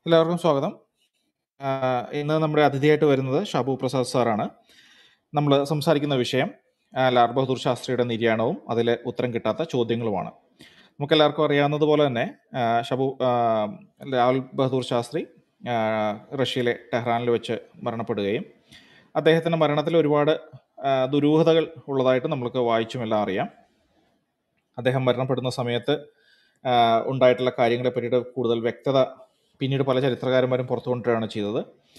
എല്ലാവർക്കും സ്വാഗതം. ആഹ് ഇന്ന് നമ്മുടെ അതിഥിയായിട്ട് വരുന്നത് ഷാബു പ്രസാദ് സാറാണ്. നമ്മള് സംസാരിക്കുന്ന വിഷയം ആഹ് ലാൽ ബഹദൂർ ശാസ്ത്രിയുടെ നിര്യാണവും അതിലെ ഉത്തരം കിട്ടാത്ത ചോദ്യങ്ങളുമാണ്. നമുക്കെല്ലാവർക്കും അറിയാവുന്നതുപോലെ തന്നെ ആഹ് ഷാബു ആഹ് ലാൽ ബഹദൂർ ശാസ്ത്രി ആഹ് റഷ്യയിലെ ടെഹ്റാനിൽ വെച്ച് മരണപ്പെടുകയും അദ്ദേഹത്തിൻ്റെ മരണത്തിൽ ഒരുപാട് ആഹ് ദുരൂഹതകൾ ഉള്ളതായിട്ട് നമ്മൾക്ക് വായിച്ചും എല്ലാം അറിയാം. അദ്ദേഹം മരണപ്പെടുന്ന സമയത്ത് ആഹ് ഉണ്ടായിട്ടുള്ള കാര്യങ്ങളെ പറ്റിയിട്ട് കൂടുതൽ വ്യക്തത പിന്നീട് പല ചരിത്രകാരന്മാരും പുറത്തു കൊണ്ടുവരികയാണ് ചെയ്തത്.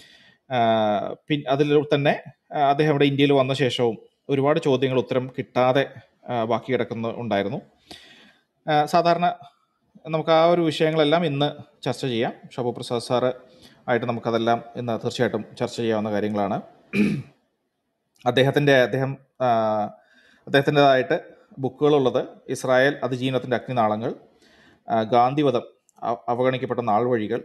ആഹ് പിൻ അതിൽ തന്നെ ആഹ് അദ്ദേഹം ഇവിടെ ഇന്ത്യയിൽ വന്ന ശേഷവും ഒരുപാട് ചോദ്യങ്ങൾ ഉത്തരം കിട്ടാതെ ആഹ് ബാക്കി കിടക്കുന്ന ഉണ്ടായിരുന്നു. ആഹ് സാധാരണ നമുക്ക് ആ ഒരു വിഷയങ്ങളെല്ലാം ഇന്ന് ചർച്ച ചെയ്യാം. ഷാബു പ്രസാദ് സാറ് ആയിട്ട് നമുക്കതെല്ലാം ഇന്ന് തീർച്ചയായിട്ടും ചർച്ച ചെയ്യാവുന്ന കാര്യങ്ങളാണ്. അദ്ദേഹത്തിൻ്റെ അദ്ദേഹം ആഹ് അദ്ദേഹത്തിൻ്റെതായിട്ട് ബുക്കുകളുള്ളത് ഇസ്രായേൽ അതിജീവനത്തിൻ്റെ അഗ്നിനാളങ്ങൾ, ആഹ് ഗാന്ധിവധം, അ- അവഗണിക്കപ്പെട്ട നാൾവഴികൾ,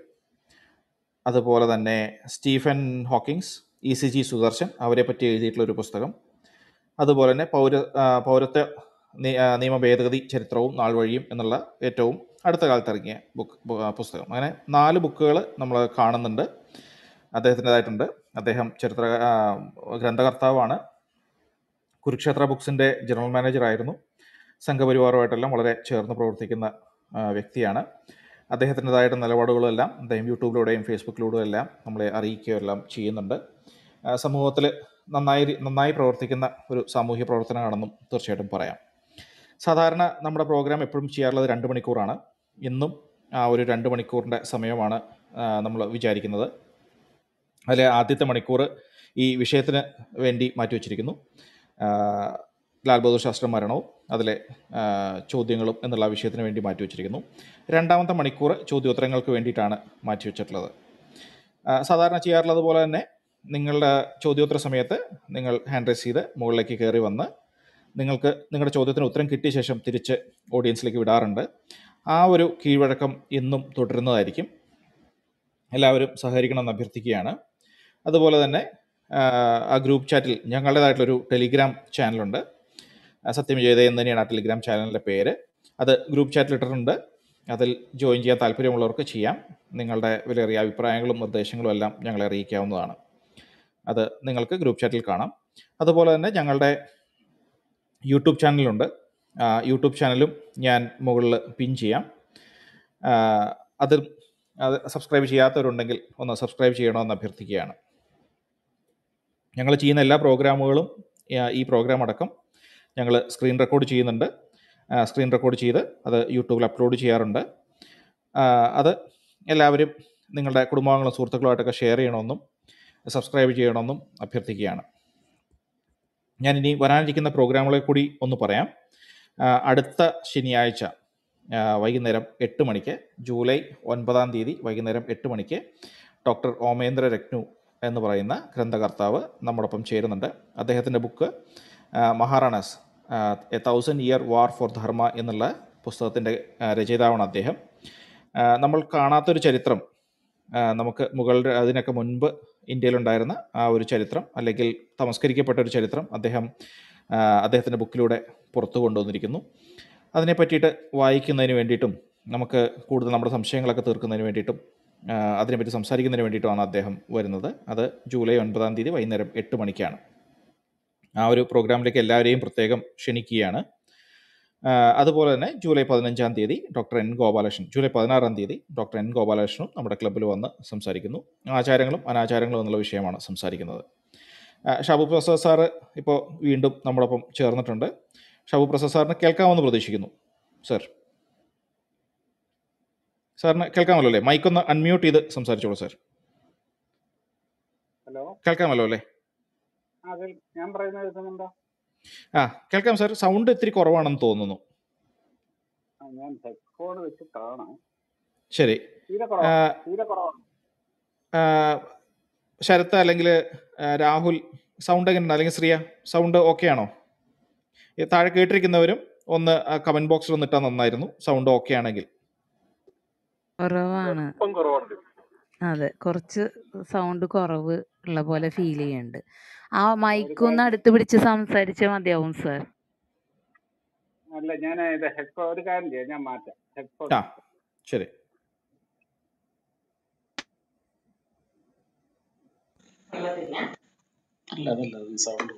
അതുപോലെ തന്നെ Stephen Hawkings, E C G Sudarshan അവരെ പറ്റി എഴുതിയിട്ടുള്ള ഒരു പുസ്തകം, അതുപോലെ തന്നെ പൗര ആഹ് പൗരത്വ നി- ആഹ് നിയമ ഭേദഗതി ചരിത്രവും നാൾവഴിയും എന്നുള്ള ഏറ്റവും അടുത്ത കാലത്ത് ഇറങ്ങിയ ബുക്ക് ബു- ആ പുസ്തകം അങ്ങനെ നാല് ബുക്കുകൾ നമ്മൾ കാണുന്നുണ്ട് അദ്ദേഹത്തിൻ്റെതായിട്ടുണ്ട് അദ്ദേഹം ചരിത്ര ആഹ് ഗ്രന്ഥകർത്താവാണ് കുരുക്ഷേത്ര ബുക്സിൻ്റെ ജനറൽ മാനേജർ ആയിരുന്നു സംഘപരിവാറുമായിട്ടെല്ലാം വളരെ ചേർന്ന് പ്രവർത്തിക്കുന്ന ആ, വ്യക്തിയാണ് അദ്ദേഹത്തിൻ്റെതായിട്ട് നിലപാടുകളെല്ലാം അദ്ദേഹം യൂട്യൂബിലൂടെയും ഫേസ്ബുക്കിലൂടെയും എല്ലാം നമ്മളെ അറിയിക്കുകയും എല്ലാം ചെയ്യുന്നുണ്ട് സമൂഹത്തിൽ നന്നായി നന്നായി പ്രവർത്തിക്കുന്ന ഒരു സാമൂഹ്യ പ്രവർത്തനമാണെന്നും തീർച്ചയായിട്ടും പറയാം സാധാരണ നമ്മുടെ പ്രോഗ്രാം എപ്പോഴും ചെയ്യാറുള്ളത് രണ്ട് മണിക്കൂറാണ് ഇന്നും ആ ഒരു രണ്ട് മണിക്കൂറിൻ്റെ സമയമാണ് നമ്മൾ വിചാരിക്കുന്നത് അതിലെ ആദ്യത്തെ മണിക്കൂർ ഈ വിഷയത്തിന് വേണ്ടി മാറ്റിവെച്ചിരിക്കുന്നു ആഹ് ലാൽ ബഹദൂർ ശാസ്ത്രി മരണവും അതിലെ ആഹ് ചോദ്യങ്ങളും എന്നുള്ള ആ വിഷയത്തിന് വേണ്ടി മാറ്റിവെച്ചിരിക്കുന്നു രണ്ടാമത്തെ മണിക്കൂർ ചോദ്യോത്തരങ്ങൾക്ക് വേണ്ടിയിട്ടാണ് മാറ്റിവെച്ചിട്ടുള്ളത് ആഹ് സാധാരണ ചെയ്യാറുള്ളത് പോലെ തന്നെ നിങ്ങളുടെ ചോദ്യോത്തര സമയത്ത് നിങ്ങൾ ഹാൻഡ് റൈസ് ചെയ്ത് മുകളിലേക്ക് കയറി വന്ന് നിങ്ങൾക്ക് നിങ്ങളുടെ ചോദ്യത്തിന് ഉത്തരം കിട്ടിയ ശേഷം തിരിച്ച് ഓഡിയൻസിലേക്ക് വിടാറുണ്ട് ആ ഒരു കീഴ്വഴക്കം എന്നും തുടരുന്നതായിരിക്കും എല്ലാവരും സഹകരിക്കണമെന്ന് അഭ്യർത്ഥിക്കുകയാണ് അതുപോലെ തന്നെ ആഹ് ആ ഗ്രൂപ്പ് ചാറ്റിൽ ഞങ്ങളുടേതായിട്ടുള്ളൊരു ടെലിഗ്രാം ചാനലുണ്ട് ആ സത്യം ചെയ്ത എന്ന് തന്നെയാണ് ആ ടെലിഗ്രാം ചാനലിൻ്റെ പേര് അത് ഗ്രൂപ്പ് ചാറ്റിൽ ഇട്ടിട്ടുണ്ട് അതിൽ ജോയിൻ ചെയ്യാൻ താല്പര്യമുള്ളവർക്ക് ചെയ്യാം നിങ്ങളുടെ വിലയേറിയ അഭിപ്രായങ്ങളും നിർദ്ദേശങ്ങളും എല്ലാം ഞങ്ങളെ അറിയിക്കാവുന്നതാണ് അത് നിങ്ങൾക്ക് ഗ്രൂപ്പ് ചാറ്റിൽ കാണാം അതുപോലെ തന്നെ ഞങ്ങളുടെ യൂട്യൂബ് ചാനലുണ്ട് ആ, യൂട്യൂബ് ചാനലും ഞാൻ മുകളിൽ പിൻ ചെയ്യാം ആ, അത് അത് സബ്സ്ക്രൈബ് ചെയ്യാത്തവരുണ്ടെങ്കിൽ ഒന്ന് സബ്സ്ക്രൈബ് ചെയ്യണമെന്ന് അഭ്യർത്ഥിക്കുകയാണ് ഞങ്ങൾ ചെയ്യുന്ന എല്ലാ പ്രോഗ്രാമുകളും ആ, ഈ പ്രോഗ്രാം അടക്കം ഞങ്ങൾ സ്ക്രീൻ റെക്കോർഡ് ചെയ്യുന്നുണ്ട് ആ, സ്ക്രീൻ റെക്കോർഡ് ചെയ്ത് അത് യൂട്യൂബിൽ അപ്ലോഡ് ചെയ്യാറുണ്ട് ആ, അത് എല്ലാവരും നിങ്ങളുടെ കുടുംബാംഗങ്ങളും സുഹൃത്തുക്കളുമായിട്ടൊക്കെ ഷെയർ ചെയ്യണമെന്നും സബ്സ്ക്രൈബ് ചെയ്യണമെന്നും അഭ്യർത്ഥിക്കുകയാണ് ഞാൻ ഇനി വരാനിരിക്കുന്ന പ്രോഗ്രാമുകളെ കൂടി ഒന്ന് പറയാം ആ, അടുത്ത ശനിയാഴ്ച ആ, വൈകുന്നേരം എട്ട് മണിക്ക് ജൂലൈ ഒൻപതാം തീയതി വൈകുന്നേരം എട്ട് മണിക്ക് ഡോക്ടർ ഓമേന്ദ്ര രത്നു എന്ന് പറയുന്ന ഗ്രന്ഥകർത്താവ് നമ്മോടൊപ്പം ചേരുന്നുണ്ട് അദ്ദേഹത്തിൻ്റെ book Maharanas a thousand year war for Dharma എന്നുള്ള പുസ്തകത്തിൻ്റെ രചയിതാവാണ് അദ്ദേഹം ആ, നമ്മൾ കാണാത്തൊരു ചരിത്രം ആ, നമുക്ക് മുകളുടെ അതിനൊക്കെ മുൻപ് ഇന്ത്യയിലുണ്ടായിരുന്ന ആ ഒരു ചരിത്രം അല്ലെങ്കിൽ തമസ്കരിക്കപ്പെട്ട ഒരു ചരിത്രം അദ്ദേഹം ആ, അദ്ദേഹത്തിൻ്റെ ബുക്കിലൂടെ പുറത്തു കൊണ്ടുവന്നിരിക്കുന്നു അതിനെ പറ്റിയിട്ട് വായിക്കുന്നതിന് വേണ്ടിയിട്ടും നമുക്ക് കൂടുതൽ നമ്മുടെ സംശയങ്ങളൊക്കെ തീർക്കുന്നതിന് വേണ്ടിയിട്ടും ആ, അതിനെപ്പറ്റി സംസാരിക്കുന്നതിന് വേണ്ടിയിട്ടുമാണ് അദ്ദേഹം വരുന്നത് അത് ജൂലൈ ഒൻപതാം തീയതി വൈകുന്നേരം എട്ട് മണിക്കാണ് ആ ഒരു പ്രോഗ്രാമിലേക്ക് എല്ലാവരെയും പ്രത്യേകം ക്ഷണിക്കുകയാണ് ആ, അതുപോലെ തന്നെ ജൂലൈ പതിനഞ്ചാം തീയതി ഡോക്ടർ എൻ ഗോപാലകൃഷ്ണൻ ജൂലൈ പതിനാറാം തീയതി ഡോക്ടർ എൻ ഗോപാലകൃഷ്ണനും നമ്മുടെ ക്ലബ്ബിൽ വന്ന് സംസാരിക്കുന്നു ആചാരങ്ങളും അനാചാരങ്ങളും എന്നുള്ള വിഷയമാണ് സംസാരിക്കുന്നത് ആ, ഷാബു പ്രസാദ് സാറ് ഇപ്പോൾ വീണ്ടും നമ്മളൊപ്പം ചേർന്നിട്ടുണ്ട് ഷാബു പ്രസാദ് സാറിന് കേൾക്കാമെന്ന് പ്രതീക്ഷിക്കുന്നു സർ സാറിന് കേൾക്കാമല്ലോ അല്ലേ മൈക്കൊന്ന് അൺമ്യൂട്ട് ചെയ്ത് സംസാരിച്ചോളൂ സാർ ഹലോ കേൾക്കാമല്ലോ അല്ലേ ആ കേൾ- ഞാൻ പറയുന്നത് കേൾക്കുന്നുണ്ടോ ആ കേൾക്കാം സാർ സൗണ്ട് ഇത്തിരി കുറവാണെന്ന് തോന്നുന്നു ആ ഞാൻ ഹെഡ്ഫോൺ വെച്ചിട്ടാണ് ശരി തീരെ ആ, കുറവാണ് തീരെ കുറവാണ് ആ, ശരത്ത് അല്ലെങ്കിൽ രാഹുൽ സൗണ്ട് എങ്ങനെയുണ്ട് അല്ലെങ്കിൽ ശ്രീയ സൗണ്ട് ഓക്കെ ആണോ ഈ താഴെ കേട്ടിരിക്കുന്നവരും ഒന്ന് കമൻറ്റ് ബോക്സിൽ ഒന്ന് ഇട്ടാൽ നന്നായിരുന്നു സൗണ്ട് ഓക്കെ ആണെങ്കിൽ കുറവാണ് ഇപ്പം കുറവുണ്ട് അതെ കുറച്ച് സൗണ്ട് കുറവ് ഉള്ള പോലെ ഫീൽ ചെയ്യുന്നുണ്ട് ആ ഒരു മൈക്ക് ഒന്ന് കാര്യം അടുത്ത് പിടിച്ച് സംസാരിച്ചാൽ മതിയാവും സർ അല്ല ഞാൻ ഇത് ഹെഡ്ഫോൺ ഒരു കാര്യം ചെയ്യാം ഞാൻ മാറ്റാം ഹെഡ്ഫോൺ ആ ശരി അല്ല അതല്ല സൗണ്ട്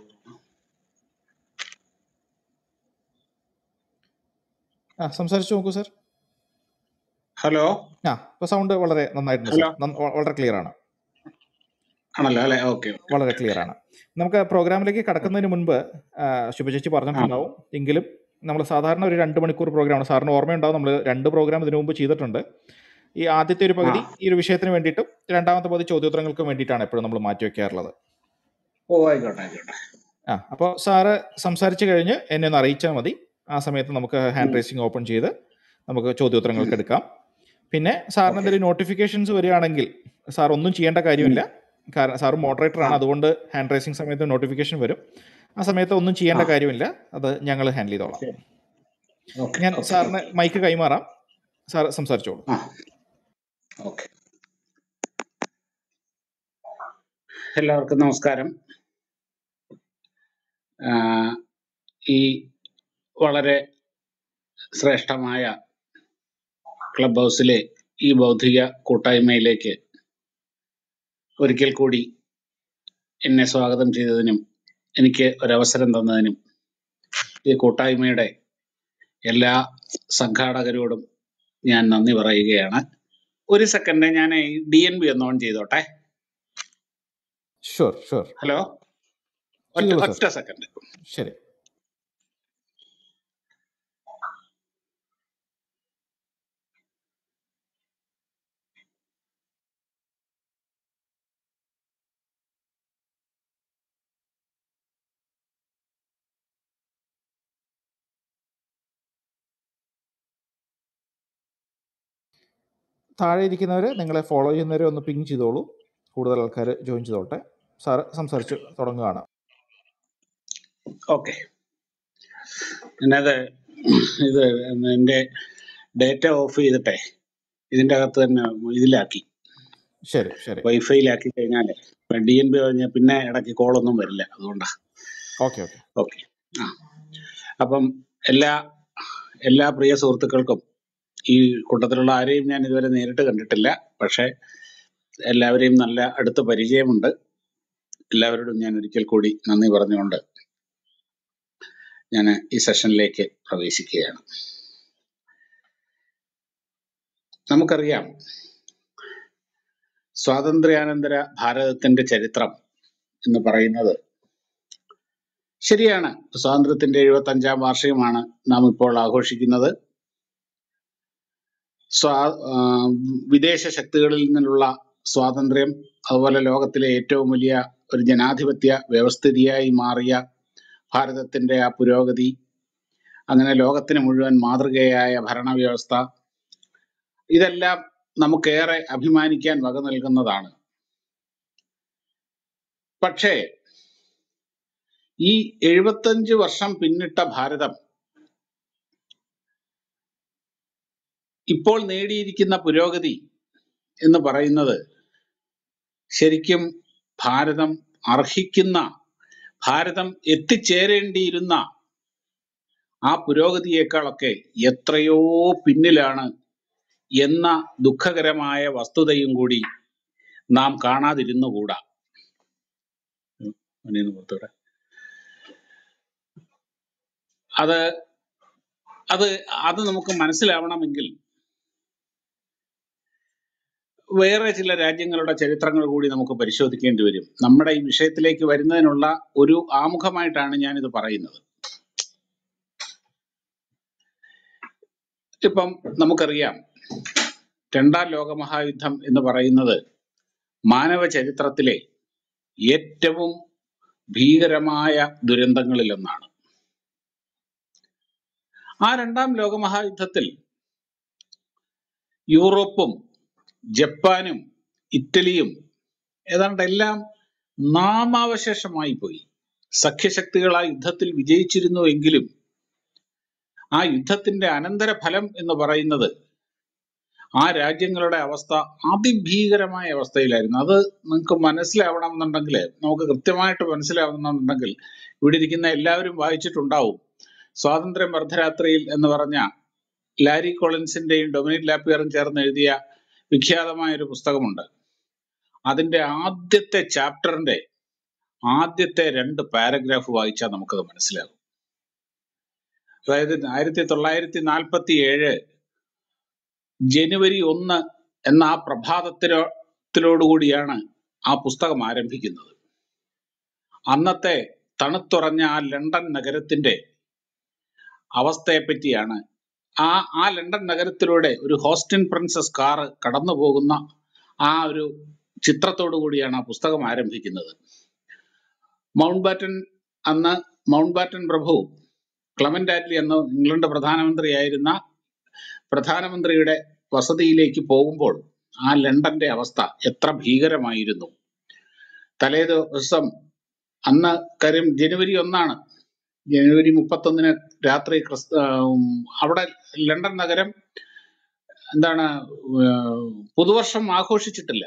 ആ സംസാരിച്ചു നോക്കൂ സർ ഹലോ ആ ഇപ്പോൾ സൗണ്ട് വളരെ നന്നായിട്ടുണ്ട് ഹലോ സർ നന്ന- വ- വളരെ ക്ലിയർ ആണ് ആണല്ലോ അല്ലെ ഓക്കെ ഓക്കെ വളരെ ക്ലിയർ ആണ് നമുക്ക് പ്രോഗ്രാമിലേക്ക് കടക്കുന്നതിന് മുൻപ് ആ, ശുഭചേച്ചി ആ പറഞ്ഞിട്ടുണ്ടാവും എങ്കിലും നമ്മൾ സാധാരണ ഒരു രണ്ട് മണിക്കൂർ പ്രോഗ്രാമാണ് സാറിന് ഓർമ്മയുണ്ടാവും നമ്മൾ രണ്ട് പ്രോഗ്രാം ഇതിനു മുമ്പ് ചെയ്തിട്ടുണ്ട് ഈ ആദ്യത്തെ ഒരു ആ പകുതി ഈ ഒരു വിഷയത്തിന് വേണ്ടിയിട്ടും രണ്ടാമത്തെ പകുതി ചോദ്യോത്തരങ്ങൾക്ക് വേണ്ടിയിട്ടാണ് എപ്പോഴും നമ്മൾ മാറ്റി വെക്കാറുള്ളത് ഓ ആയിക്കോട്ടെ ആയിക്കോട്ടെ ആ അപ്പോൾ സാറ് സംസാരിച്ച് കഴിഞ്ഞ് എന്നെ ഒന്ന് അറിയിച്ചാൽ മതി ആ സമയത്ത് നമുക്ക് ഹാൻഡ് ഉം, റൈസിങ് ഓപ്പൺ ചെയ്ത് നമുക്ക് ചോദ്യോത്തരങ്ങൾക്ക് ഉം, എടുക്കാം പിന്നെ സാറിന് ഓക്കെ എന്തെങ്കിലും നോട്ടിഫിക്കേഷൻസ് വരികയാണെങ്കിൽ സാർ ഒന്നും ചെയ്യേണ്ട ഉം, കാര്യമില്ല കാരണം സാർ മോഡറേറ്റർ ആ ആണ് അതുകൊണ്ട് ഹാൻഡ് റൈസിങ് സമയത്ത് നോട്ടിഫിക്കേഷൻ വരും ആ സമയത്ത് ഒന്നും ആ ചെയ്യേണ്ട കാര്യമില്ല അത് ഞങ്ങൾ ഹാൻഡിൽ ചെയ്തോളാം ശരി ഓക്കെ ഞാൻ ഓക്കെ സാറിന് ഓക്കെ മൈക്ക് കൈമാറാം സാർ സംസാരിച്ചോളൂ ആ ഓക്കെ എല്ലാവർക്കും നമസ്കാരം ആ, ഈ വളരെ ശ്രേഷ്ഠമായ ക്ലബ് ഹൗസിലെ ഈ ബൗദ്ധിക കൂട്ടായ്മയിലേക്ക് ഒരിക്കൽ കൂടി എന്നെ സ്വാഗതം ചെയ്തതിനും എനിക്ക് ഒരവസരം തന്നതിനും ഈ കൂട്ടായ്മയുടെ എല്ലാ സംഘാടകരോടും ഞാൻ നന്ദി പറയുകയാണ് ഒരു സെക്കൻഡ് ഞാൻ ഡി എൻ ബി ഒന്ന് ഓൺ ചെയ്തോട്ടെ ഷുവർ ഷുവർ ഹലോ ഒറ്റ ചെയ്തോളൂ സാർ ഒറ്റ സെക്കൻഡ് ശരി താഴെ ഇരിക്കുന്നവർ നിങ്ങളെ ഫോളോ ചെയ്യുന്നവരെ ഒന്ന് പിങ് ചെയ്തോളൂ കൂടുതൽ ആൾക്കാർ ജോയിൻ ചെയ്തോട്ടെ സാറ് സംസാരിച്ച് തുടങ്ങുകയാണ് ഓക്കെ ഞാനത് ഇത് എൻ്റെ ഡേറ്റ ഓഫ് ചെയ്തിട്ടെ ഇതിൻ്റെ അകത്ത് തന്നെ ഇതിലാക്കി ശരി ശരി വൈഫൈയിലാക്കി കഴിഞ്ഞാൽ ഡി എൻ ബി കഴിഞ്ഞാൽ പിന്നെ ഇടയ്ക്ക് കോളൊന്നും വരില്ല അതുകൊണ്ടാ ഓക്കെ ഓക്കെ ഓക്കെ ആ അപ്പം എല്ലാ എല്ലാ പ്രിയ സുഹൃത്തുക്കൾക്കും ഈ കൂട്ടത്തിലുള്ള ആരെയും ഞാൻ ഇതുവരെ നേരിട്ട് കണ്ടിട്ടില്ല പക്ഷേ എല്ലാവരെയും നല്ല അടുത്ത പരിചയമുണ്ട് എല്ലാവരോടും ഞാൻ ഒരിക്കൽ കൂടി നന്ദി പറഞ്ഞുകൊണ്ട് ഞാൻ ഈ സെഷനിലേക്ക് പ്രവേശിക്കുകയാണ് നമുക്കറിയാം സ്വാതന്ത്ര്യാനന്തര ഭാരതത്തിന്റെ ചരിത്രം എന്ന് പറയുന്നത് ശരിയാണ് സ്വാതന്ത്ര്യത്തിന്റെ എഴുപത്തി അഞ്ചാം വാർഷികമാണ് നാം ഇപ്പോൾ ആഘോഷിക്കുന്നത് സ്വാ ആ, വിദേശ ശക്തികളിൽ നിന്നുള്ള സ്വാതന്ത്ര്യം അതുപോലെ ലോകത്തിലെ ഏറ്റവും വലിയ ഒരു ജനാധിപത്യ വ്യവസ്ഥിതിയായി മാറിയ ഭാരതത്തിന്റെ ആ പുരോഗതി അങ്ങനെ ലോകത്തിന് മുഴുവൻ മാതൃകയായ ഭരണവ്യവസ്ഥ ഇതെല്ലാം നമുക്കേറെ അഭിമാനിക്കാൻ വക നൽകുന്നതാണ് പക്ഷേ ഈ എഴുപത്തഞ്ച് വർഷം പിന്നിട്ട ഭാരതം ഇപ്പോൾ നേടിയിരിക്കുന്ന പുരോഗതി എന്ന് പറയുന്നത് ശരിക്കും ഭാരതം അർഹിക്കുന്ന ഭാരതം എത്തിച്ചേരേണ്ടിയിരുന്ന ആ പുരോഗതിയേക്കാളൊക്കെ എത്രയോ പിന്നിലാണ് എന്ന ദുഃഖകരമായ വസ്തുതയും കൂടി നാം കാണാതിരുന്നുകൂടാ അവനെയൊന്ന് പുറത്തുവിടാം. അത് അത് അത് നമുക്ക് മനസ്സിലാവണമെങ്കിൽ വേറെ ചില രാജ്യങ്ങളുടെ ചരിത്രങ്ങൾ കൂടി നമുക്ക് പരിശോധിക്കേണ്ടി വരും നമ്മുടെ ഈ വിഷയത്തിലേക്ക് വരുന്നതിനുള്ള ഒരു ആമുഖമായിട്ടാണ് ഞാനിത് പറയുന്നത് ഇപ്പം നമുക്കറിയാം രണ്ടാം ലോകമഹായുദ്ധം എന്ന് പറയുന്നത് മാനവ ചരിത്രത്തിലെ ഏറ്റവും ഭീകരമായ ദുരന്തങ്ങളിലൊന്നാണ് ആ രണ്ടാം ലോകമഹായുദ്ധത്തിൽ യൂറോപ്പും ജപ്പാനും ഇറ്റലിയും ഏതാണ്ട് എല്ലാം നാമാവശേഷമായി പോയി സഖ്യശക്തികൾ ആ യുദ്ധത്തിൽ വിജയിച്ചിരുന്നു എങ്കിലും ആ യുദ്ധത്തിന്റെ അനന്തരഫലം എന്ന് പറയുന്നത് ആ രാജ്യങ്ങളുടെ അവസ്ഥ അതിഭീകരമായ അവസ്ഥയിലായിരുന്നു അത് നിങ്ങൾക്ക് മനസ്സിലാവണമെന്നുണ്ടെങ്കിൽ നമുക്ക് കൃത്യമായിട്ട് മനസ്സിലാവണമെന്നുണ്ടെങ്കിൽ ഇവിടെ ഇരിക്കുന്ന എല്ലാവരും വായിച്ചിട്ടുണ്ടാവും സ്വാതന്ത്ര്യം അർദ്ധരാത്രിയിൽ എന്ന് പറഞ്ഞ ലാരി കോളിൻസിന്റെയും ഡൊമിനിക് ലാപ്പിയറും ചേർന്ന് എഴുതിയ വിഖ്യാതമായ ഒരു പുസ്തകമുണ്ട് അതിന്റെ ആദ്യത്തെ ചാപ്റ്ററിന്റെ ആദ്യത്തെ രണ്ട് പാരഗ്രാഫ് വായിച്ചാൽ നമുക്കത് മനസ്സിലാകും അതായത് ആയിരത്തി തൊള്ളായിരത്തി നാൽപ്പത്തി ഏഴ് ജനുവരി ഒന്ന് എന്ന ആ പ്രഭാതത്തിലോ ത്തിലോടുകൂടിയാണ് ആ പുസ്തകം ആരംഭിക്കുന്നത് അന്നത്തെ തണുത്തുറഞ്ഞ ആ ലണ്ടൻ നഗരത്തിന്റെ അവസ്ഥയെപ്പറ്റിയാണ് ആ ആ ലണ്ടൻ നഗരത്തിലൂടെ ഒരു ഹോസ്റ്റിൻ പ്രിൻസസ് കാറ് കടന്നു പോകുന്ന ആ ഒരു ചിത്രത്തോടു കൂടിയാണ് ആ പുസ്തകം ആരംഭിക്കുന്നത് മൗണ്ട് ബാറ്റൻ അന്ന് മൗണ്ട് ബാറ്റൻ പ്രഭു ക്ലമന്റ് ആറ്റ്ലി എന്ന ഇംഗ്ലണ്ട് പ്രധാനമന്ത്രിയായിരുന്ന പ്രധാനമന്ത്രിയുടെ വസതിയിലേക്ക് പോകുമ്പോൾ ആ ലണ്ടന്റെ അവസ്ഥ എത്ര ഭീകരമായിരുന്നു തലേ ദിവസം അന്ന് കാര്യം ജനുവരി ഒന്നാണ് ജനുവരി മുപ്പത്തൊന്നിന് രാത്രി ക്രിസ് ആ, ഉം, അവിടെ ലണ്ടൻ നഗരം എന്താണ് ഏർ, പുതുവർഷം ആഘോഷിച്ചിട്ടില്ല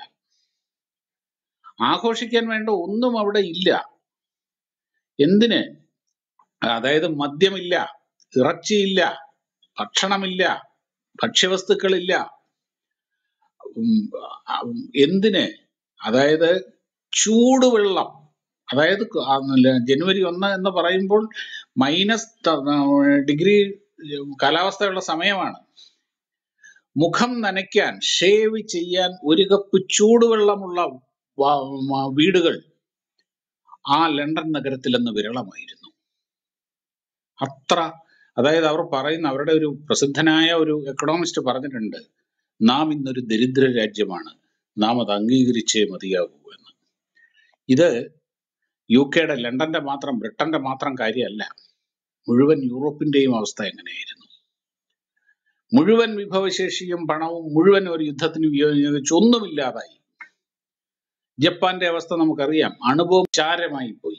ആഘോഷിക്കാൻ വേണ്ട ഒന്നും അവിടെ ഇല്ല എന്തിന് അതായത് മദ്യമില്ല ഇറച്ചിയില്ല ഭക്ഷണമില്ല ഭക്ഷ്യവസ്തുക്കളില്ല ഉം, ആ, ഉം, എന്തിന് അതായത് ചൂടുവെള്ളം അതായത് ക- ആ, ല- ജനുവരി ഒന്ന് എന്ന് പറയുമ്പോൾ മൈനസ് ഡിഗ്രി കാലാവസ്ഥയുള്ള സമയമാണ് മുഖം നനയ്ക്കാൻ ഷേവ് ചെയ്യാൻ ഒരു കപ്പ് ചൂടുവെള്ളമുള്ള വ- മ- വീടുകൾ ആ ലണ്ടൻ നഗരത്തിൽ അന്ന് വിരളമായിരുന്നു അത്ര അതായത് അവർ പറയുന്ന അവരുടെ ഒരു പ്രസിദ്ധനായ ഒരു എക്കണോമിസ്റ്റ് പറഞ്ഞിട്ടുണ്ട് നാം ഇന്നൊരു ദരിദ്ര രാജ്യമാണ് നാം അത് അംഗീകരിച്ചേ മതിയാകൂ എന്ന് ഇത് യു കെയുടെ ലണ്ടന്റെ മാത്രം ബ്രിട്ടന്റെ മാത്രം കാര്യമല്ല മുഴുവൻ യൂറോപ്പിന്റെയും അവസ്ഥ എങ്ങനെയായിരുന്നു മുഴുവൻ വിഭവശേഷിയും പണവും മുഴുവൻ ഒരു യുദ്ധത്തിന് വിനിയോഗിച്ച് ഒന്നുമില്ലാതായി ജപ്പാന്റെ അവസ്ഥ നമുക്കറിയാം അണുബോംബ് ചാരമായി പോയി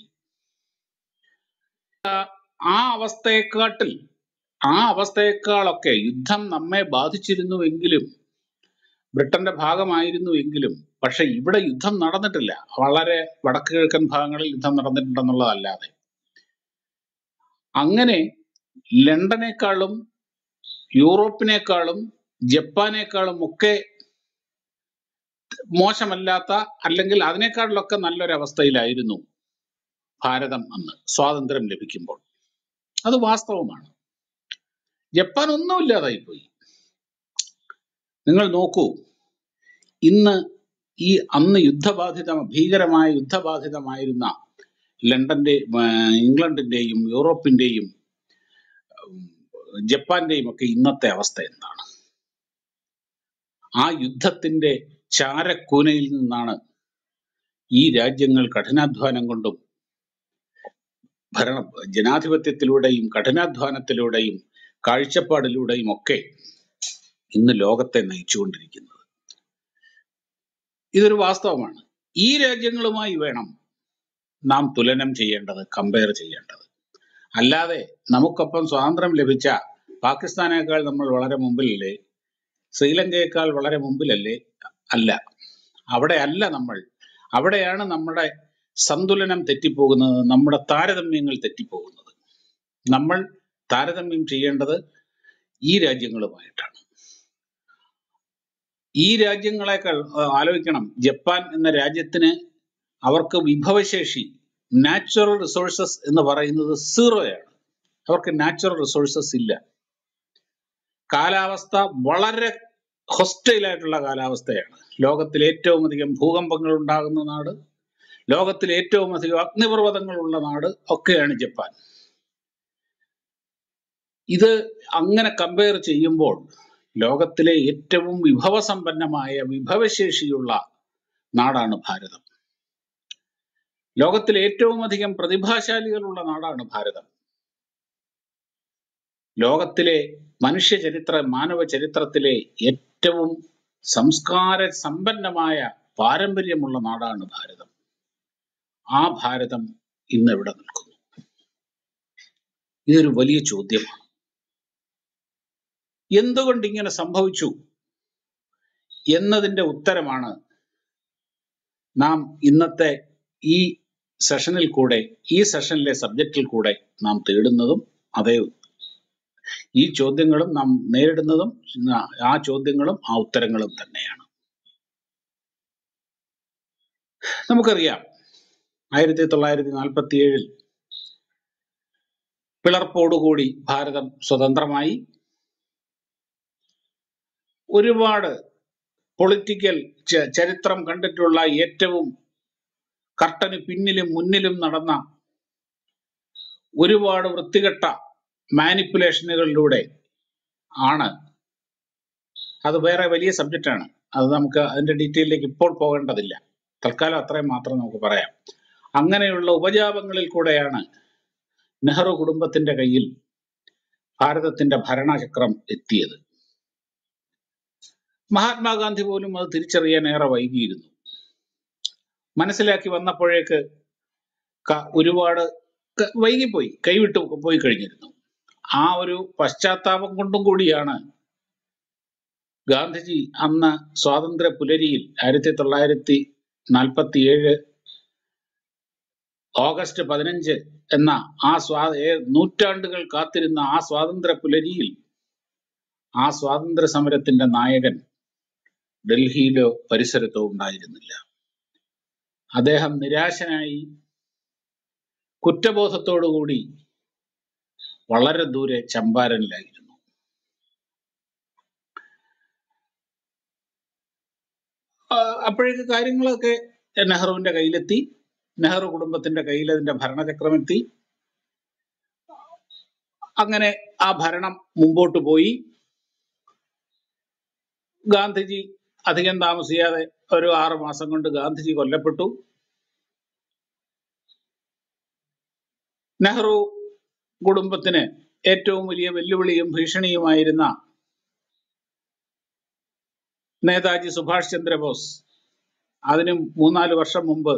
ആ അവസ്ഥയെക്കാട്ടിൽ ആ അവസ്ഥയെക്കാളൊക്കെ യുദ്ധം നമ്മെ ബാധിച്ചിരുന്നുവെങ്കിലും ബ്രിട്ടന്റെ ഭാഗമായിരുന്നുവെങ്കിലും പക്ഷെ ഇവിടെ യുദ്ധം നടന്നിട്ടില്ല വളരെ വടക്ക് കിഴക്കൻ ഭാഗങ്ങളിൽ യുദ്ധം നടന്നിട്ടുണ്ടെന്നുള്ളതല്ലാതെ അങ്ങനെ ലണ്ടനേക്കാളും യൂറോപ്പിനേക്കാളും ജപ്പാനേക്കാളും ഒക്കെ മോശമല്ലാത്ത അല്ലെങ്കിൽ അതിനേക്കാളിലൊക്കെ നല്ലൊരു അവസ്ഥയിലായിരുന്നു ഭാരതം അന്ന് സ്വാതന്ത്ര്യം ലഭിക്കുമ്പോൾ അത് വാസ്തവമാണ് ജപ്പാൻ ഒന്നുമില്ലാതായി പോയി നിങ്ങൾ നോക്കൂ ഇന്ന് ഈ അന്ന് യുദ്ധബാധിത ഭീകരമായ യുദ്ധബാധിതമായിരുന്ന ലണ്ടന്റെ ആ, ഇംഗ്ലണ്ടിന്റെയും യൂറോപ്പിന്റെയും ഉം, ജപ്പാന്റെയും ഒക്കെ ഇന്നത്തെ അവസ്ഥ എന്താണ് ആ യുദ്ധത്തിന്റെ ചാരക്കൂനയിൽ നിന്നാണ് ഈ രാജ്യങ്ങൾ കഠിനാധ്വാനം കൊണ്ടും ഭരണ ജനാധിപത്യത്തിലൂടെയും കഠിനാധ്വാനത്തിലൂടെയും കാഴ്ചപ്പാടിലൂടെയും ഒക്കെ ഇന്ന് ലോകത്തെ നയിച്ചുകൊണ്ടിരിക്കുന്നത് ഇതൊരു വാസ്തവമാണ് ഈ രാജ്യങ്ങളുമായി വേണം നാം തുലനം ചെയ്യേണ്ടത് കമ്പയർ ചെയ്യേണ്ടത് അല്ലാതെ നമുക്കൊപ്പം സ്വാതന്ത്ര്യം ലഭിച്ച പാകിസ്ഥാനേക്കാൾ നമ്മൾ വളരെ മുമ്പിലല്ലേ ശ്രീലങ്കയേക്കാൾ വളരെ മുമ്പിലല്ലേ അല്ല അവിടെ അല്ല നമ്മൾ അവിടെയാണ് നമ്മുടെ സന്തുലനം തെറ്റിപ്പോകുന്നത് നമ്മുടെ താരതമ്യങ്ങൾ തെറ്റിപ്പോകുന്നത് നമ്മൾ താരതമ്യം ചെയ്യേണ്ടത് ഈ രാജ്യങ്ങളുമായിട്ടാണ് ഈ രാജ്യങ്ങളെക്കാൾ ആ, ആലോചിക്കണം ജപ്പാൻ എന്ന രാജ്യത്തിന് അവർക്ക് വിഭവശേഷി നാച്ചുറൽ റിസോഴ്സസ് എന്ന് പറയുന്നത് സീറോയാണ് അവർക്ക് നാച്ചുറൽ റിസോഴ്സസ് ഇല്ല കാലാവസ്ഥ വളരെ ഹൊസ്റ്റൈൽ ആയിട്ടുള്ള കാലാവസ്ഥയാണ് ലോകത്തിൽ ഏറ്റവും അധികം ഭൂകമ്പങ്ങൾ ഉണ്ടാകുന്ന നാട് ലോകത്തിൽ ഏറ്റവും അധികം അഗ്നിപർവ്വതങ്ങളുള്ള നാട് ഒക്കെയാണ് ജപ്പാൻ ഇത് അങ്ങനെ കമ്പയർ ചെയ്യുമ്പോൾ ലോകത്തിലെ ഏറ്റവും വിഭവസമ്പന്നമായ വിഭവശേഷിയുള്ള നാടാണ് ഭാരതം ലോകത്തിലെ ഏറ്റവും അധികം പ്രതിഭാശാലികളുള്ള നാടാണ് ഭാരതം ലോകത്തിലെ മനുഷ്യ ചരിത്ര മാനവ ചരിത്രത്തിലെ ഏറ്റവും സംസ്കാര സമ്പന്നമായ പാരമ്പര്യമുള്ള നാടാണ് ഭാരതം ആ ഭാരതം ഇന്ന് എവിടെ നിൽക്കുന്നു ഇതൊരു വലിയ ചോദ്യമാണ് എന്തുകൊണ്ട് ഇങ്ങനെ സംഭവിച്ചു എന്നതിന്റെ ഉത്തരമാണ് നാം ഇന്നത്തെ ഈ സെഷനിൽ കൂടെ ഈ സെഷനിലെ സബ്ജക്റ്റിൽ കൂടെ നാം തേടുന്നതും അതേ ഈ ചോദ്യങ്ങളും നാം നേരിടുന്നതും ആ ചോദ്യങ്ങളും ആ ഉത്തരങ്ങളും തന്നെയാണ് നമുക്കറിയാം ആയിരത്തി തൊള്ളായിരത്തി നാൽപ്പത്തി ഏഴിൽ പിളർപ്പോടുകൂടി ഭാരതം സ്വതന്ത്രമായി ഒരുപാട് പൊളിറ്റിക്കൽ ച- ചരിത്രം കണ്ടിട്ടുള്ള ഏറ്റവും കർട്ടന് പിന്നിലും മുന്നിലും നടന്ന ഒരുപാട് വൃത്തികെട്ട മാനിപ്പുലേഷനുകളിലൂടെ ആണ് അത് വേറെ വലിയ സബ്ജക്റ്റാണ് അത് നമുക്ക് അതിന്റെ ഡീറ്റെയിലേക്ക് ഇപ്പോൾ പോകേണ്ടതില്ല തൽക്കാലം അത്രയും മാത്രം നമുക്ക് പറയാം അങ്ങനെയുള്ള ഉപജാപങ്ങളിൽ കൂടെയാണ് നെഹ്റു കുടുംബത്തിന്റെ കയ്യിൽ ഭാരതത്തിന്റെ ഭരണചക്രം എത്തിയത് മഹാത്മാഗാന്ധി പോലും അത് തിരിച്ചറിയാൻ ഏറെ വൈകിയിരുന്നു മനസ്സിലാക്കി വന്നപ്പോഴേക്ക് ക- ഒരുപാട് ക- വൈകിപ്പോയി കൈവിട്ട് പോയി കഴിഞ്ഞിരുന്നു ആ ഒരു പശ്ചാത്താപം കൊണ്ടും കൂടിയാണ് ഗാന്ധിജി അന്ന് സ്വാതന്ത്ര്യ പുലരിയിൽ ആയിരത്തി തൊള്ളായിരത്തി നാൽപ്പത്തി ഏഴ് ഓഗസ്റ്റ് പതിനഞ്ച് എന്ന ആ സ്വാ ഏ- നൂറ്റാണ്ടുകൾ കാത്തിരുന്ന ആ സ്വാതന്ത്ര്യ പുലരിയിൽ ആ സ്വാതന്ത്ര്യ സമരത്തിന്റെ നായകൻ ഡൽഹിയിലോ പരിസരത്തോ ഉണ്ടായിരുന്നില്ല അദ്ദേഹം നിരാശനായി കുറ്റബോധത്തോടുകൂടി വളരെ ദൂരെ ചമ്പാരനിലായിരുന്നു ആ, അപ്പോഴേക്ക് കാര്യങ്ങളൊക്കെ നെഹ്റുവിന്റെ കയ്യിലെത്തി നെഹ്റു കുടുംബത്തിന്റെ കയ്യിൽ അതിന്റെ ഭരണചക്രം എത്തി അങ്ങനെ ആ ഭരണം മുമ്പോട്ട് പോയി ഗാന്ധിജി അധികം താമസിയാതെ ഒരു ആറ് മാസം കൊണ്ട് ഗാന്ധിജി കൊല്ലപ്പെട്ടു നെഹ്റു കുടുംബത്തിന് ഏറ്റവും വലിയ വെല്ലുവിളിയും ഭീഷണിയുമായിരുന്ന നേതാജി സുഭാഷ് ചന്ദ്രബോസ് അതിന് മൂന്നാല് വർഷം മുമ്പ്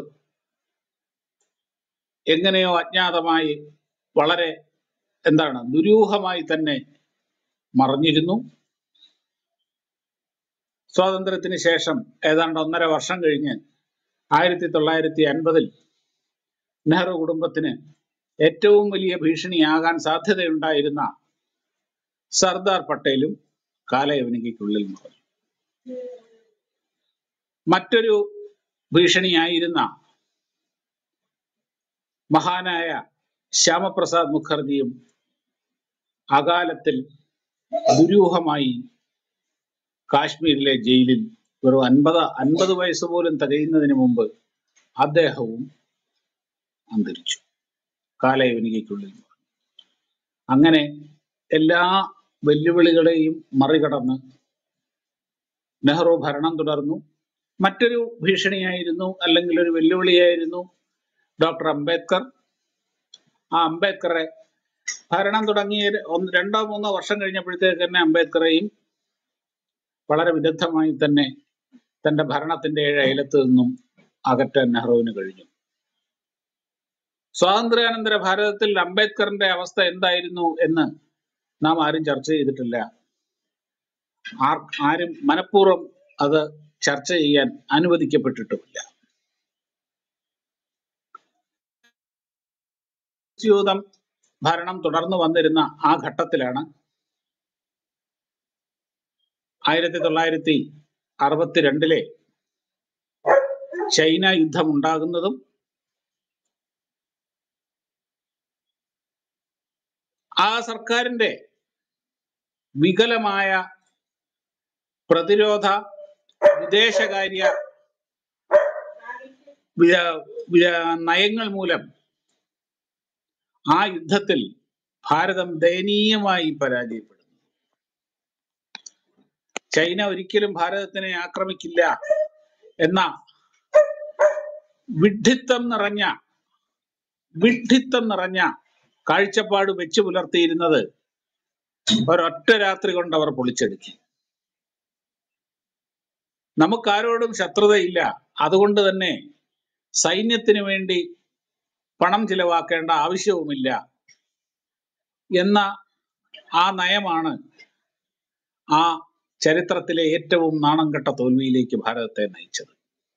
എങ്ങനെയോ അജ്ഞാതമായി വളരെ എന്താണ് ദുരൂഹമായി തന്നെ മറഞ്ഞിരുന്നു സ്വാതന്ത്ര്യത്തിന് ശേഷം ഏതാണ്ട് ഒന്നര വർഷം കഴിഞ്ഞ് ആയിരത്തി തൊള്ളായിരത്തി അൻപതിൽ നെഹ്റു കുടുംബത്തിന് ഏറ്റവും വലിയ ഭീഷണിയാകാൻ സാധ്യതയുണ്ടായിരുന്ന സർദാർ പട്ടേലും കാലയവനികയ്ക്കുള്ളിൽ മറഞ്ഞു മറ്റൊരു ഭീഷണിയായിരുന്ന മഹാനായ ശ്യാമപ്രസാദ് മുഖർജിയും അകാലത്തിൽ ദുരൂഹമായി കാശ്മീരിലെ ജയിലിൽ വെറും അൻപത് അൻപത് വയസ്സ് പോലും തികയുന്നതിന് മുമ്പ് അദ്ദേഹവും അന്തരിച്ചു കാലയവനികയ്ക്കുള്ളിൽ അങ്ങനെ എല്ലാ വെല്ലുവിളികളെയും മറികടന്ന് നെഹ്റു ഭരണം തുടർന്നു മറ്റൊരു ഭീഷണിയായിരുന്നു അല്ലെങ്കിൽ ഒരു വെല്ലുവിളിയായിരുന്നു ഡോക്ടർ അംബേദ്കർ ആ അംബേദ്കറെ ഭരണം തുടങ്ങിയ ഒന്ന് രണ്ടോ മൂന്നോ വർഷം കഴിഞ്ഞപ്പോഴത്തേക്ക് തന്നെ അംബേദ്കറെയും വളരെ വിദഗ്ധമായി തന്നെ തന്റെ ഭരണത്തിന്റെ ഏഴ് അയലത്ത് നിന്നും അകറ്റാൻ നെഹ്റുവിന് കഴിഞ്ഞു സ്വാതന്ത്ര്യാനന്തര ഭാരതത്തിൽ അംബേദ്കറിന്റെ അവസ്ഥ എന്തായിരുന്നു എന്ന് നാം ആരും ചർച്ച ചെയ്തിട്ടില്ല ആർ ആരും മനഃപൂർവ്വം അത് ചർച്ച ചെയ്യാൻ അനുവദിക്കപ്പെട്ടിട്ടുമില്ല ജീവിതം ഭരണം തുടർന്നു വന്നിരുന്ന ആ ഘട്ടത്തിലാണ് ആയിരത്തി തൊള്ളായിരത്തി അറുപത്തിരണ്ടിലെ ചൈന യുദ്ധം ഉണ്ടാകുന്നതും ആ സർക്കാരിന്റെ വികലമായ പ്രതിരോധ വിദേശകാര്യ വിര- വിര- നയങ്ങൾ മൂലം ആ യുദ്ധത്തിൽ ഭാരതം ദയനീയമായി പരാജയപ്പെടുന്നു ചൈന ഒരിക്കലും ഭാരതത്തിനെ ആക്രമിക്കില്ല എന്ന വിഡ്ഢിത്തം നിറഞ്ഞ വിഡ്ഢിത്തം നിറഞ്ഞ കാഴ്ചപ്പാട് വെച്ചു പുലർത്തിയിരുന്നത് ഒരൊറ്റ രാത്രി കൊണ്ട് അവർ പൊളിച്ചെടുക്കി നമുക്കാരോടും ശത്രുതയില്ല അതുകൊണ്ട് തന്നെ സൈന്യത്തിന് വേണ്ടി പണം ചിലവാക്കേണ്ട ആവശ്യവുമില്ല എന്ന ആ നയമാണ് ആ ചരിത്രത്തിലെ ഏറ്റവും നാണം കെട്ട തോൽവിയിലേക്ക് ഭാരതത്തെ നയിച്ചത്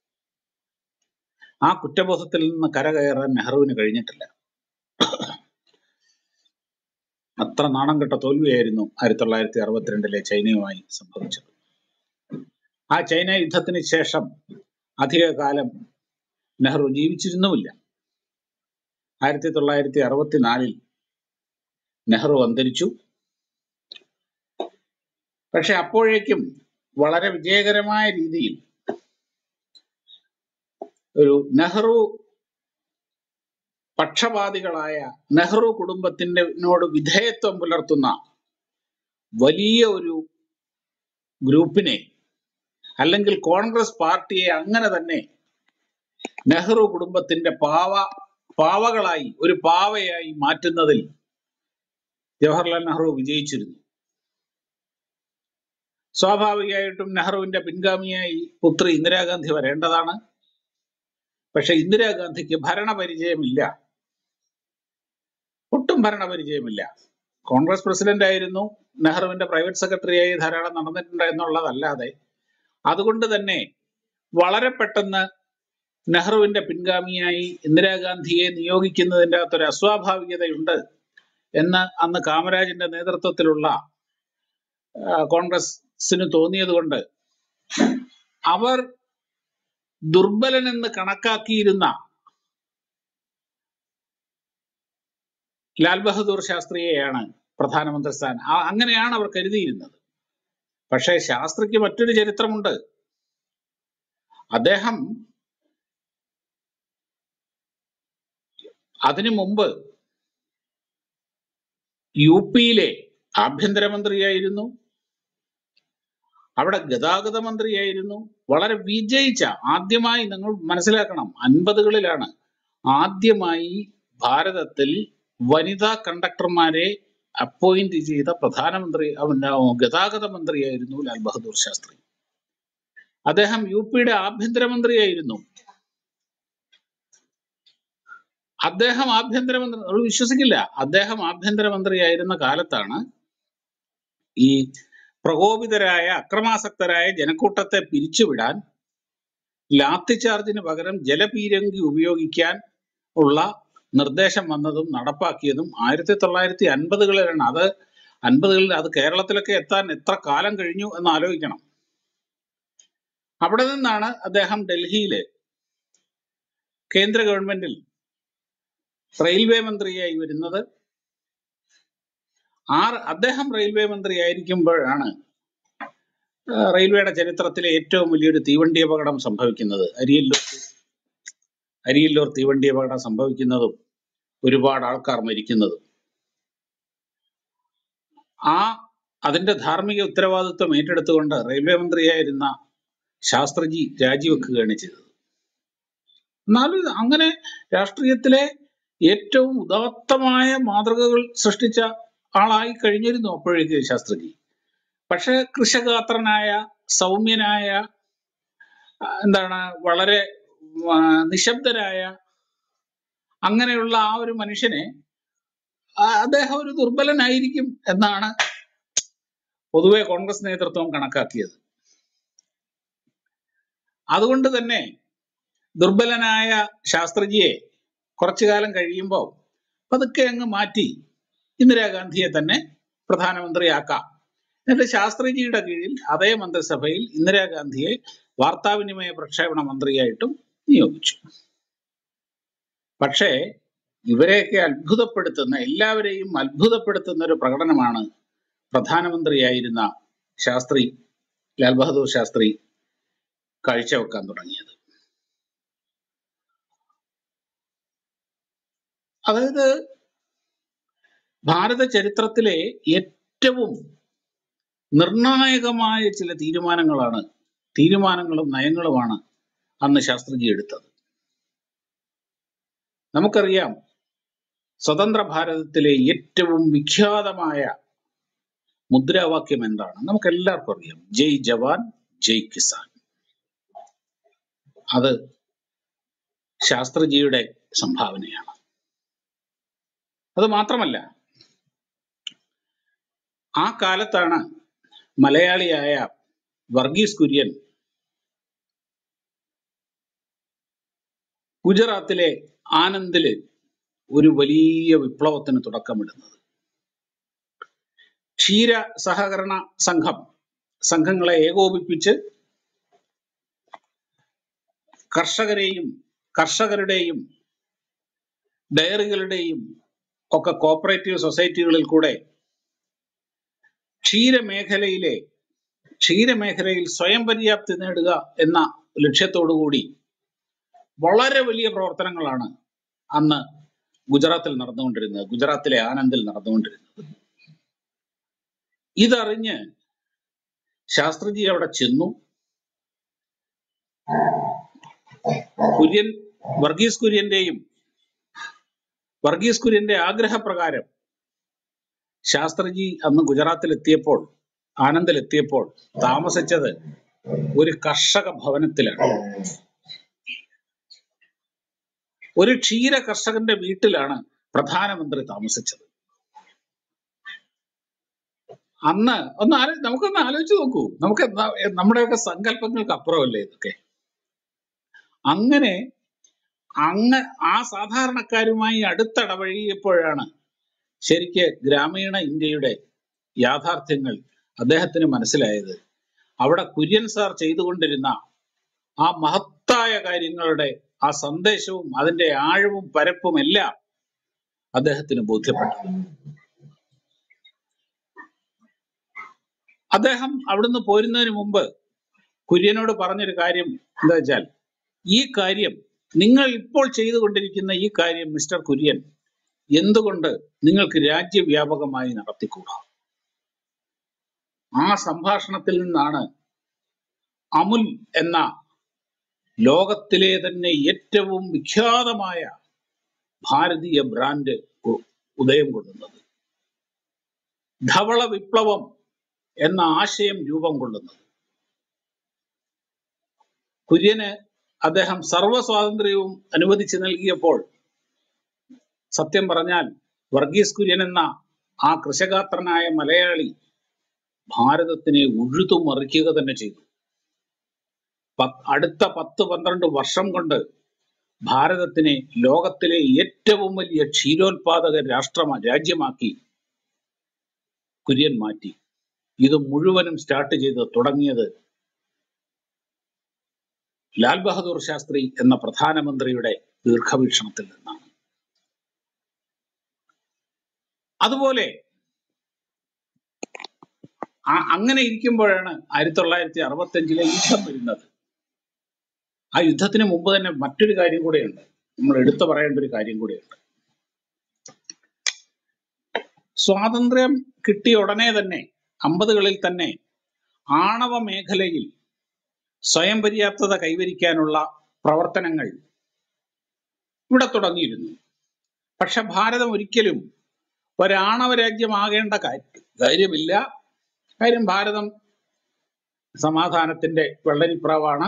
ആ കുറ്റബോധത്തിൽ നിന്ന് കരകയറാൻ നെഹ്റുവിന് കഴിഞ്ഞിട്ടില്ല അത്ര നാണം കെട്ട തോൽവിയായിരുന്നു ആയിരത്തി തൊള്ളായിരത്തി അറുപത്തിരണ്ടിലെ ചൈനയുമായി സംഭവിച്ചത് ആ ചൈന യുദ്ധത്തിന് ശേഷം അധിക കാലം നെഹ്റു ജീവിച്ചിരുന്നുമില്ല ആയിരത്തി തൊള്ളായിരത്തി അറുപത്തിനാലിൽ നെഹ്റു അന്തരിച്ചു പക്ഷെ അപ്പോഴേക്കും വളരെ വിജയകരമായ രീതിയിൽ ഒരു നെഹ്റു പക്ഷപാതികളായ നെഹ്റു കുടുംബത്തിന്റെ നോട് വിധേയത്വം പുലർത്തുന്ന വലിയ ഒരു ഗ്രൂപ്പിനെ അല്ലെങ്കിൽ കോൺഗ്രസ് പാർട്ടിയെ അങ്ങനെ തന്നെ നെഹ്റു കുടുംബത്തിന്റെ പാവ പാവകളായി ഒരു പാവയായി മാറ്റുന്നതിൽ ജവഹർലാൽ നെഹ്റു വിജയിച്ചിരുന്നു സ്വാഭാവികമായിട്ടും നെഹ്റുവിന്റെ പിൻഗാമിയായി പുത്രി ഇന്ദിരാഗാന്ധി വരേണ്ടതാണ് പക്ഷെ ഇന്ദിരാഗാന്ധിക്ക് ഭരണപരിചയമില്ല ഒട്ടും ഭരണപരിചയമില്ല കോൺഗ്രസ് പ്രസിഡന്റ് ആയിരുന്നു നെഹ്റുവിന്റെ പ്രൈവറ്റ് സെക്രട്ടറിയായി ധാരാളം നടന്നിട്ടുണ്ട് എന്നുള്ളതല്ലാതെ അതുകൊണ്ട് തന്നെ വളരെ പെട്ടെന്ന് നെഹ്റുവിന്റെ പിൻഗാമിയായി ഇന്ദിരാഗാന്ധിയെ നിയോഗിക്കുന്നതിൻ്റെ അകത്തൊരു അസ്വാഭാവികതയുണ്ട് എന്ന് അന്ന് കാമരാജിന്റെ നേതൃത്വത്തിലുള്ള ആ, കോൺഗ്രസിന് തോന്നിയത് കൊണ്ട് അവർ ദുർബലനെന്ന് കണക്കാക്കിയിരുന്ന ലാൽ ബഹദൂർ ശാസ്ത്രിയെയാണ് പ്രധാനമന്ത്രി സ്ഥാനം ആ- അങ്ങനെയാണ് അവർ കരുതിയിരുന്നത് പക്ഷേ ശാസ്ത്രിക്ക് മറ്റൊരു ചരിത്രമുണ്ട് അദ്ദേഹം അതിനു മുമ്പ് യു പിയിലെ ആഭ്യന്തരമന്ത്രിയായിരുന്നു അവിടെ ഗതാഗത മന്ത്രിയായിരുന്നു വളരെ വിജയിച്ച ആദ്യമായി നിങ്ങൾ മനസ്സിലാക്കണം അൻപതുകളിലാണ് ആദ്യമായി ഭാരതത്തിൽ വനിതാ കണ്ടക്ടർമാരെ അപ്പോയിന്റ് ചെയ്ത പ്രധാനമന്ത്രി അവന്റെ ഗതാഗത മന്ത്രിയായിരുന്നു ലാൽ ബഹദൂർ ശാസ്ത്രി അദ്ദേഹം യു പിയുടെ ആഭ്യന്തരമന്ത്രിയായിരുന്നു അദ്ദേഹം ആഭ്യന്തരമന്ത്രി നമ്മൾ വിശ്വസിക്കില്ല അദ്ദേഹം ആഭ്യന്തരമന്ത്രിയായിരുന്ന കാലത്താണ് ഈ പ്രകോപിതരായ അക്രമാസക്തരായ ജനക്കൂട്ടത്തെ പിരിച്ചുവിടാൻ ലാത്തി ചാർജിന് പകരം ജലപീരങ്കി ഉപയോഗിക്കാൻ ഉള്ള നിർദ്ദേശം വന്നതും നടപ്പാക്കിയതും ആയിരത്തി തൊള്ളായിരത്തി അൻപതുകളിലാണ് അത് അൻപതുകളിൽ അത് കേരളത്തിലൊക്കെ എത്താൻ എത്ര കാലം കഴിഞ്ഞു എന്ന് ആലോചിക്കണം അവിടെ നിന്നാണ് അദ്ദേഹം ഡൽഹിയില് കേന്ദ്ര ഗവൺമെന്റിൽ റെയിൽവേ മന്ത്രിയായി വരുന്നത് ആ അദ്ദേഹം റെയിൽവേ മന്ത്രി ആയിരിക്കുമ്പോഴാണ് ആ, റെയിൽവേയുടെ ചരിത്രത്തിലെ ഏറ്റവും വലിയൊരു തീവണ്ടി അപകടം സംഭവിക്കുന്നത് അരിയല്ലൂർ അരിയല്ലൂർ തീവണ്ടി അപകടം സംഭവിക്കുന്നതും ഒരുപാട് ആൾക്കാർ മരിക്കുന്നതും ആ അതിന്റെ ധാർമ്മിക ഉത്തരവാദിത്വം ഏറ്റെടുത്തുകൊണ്ട് റെയിൽവേ മന്ത്രിയായിരുന്ന ശാസ്ത്രജി രാജിവെക്കുകയാണ് ചെയ്തത് എന്നാലും ഇത് അങ്ങനെ രാഷ്ട്രീയത്തിലെ ഏറ്റവും ഉദാത്തമായ മാതൃകകൾ സൃഷ്ടിച്ച ആളായി കഴിഞ്ഞിരുന്നു അപ്പോഴേക്ക് ശാസ്ത്രജി പക്ഷെ കൃഷഗാത്രനായ സൗമ്യനായ ആ, എന്താണ് വളരെ ആ, നിശബ്ദരായ അങ്ങനെയുള്ള ആ ഒരു മനുഷ്യനെ ആ, അദ്ദേഹം ഒരു ദുർബലനായിരിക്കും എന്നാണ് പൊതുവെ കോൺഗ്രസ് നേതൃത്വം കണക്കാക്കിയത് അതുകൊണ്ട് തന്നെ ദുർബലനായ ശാസ്ത്രജിയെ കുറച്ചു കാലം കഴിയുമ്പോൾ പതുക്കെ അങ്ങ് മാറ്റി ഇന്ദിരാഗാന്ധിയെ തന്നെ പ്രധാനമന്ത്രിയാക്കാം എന്നിട്ട് ശാസ്ത്രിജിയുടെ കീഴിൽ അതേ മന്ത്രിസഭയിൽ ഇന്ദിരാഗാന്ധിയെ വാർത്താവിനിമയ പ്രക്ഷേപണ മന്ത്രിയായിട്ടും നിയോഗിച്ചു പക്ഷേ ഇവരെയൊക്കെ അത്ഭുതപ്പെടുത്തുന്ന എല്ലാവരെയും അത്ഭുതപ്പെടുത്തുന്ന ഒരു പ്രകടനമാണ് പ്രധാനമന്ത്രിയായിരുന്ന ശാസ്ത്രി ലാൽ ബഹദൂർ ശാസ്ത്രി കാഴ്ചവെക്കാൻ തുടങ്ങിയത് അതായത് ഭാരത ചരിത്രത്തിലെ ഏറ്റവും നിർണായകമായ ചില തീരുമാനങ്ങളാണ് തീരുമാനങ്ങളും നയങ്ങളുമാണ് അന്ന് ശാസ്ത്രജി എടുത്തത് നമുക്കറിയാം സ്വതന്ത്ര ഭാരതത്തിലെ ഏറ്റവും വിഖ്യാതമായ മുദ്രാവാക്യം എന്താണ് നമുക്ക് എല്ലാവർക്കും അറിയാം ജയ് ജവാൻ ജയ് കിസാൻ അത് ശാസ്ത്രജിയുടെ സംഭാവനയാണ് അത് മാത്രമല്ല ആ കാലത്താണ് മലയാളിയായ വർഗീസ് കുര്യൻ ഗുജറാത്തിലെ ആനന്ദില് ഒരു വലിയ വിപ്ലവത്തിന് തുടക്കമിടുന്നത് ക്ഷീര സഹകരണ സംഘം സംഘങ്ങളെ ഏകോപിപ്പിച്ച് കർഷകരെയും കർഷകരുടെയും ഡയറികളുടെയും ഒക്കെ കോപ്പറേറ്റീവ് സൊസൈറ്റികളിൽ കൂടെ ക്ഷീരമേഖലയിലെ ക്ഷീരമേഖലയിൽ സ്വയം പര്യാപ്തി നേടുക എന്ന ലക്ഷ്യത്തോടു കൂടി വളരെ വലിയ പ്രവർത്തനങ്ങളാണ് അന്ന് ഗുജറാത്തിൽ നടന്നുകൊണ്ടിരുന്നത് ഗുജറാത്തിലെ ആനന്ദിൽ നടന്നുകൊണ്ടിരുന്നത് ഇതറിഞ്ഞ് ശാസ്ത്രിജി അവിടെ ചെന്നു കുര്യൻ വർഗീസ് കുര്യന്റെയും വർഗീസ് കുര്യന്റെ ആഗ്രഹപ്രകാരം ശാസ്ത്രിജി അന്ന് ഗുജറാത്തിൽ എത്തിയപ്പോൾ ആനന്ദിൽ എത്തിയപ്പോൾ താമസിച്ചത് ഒരു കർഷക ഭവനത്തിലാണ് ഒരു ക്ഷീര കർഷകന്റെ വീട്ടിലാണ് പ്രധാനമന്ത്രി താമസിച്ചത് അന്ന് ഒന്ന് ആലോ നമുക്കൊന്ന് ആലോചിച്ച് നോക്കൂ നമുക്ക് എന്താ- നമ്മുടെയൊക്കെ സങ്കല്പങ്ങൾക്ക് അപ്പുറമല്ലേ ഇതൊക്കെ അങ്ങനെ അങ്ങ് ആ സാധാരണക്കാരുമായി അടുത്തിടപഴകിയപ്പോഴാണ് ശരിക്ക് ഗ്രാമീണ ഇന്ത്യയുടെ യാഥാർത്ഥ്യങ്ങൾ അദ്ദേഹത്തിന് മനസ്സിലായത് അവിടെ കുര്യൻ സാർ ചെയ്തുകൊണ്ടിരുന്ന ആ മഹത്തായ കാര്യങ്ങളുടെ ആ സന്ദേശവും അതിന്റെ ആഴവും പരപ്പും എല്ലാം അദ്ദേഹത്തിന് ബോധ്യപ്പെട്ടു അദ്ദേഹം അവിടുന്ന് പോരുന്നതിന് മുമ്പ് കുര്യനോട് പറഞ്ഞൊരു കാര്യം എന്താ വെച്ചാൽ ഈ കാര്യം നിങ്ങൾ ഇപ്പോൾ ചെയ്തുകൊണ്ടിരിക്കുന്ന ഈ കാര്യം മിസ്റ്റർ കുര്യൻ എന്തുകൊണ്ട് നിങ്ങൾക്ക് രാജ്യവ്യാപകമായി നടത്തിക്കൂടാ ആ സംഭാഷണത്തിൽ നിന്നാണ് അമുൽ എന്ന ലോകത്തിലെ തന്നെ ഏറ്റവും വിഖ്യാതമായ ഭാരതീയ ബ്രാൻഡ് ഉ- ഉദയം കൊള്ളുന്നത് ധവള വിപ്ലവം എന്ന ആശയം രൂപം കൊള്ളുന്നത് കുര്യന് അദ്ദേഹം സർവ്വ സ്വാതന്ത്ര്യവും അനുവദിച്ചു നൽകിയപ്പോൾ സത്യം പറഞ്ഞാൽ വർഗീസ് കുര്യൻ എന്ന ആ കൃഷകാത്രനായ മലയാളി ഭാരതത്തിനെ ഉഴുതു മറിക്കുക തന്നെ ചെയ്തു പ- അടുത്ത പത്ത് പന്ത്രണ്ട് വർഷം കൊണ്ട് ഭാരതത്തിനെ ലോകത്തിലെ ഏറ്റവും വലിയ ക്ഷീരോത്പാദക രാഷ്ട്രമാ രാജ്യമാക്കി കുര്യൻ മാറ്റി ഇത് മുഴുവനും സ്റ്റാർട്ട് ചെയ്ത് തുടങ്ങിയത് ലാൽ ബഹദൂർ ശാസ്ത്രി എന്ന പ്രധാനമന്ത്രിയുടെ ദീർഘവീക്ഷണത്തിൽ നിന്നാണ് അതുപോലെ ആ- അങ്ങനെ ഇരിക്കുമ്പോഴാണ് ആയിരത്തി തൊള്ളായിരത്തി അറുപത്തി അഞ്ചിലെ യുദ്ധം വരുന്നത് ആ യുദ്ധത്തിന് മുമ്പ് തന്നെ മറ്റൊരു കാര്യം കൂടെയുണ്ട് നമ്മൾ എടുത്തു പറയേണ്ട ഒരു കാര്യം കൂടെയുണ്ട് സ്വാതന്ത്ര്യം കിട്ടിയ ഉടനെ തന്നെ അമ്പതുകളിൽ തന്നെ ആണവ മേഖലയിൽ സ്വയം പര്യാപ്തത കൈവരിക്കാനുള്ള പ്രവർത്തനങ്ങൾ ഇവിടെ തുടങ്ങിയിരുന്നു പക്ഷെ ഭാരതം ഒരിക്കലും ഒരാണവ രാജ്യമാകേണ്ട കാര്യം കാര്യമില്ല കാര്യം ഭാരതം സമാധാനത്തിന്റെ വെള്ളരിപ്രാവാണ്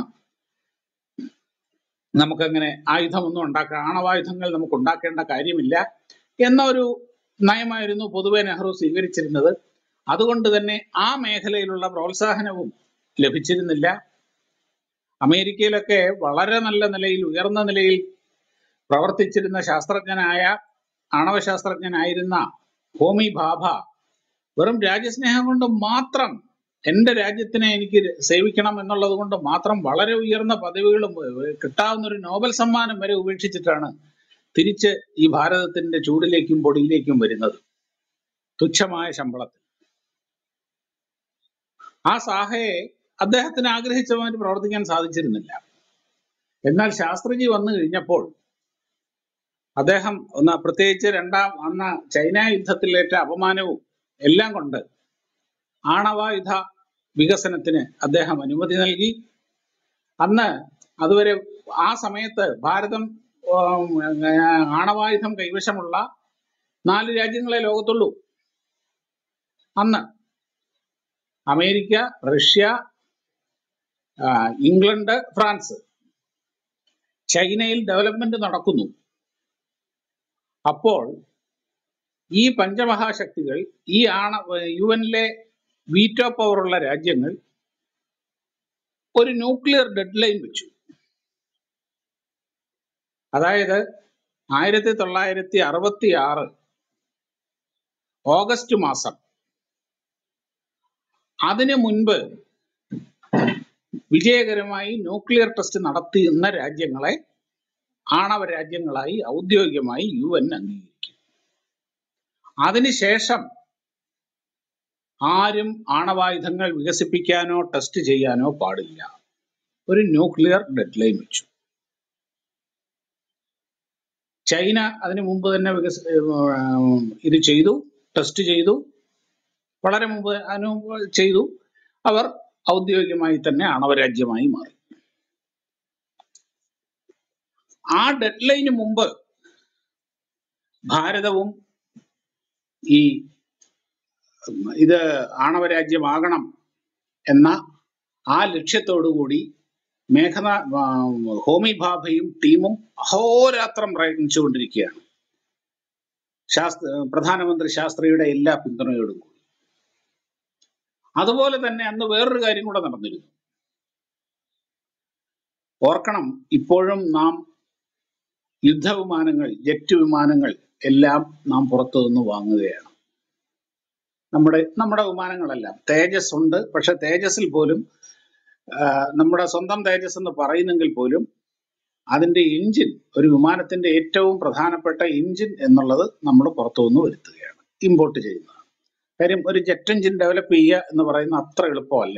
നമുക്കങ്ങനെ ആയുധമൊന്നും ഉണ്ടാക്കാൻ ആണവായുധങ്ങൾ നമുക്ക് ഉണ്ടാക്കേണ്ട കാര്യമില്ല എന്ന ഒരു നയമായിരുന്നു പൊതുവെ നെഹ്റു സ്വീകരിച്ചിരുന്നത് അതുകൊണ്ട് തന്നെ ആ മേഖലയിലുള്ള പ്രോത്സാഹനവും ലഭിച്ചിരുന്നില്ല അമേരിക്കയിലൊക്കെ വളരെ നല്ല നിലയിൽ ഉയർന്ന നിലയിൽ പ്രവർത്തിച്ചിരുന്ന ശാസ്ത്രജ്ഞനായ ആണവശാസ്ത്രജ്ഞനായിരുന്ന ഹോമി ഭാഭ വെറും രാജ്യസ്നേഹം കൊണ്ട് മാത്രം എന്റെ രാജ്യത്തിനെ എനിക്ക് സേവിക്കണം എന്നുള്ളത് കൊണ്ട് മാത്രം വളരെ ഉയർന്ന പദവികളും ഏഹ്, കിട്ടാവുന്ന ഒരു നോബൽ സമ്മാനം വരെ ഉപേക്ഷിച്ചിട്ടാണ് തിരിച്ച് ഈ ഭാരതത്തിന്റെ ചൂടിലേക്കും പൊടിയിലേക്കും വരുന്നത് തുച്ഛമായ ശമ്പളത്തിൽ ആ സാഹയെ അദ്ദേഹത്തിന് ആഗ്രഹിച്ചവന് പ്രവർത്തിക്കാൻ സാധിച്ചിരുന്നില്ല എന്നാൽ ശാസ്ത്രിജി വന്നു കഴിഞ്ഞപ്പോൾ അദ്ദേഹം ഒന്ന് പ്രത്യേകിച്ച് രണ്ടാം അന്ന് ചൈന യുദ്ധത്തിലേറ്റ അപമാനവും എല്ലാം കൊണ്ട് ആണവായുധ വികസനത്തിന് അദ്ദേഹം അനുമതി നൽകി അന്ന് അതുവരെ ആ സമയത്ത് ഭാരതം ഉം, ആണവായുധം കൈവശമുള്ള നാല് രാജ്യങ്ങളെ ലോകത്തുള്ളൂ അന്ന് അമേരിക്ക റഷ്യ ആ, ഇംഗ്ലണ്ട് ഫ്രാൻസ് ചൈനയിൽ ഡെവലപ്മെന്റ് നടക്കുന്നു അപ്പോൾ ഈ പഞ്ചമഹാശക്തികൾ ഈ ആണ യു എനിലെ വീറ്റോ പവറുള്ള രാജ്യങ്ങൾ ഒരു ന്യൂക്ലിയർ ഡെഡ് ലൈൻ വെച്ചു അതായത് ആയിരത്തി തൊള്ളായിരത്തി അറുപത്തി ആറ് ഓഗസ്റ്റ് മാസം അതിനു മുൻപ് വിജയകരമായി ന്യൂക്ലിയർ ടെസ്റ്റ് നടത്തുന്ന രാജ്യങ്ങളെ ആണവ രാജ്യങ്ങളായി ഔദ്യോഗികമായി യു എൻ അംഗീകരിക്കും അതിനുശേഷം ആരും ആണവായുധങ്ങൾ വികസിപ്പിക്കാനോ ടെസ്റ്റ് ചെയ്യാനോ പാടില്ല ഒരു ന്യൂക്ലിയർ ഡെഡ് ലൈൻ വെച്ചു ചൈന അതിനു മുമ്പ് തന്നെ വികസ ഏർ ഇത് ചെയ്തു ടെസ്റ്റ് ചെയ്തു വളരെ മുമ്പ് അതിനു മുമ്പ് ചെയ്തു അവർ ഔദ്യോഗികമായി തന്നെ ആണവരാജ്യമായി മാറി ആ ഡെഡ് ലൈന് മുമ്പ് ഭാരതവും ഈ ഉം, ഇത് ആണവരാജ്യമാകണം എന്ന ആ ലക്ഷ്യത്തോടു കൂടി മേഘന ആ, ഹോമി ഭാഭയും ടീമും അഹോരാത്രം പ്രയത്നിച്ചുകൊണ്ടിരിക്കുകയാണ് ശാസ്ത്ര പ്രധാനമന്ത്രി ശാസ്ത്രിയുടെ എല്ലാ പിന്തുണയോടും കൂടി അതുപോലെ തന്നെ അന്ന് വേറൊരു കാര്യം കൂടെ നടന്നിരുന്നു ഓർക്കണം ഇപ്പോഴും നാം യുദ്ധവിമാനങ്ങൾ ജെറ്റ് വിമാനങ്ങൾ എല്ലാം നാം പുറത്തു നിന്ന് വാങ്ങുകയാണ് നമ്മുടെ നമ്മുടെ വിമാനങ്ങളെല്ലാം തേജസ് ഉണ്ട് പക്ഷെ തേജസ്സിൽ പോലും ആ, നമ്മുടെ സ്വന്തം തേജസ് എന്ന് പറയുന്നെങ്കിൽ പോലും അതിന്റെ എഞ്ചിൻ ഒരു വിമാനത്തിന്റെ ഏറ്റവും പ്രധാനപ്പെട്ട എഞ്ചിൻ എന്നുള്ളത് നമ്മൾ പുറത്തുനിന്ന് വരുത്തുകയാണ് ഇമ്പോർട്ട് ചെയ്യുന്നതാണ് കാര്യം ഒരു ജെറ്റ് എഞ്ചിൻ ഡെവലപ്പ് ചെയ്യുക എന്ന് പറയുന്നത് അത്ര എളുപ്പമല്ല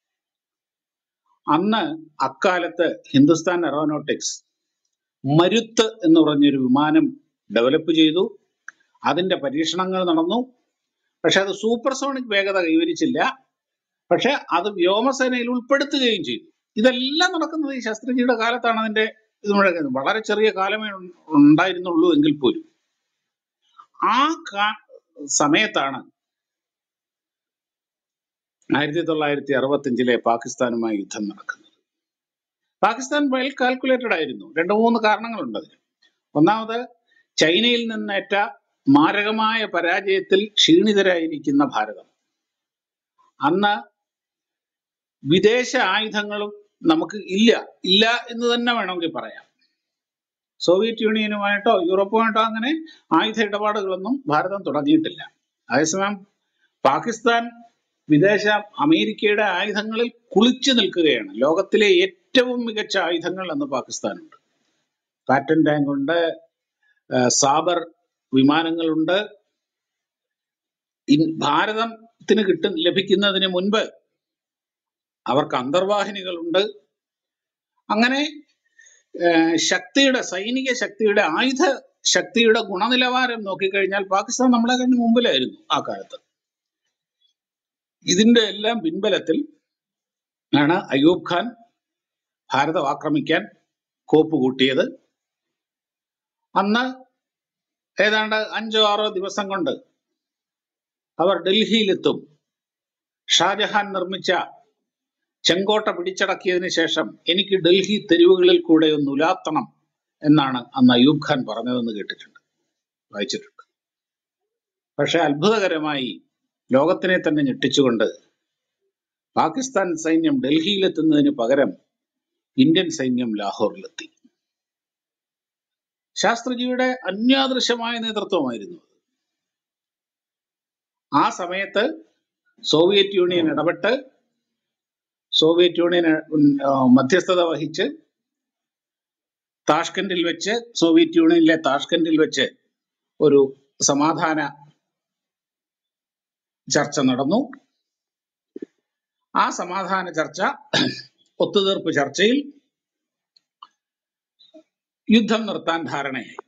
അന്ന് അക്കാലത്ത് ഹിന്ദുസ്ഥാൻ എറോനോട്ടിക്സ് മരുത്ത് എന്ന് പറഞ്ഞൊരു വിമാനം ഡെവലപ്പ് ചെയ്തു അതിന്റെ പരീക്ഷണങ്ങൾ നടന്നു പക്ഷെ അത് സൂപ്പർസോണിക് വേഗത കൈവരിച്ചില്ല പക്ഷെ അത് വ്യോമസേനയിൽ ഉൾപ്പെടുത്തുകയും ചെയ്തു ഇതെല്ലാം നടക്കുന്നത് ഈ ശസ്ത്രജിയുടെ കാലത്താണ് അതിന്റെ ഇത് മുഴങ്ങുന്നത് വളരെ ചെറിയ കാലമേ ഉ- ഉണ്ടായിരുന്നുള്ളൂ എങ്കിൽ പോലും ആ കാ- സമയത്താണ് ആയിരത്തി തൊള്ളായിരത്തി അറുപത്തിയഞ്ചിലെ പാകിസ്ഥാനുമായി യുദ്ധം നടക്കുന്നത് പാകിസ്ഥാൻ വെൽ കാൽക്കുലേറ്റഡ് ആയിരുന്നു രണ്ട് മൂന്ന് കാരണങ്ങളുണ്ട് അതിന് ഒന്നാമത് ചൈനയിൽ നിന്നേറ്റ മാരകമായ പരാജയത്തിൽ ക്ഷീണിതരായിരിക്കുന്ന ഭാരതം അന്ന് വിദേശ ആയുധങ്ങളും നമുക്ക് ഇല്ല ഇല്ല എന്ന് തന്നെ വേണമെങ്കിൽ പറയാം സോവിയറ്റ് യൂണിയനുമായിട്ടോ യൂറോപ്പുമായിട്ടോ അങ്ങനെ ആയുധ ഇടപാടുകളൊന്നും ഭാരതം തുടങ്ങിയിട്ടില്ല അതേസമയം പാകിസ്ഥാൻ വിദേശ അമേരിക്കയുടെ ആയുധങ്ങളിൽ കുളിച്ചു നിൽക്കുകയാണ് ലോകത്തിലെ ഏറ്റവും മികച്ച ആയുധങ്ങൾ എന്ന് പാകിസ്ഥാനുണ്ട് പാറ്റൻ ടാങ്ക് ഉണ്ട് ആ, സാബർ വിമാനങ്ങളുണ്ട് ഇൻ- ഭാരതത്തിന് കിട്ടു ലഭിക്കുന്നതിന് മുൻപ് അവർക്ക് അന്തർവാഹിനികളുണ്ട് അങ്ങനെ ആ, ശക്തിയുടെ സൈനിക ശക്തിയുടെ ആയുധ ശക്തിയുടെ ഗുണനിലവാരം നോക്കിക്കഴിഞ്ഞാൽ പാകിസ്ഥാൻ നമ്മളെ കഴിഞ്ഞ് മുമ്പിലായിരുന്നു ആ കാലത്ത് ഇതിന്റെ എല്ലാം പിൻബലത്തിൽ ആണ് അയൂബ് ഖാൻ ഭാരതം ആക്രമിക്കാൻ കോപ്പ് കൂട്ടിയത് അന്ന് ഏതാണ്ട് അഞ്ചോ ആറോ ദിവസം കൊണ്ട് അവർ ഡൽഹിയിലെത്തും ഷാജഹാൻ നിർമ്മിച്ച ചെങ്കോട്ട പിടിച്ചടക്കിയതിന് ശേഷം എനിക്ക് ഡൽഹി തെരുവുകളിൽ കൂടെ ഒന്ന് ഉലാത്തണം എന്നാണ് അന്ന് അയൂബ് ഖാൻ പറഞ്ഞതെന്ന് കേട്ടിട്ടുണ്ട് വായിച്ചിട്ടുണ്ട് പക്ഷെ അത്ഭുതകരമായി ലോകത്തിനെ തന്നെ ഞെട്ടിച്ചുകൊണ്ട് പാകിസ്ഥാൻ സൈന്യം ഡൽഹിയിലെത്തുന്നതിന് പകരം ഇന്ത്യൻ സൈന്യം ലാഹോറിലെത്തി ശാസ്ത്രജിയുടെ അന്യാദൃശമായ നേതൃത്വമായിരുന്നു അത്. ആ സമയത്ത് സോവിയറ്റ് യൂണിയൻ ഇടപെട്ട് സോവിയറ്റ് യൂണിയൻ ഉം, ആ, മധ്യസ്ഥത വഹിച്ച് താഷ്കണ്ടിൽ വെച്ച് സോവിയറ്റ് യൂണിയനിലെ താഷ്കണ്ടിൽ വെച്ച് ഒരു സമാധാന ചർച്ച നടന്നു ആ സമാധാന ചർച്ച ഒത്തുതീർപ്പ് ചർച്ചയിൽ യുദ്ധം നിർത്താൻ ധാരണയായി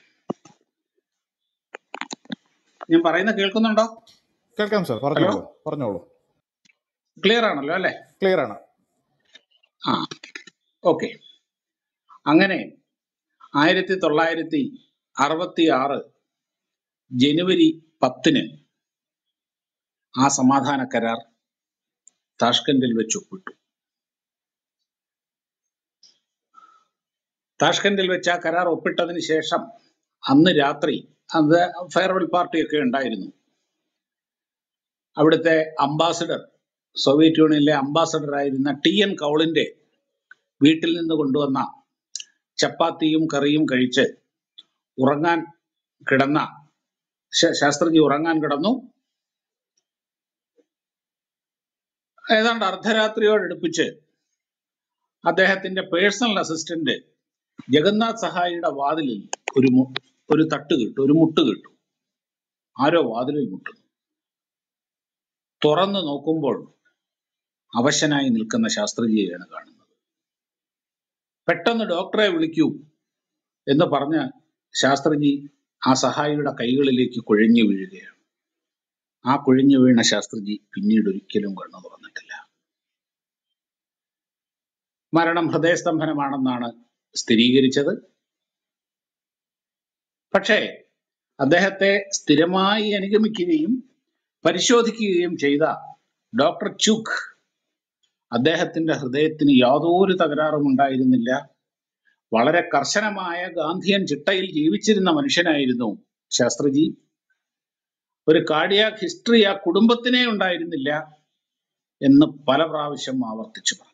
ഞാൻ പറയുന്ന കേൾക്കുന്നുണ്ടോ കേൾക്കാം സാർ ഹലോ പറഞ്ഞോളൂ പറഞ്ഞോളൂ ക്ലിയർ ആണല്ലോ അല്ലെ ക്ലിയർ ആണ് ആ ഓക്കെ അങ്ങനെ ആയിരത്തി തൊള്ളായിരത്തി അറുപത്തി ആറ് ജനുവരി പത്തിന് ആ സമാധാന കരാർ താഷ്കണ്ടിൽ വെച്ച് ഒപ്പിട്ടു താഷ്കണ്ടിൽ വെച്ച് ആ കരാർ ഒപ്പിട്ടതിന് ശേഷം അന്ന് രാത്രി അത് ഫെയർവെൽ പാർട്ടിയൊക്കെ ഉണ്ടായിരുന്നു അവിടുത്തെ അംബാസിഡർ സോവിയറ്റ് യൂണിയനിലെ അംബാസഡർ ആയിരുന്ന ടി എൻ കൗളിന്റെ വീട്ടിൽ നിന്ന് കൊണ്ടുവന്ന ചപ്പാത്തിയും കറിയും കഴിച്ച് ഉറങ്ങാൻ കിടന്ന ശ- ശാസ്ത്രജ്ഞ ഉറങ്ങാൻ കിടന്നു ഏതാണ്ട് അർദ്ധരാത്രിയോടടുപ്പിച്ച് അദ്ദേഹത്തിന്റെ പേഴ്സണൽ അസിസ്റ്റന്റ് ജഗന്നാഥ് സഹായിയുടെ വാതിലിൽ ഒരു മു- ഒരു തട്ട് കിട്ടും ഒരു മുട്ട് കിട്ടും ആരോ വാതിലിൽ മുട്ടുന്നു തുറന്നു നോക്കുമ്പോൾ അവശനായി നിൽക്കുന്ന ശാസ്ത്രിജിയെയാണ് കാണുന്നത് പെട്ടെന്ന് ഡോക്ടറെ വിളിക്കൂ എന്ന് പറഞ്ഞ് ശാസ്ത്രിജി ആ സഹായിയുടെ കൈകളിലേക്ക് കുഴഞ്ഞു വീഴുകയാണ് ആ കുഴഞ്ഞു വീണ ശാസ്ത്രിജി പിന്നീട് ഒരിക്കലും കണ്ണു തുറന്നിട്ടില്ല മരണം ഹൃദയസ്തംഭനമാണെന്നാണ് സ്ഥിരീകരിച്ചത് പക്ഷേ അദ്ദേഹത്തെ സ്ഥിരമായി അനുഗമിക്കുകയും പരിശോധിക്കുകയും ചെയ്ത ഡോക്ടർ ചുക് അദ്ദേഹത്തിന്റെ ഹൃദയത്തിന് യാതൊരു തകരാറും ഉണ്ടായിരുന്നില്ല വളരെ കർശനമായ ഗാന്ധിയൻ ചിട്ടയിൽ ജീവിച്ചിരുന്ന മനുഷ്യനായിരുന്നു ശാസ്ത്രിജി ഒരു കാർഡിയാക് ഹിസ്റ്ററി ആ കുടുംബത്തിനെ ഉണ്ടായിരുന്നില്ല എന്ന് പല പ്രാവശ്യം ആവർത്തിച്ചു പറഞ്ഞു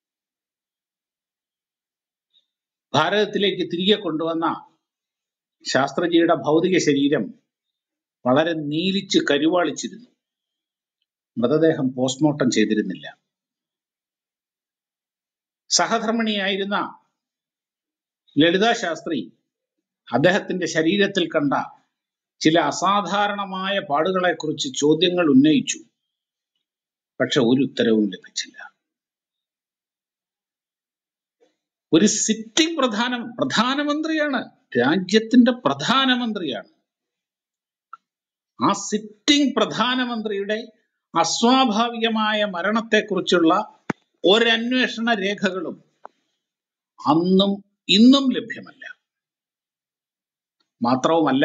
ഭാരതത്തിലേക്ക് തിരികെ കൊണ്ടുവന്ന ശാസ്ത്രജിയുടെ ഭൗതിക ശരീരം വളരെ നീലിച്ച് കരുവാളിച്ചിരുന്നു മൃതദേഹം പോസ്റ്റ്മോർട്ടം ചെയ്തിരുന്നില്ല സഹധർമ്മിണിയായിരുന്ന ലളിത ശാസ്ത്രി അദ്ദേഹത്തിന്റെ ശരീരത്തിൽ കണ്ട ചില അസാധാരണമായ പാടുകളെക്കുറിച്ച് ചോദ്യങ്ങൾ ഉന്നയിച്ചു പക്ഷെ ഒരു ഉത്തരവും ലഭിച്ചില്ല ഒരു സിറ്റിംഗ് പ്രധാന പ്രധാനമന്ത്രിയാണ് രാജ്യത്തിന്റെ പ്രധാനമന്ത്രിയാണ് ആ സിറ്റിംഗ് പ്രധാനമന്ത്രിയുടെ അസ്വാഭാവികമായ മരണത്തെക്കുറിച്ചുള്ള ഒരന്വേഷണ രേഖകളും അന്നും ഇന്നും ലഭ്യമല്ല മാത്രവുമല്ല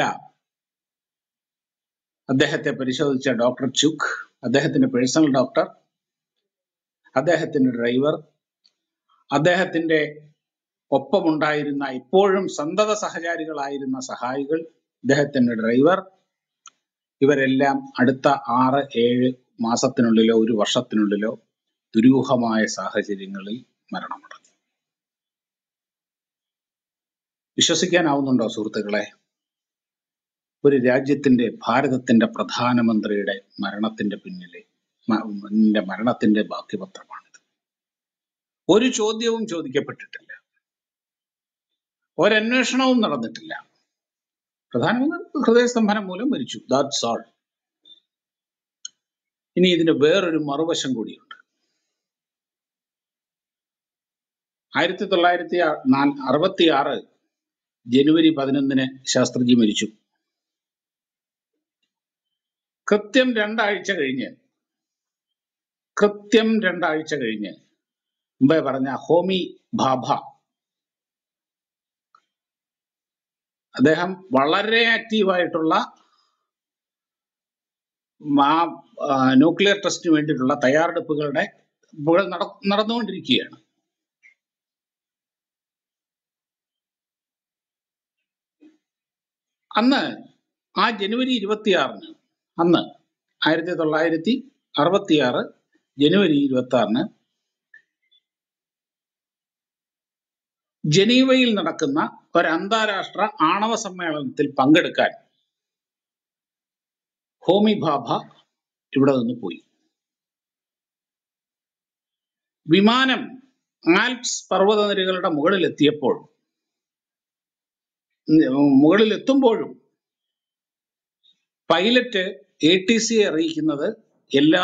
അദ്ദേഹത്തെ പരിശോധിച്ച ഡോക്ടർ ചുക് അദ്ദേഹത്തിന്റെ പേഴ്സണൽ ഡോക്ടർ അദ്ദേഹത്തിന്റെ ഡ്രൈവർ അദ്ദേഹത്തിന്റെ ഒപ്പമുണ്ടായിരുന്ന ഇപ്പോഴും സന്തത സഹചാരികളായിരുന്ന സഹായികൾ അദ്ദേഹത്തിന്റെ ഡ്രൈവർ ഇവരെല്ലാം അടുത്ത ആറ് ഏഴ് മാസത്തിനുള്ളിലോ ഒരു വർഷത്തിനുള്ളിലോ ദുരൂഹമായ സാഹചര്യങ്ങളിൽ മരണമടഞ്ഞു വിശ്വസിക്കാനാവുന്നുണ്ടോ സുഹൃത്തുക്കളെ ഒരു രാജ്യത്തിന്റെ ഭാരതത്തിന്റെ പ്രധാനമന്ത്രിയുടെ മരണത്തിന്റെ പിന്നിലെ മ- ന്റെ മരണത്തിന്റെ ബാക്കിപത്രമാണിത് ഒരു ചോദ്യവും ചോദിക്കപ്പെട്ടിട്ടില്ല ഒരന്വേഷണവും നടന്നിട്ടില്ല പ്രധാനമന്ത്രി ഹൃദയസ്തംഭനം മൂലം മരിച്ചു ദാറ്റ്സ് ഓൾ ഇനി ഇതിന് വേറൊരു മറുവശം കൂടിയുണ്ട് ആയിരത്തി തൊള്ളായിരത്തി അറുപത്തി ആറ് ജനുവരി പതിനൊന്നിന് ശാസ്ത്രജി മരിച്ചു കൃത്യം രണ്ടാഴ്ച കഴിഞ്ഞ് കൃത്യം രണ്ടാഴ്ച കഴിഞ്ഞ് മുമ്പേ പറഞ്ഞ ഹോമി ഭാഭ അദ്ദേഹം വളരെ ആക്റ്റീവായിട്ടുള്ള ആ ന്യൂക്ലിയർ ടെസ്റ്റിന് വേണ്ടിയിട്ടുള്ള തയ്യാറെടുപ്പുകളുടെ ഇപ്പോൾ നട നടന്നുകൊണ്ടിരിക്കുകയാണ് അന്ന് ആ ജനുവരി ഇരുപത്തിയാറിന് അന്ന് ആയിരത്തി തൊള്ളായിരത്തി അറുപത്തിയാറ് ജനുവരി ഇരുപത്തി ആറിന് ജനീവയിൽ നടക്കുന്ന ഒരു അന്താരാഷ്ട്ര ആണവ സമ്മേളനത്തിൽ പങ്കെടുക്കാൻ ഹോമി ഭാഭ ഇവിടെ നിന്ന് പോയി വിമാനം ആൽപ്സ് പർവ്വതനിരകളുടെ മുകളിലെത്തിയപ്പോൾ ഉം, മുകളിലെത്തുമ്പോഴും പൈലറ്റ് എ ടി സി അറിയിക്കുന്നത് എല്ലാ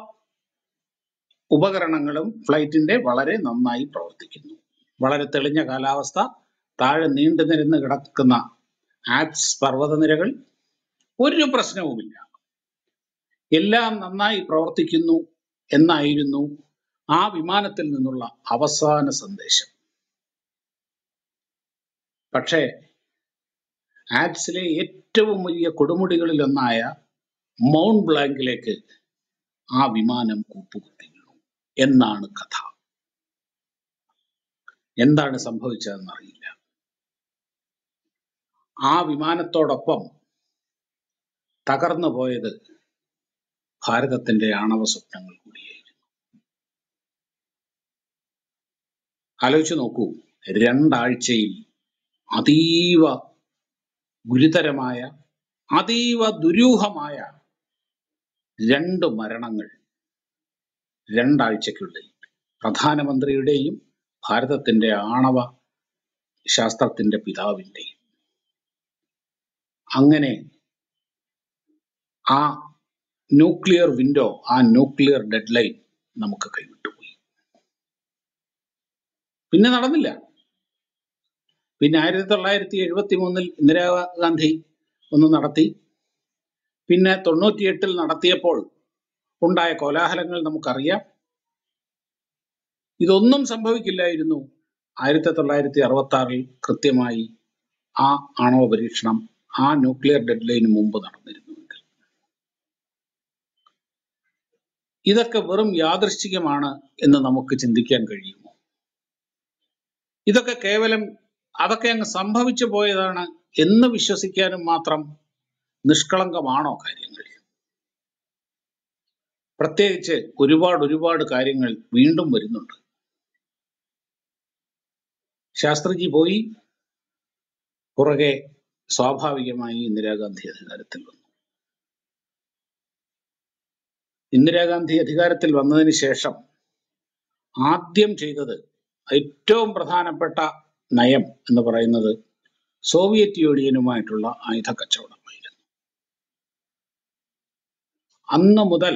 ഉപകരണങ്ങളും ഫ്ലൈറ്റിന്റെ വളരെ നന്നായി പ്രവർത്തിക്കുന്നു വളരെ തെളിഞ്ഞ കാലാവസ്ഥ താഴെ നീണ്ടു നിരന്ന് കിടക്കുന്ന ആൽപ്സ് പർവ്വതനിരകൾ ഒരു പ്രശ്നവുമില്ല എല്ലാം നന്നായി പ്രവർത്തിക്കുന്നു എന്നായിരുന്നു ആ വിമാനത്തിൽ നിന്നുള്ള അവസാന സന്ദേശം പക്ഷേ ആൽപ്സിലെ ഏറ്റവും വലിയ കൊടുമുടികളിൽ ഒന്നായ മൗണ്ട് ബ്ലാങ്കിലേക്ക് ആ വിമാനം കൂപ്പുകുത്തി വീണു എന്നാണ് കഥ എന്താണ് സംഭവിച്ചതെന്ന് അറിയില്ല ആ വിമാനത്തോടൊപ്പം തകർന്നു പോയത് ഭാരതത്തിന്റെ ആണവ സ്വപ്നങ്ങൾ കൂടിയായിരുന്നു ആലോചിച്ച് നോക്കൂ രണ്ടാഴ്ചയിൽ അതീവ ഗുരുതരമായ അതീവ ദുരൂഹമായ രണ്ട് മരണങ്ങൾ രണ്ടാഴ്ചക്കുള്ളിൽ പ്രധാനമന്ത്രിയുടെയും ഭാരതത്തിന്റെ ആണവ ശാസ്ത്രത്തിന്റെ പിതാവിന്റെയും അങ്ങനെ ആ ന്യൂക്ലിയർ വിൻഡോ ആ ന്യൂക്ലിയർ ഡെഡ് ലൈൻ നമുക്ക് കൈവിട്ടുപോയി പിന്നെ നടന്നില്ല പിന്നെ ആയിരത്തി തൊള്ളായിരത്തി എഴുപത്തി മൂന്നിൽ ഇന്ദിരാഗാന്ധി ഒന്ന് നടത്തി പിന്നെ തൊണ്ണൂറ്റിയെട്ടിൽ നടത്തിയപ്പോൾ ഉണ്ടായ കോലാഹലങ്ങൾ നമുക്കറിയാം ഇതൊന്നും സംഭവിക്കില്ലായിരുന്നു ആയിരത്തി തൊള്ളായിരത്തി അറുപത്തി ആറിൽ കൃത്യമായി ആ ആണവ പരീക്ഷണം ആ ന്യൂക്ലിയർ ഡെഡ് ലൈന് മുമ്പ് നടന്നിരുന്നുവെങ്കിൽ ഇതൊക്കെ വെറും യാദൃശ്ചികമാണ് എന്ന് നമുക്ക് ചിന്തിക്കാൻ കഴിയുമോ ഇതൊക്കെ കേവലം അതൊക്കെ അങ്ങ് സംഭവിച്ചു പോയതാണ് എന്ന് വിശ്വസിക്കാനും മാത്രം നിഷ്കളങ്കമാണോ കാര്യങ്ങൾ പ്രത്യേകിച്ച് ഒരുപാട് ഒരുപാട് കാര്യങ്ങൾ വീണ്ടും വരുന്നുണ്ട് ശാസ്ത്രിജി പോയി പുറകെ സ്വാഭാവികമായി ഇന്ദിരാഗാന്ധി അധികാരത്തിൽ വന്നു ഇന്ദിരാഗാന്ധി അധികാരത്തിൽ വന്നതിന് ശേഷം ആദ്യം ചെയ്തത് ഏറ്റവും പ്രധാനപ്പെട്ട നയം എന്ന് പറയുന്നത് സോവിയറ്റ് യൂണിയനുമായിട്ടുള്ള ആയുധ കച്ചവടമായിരുന്നു അന്ന് മുതൽ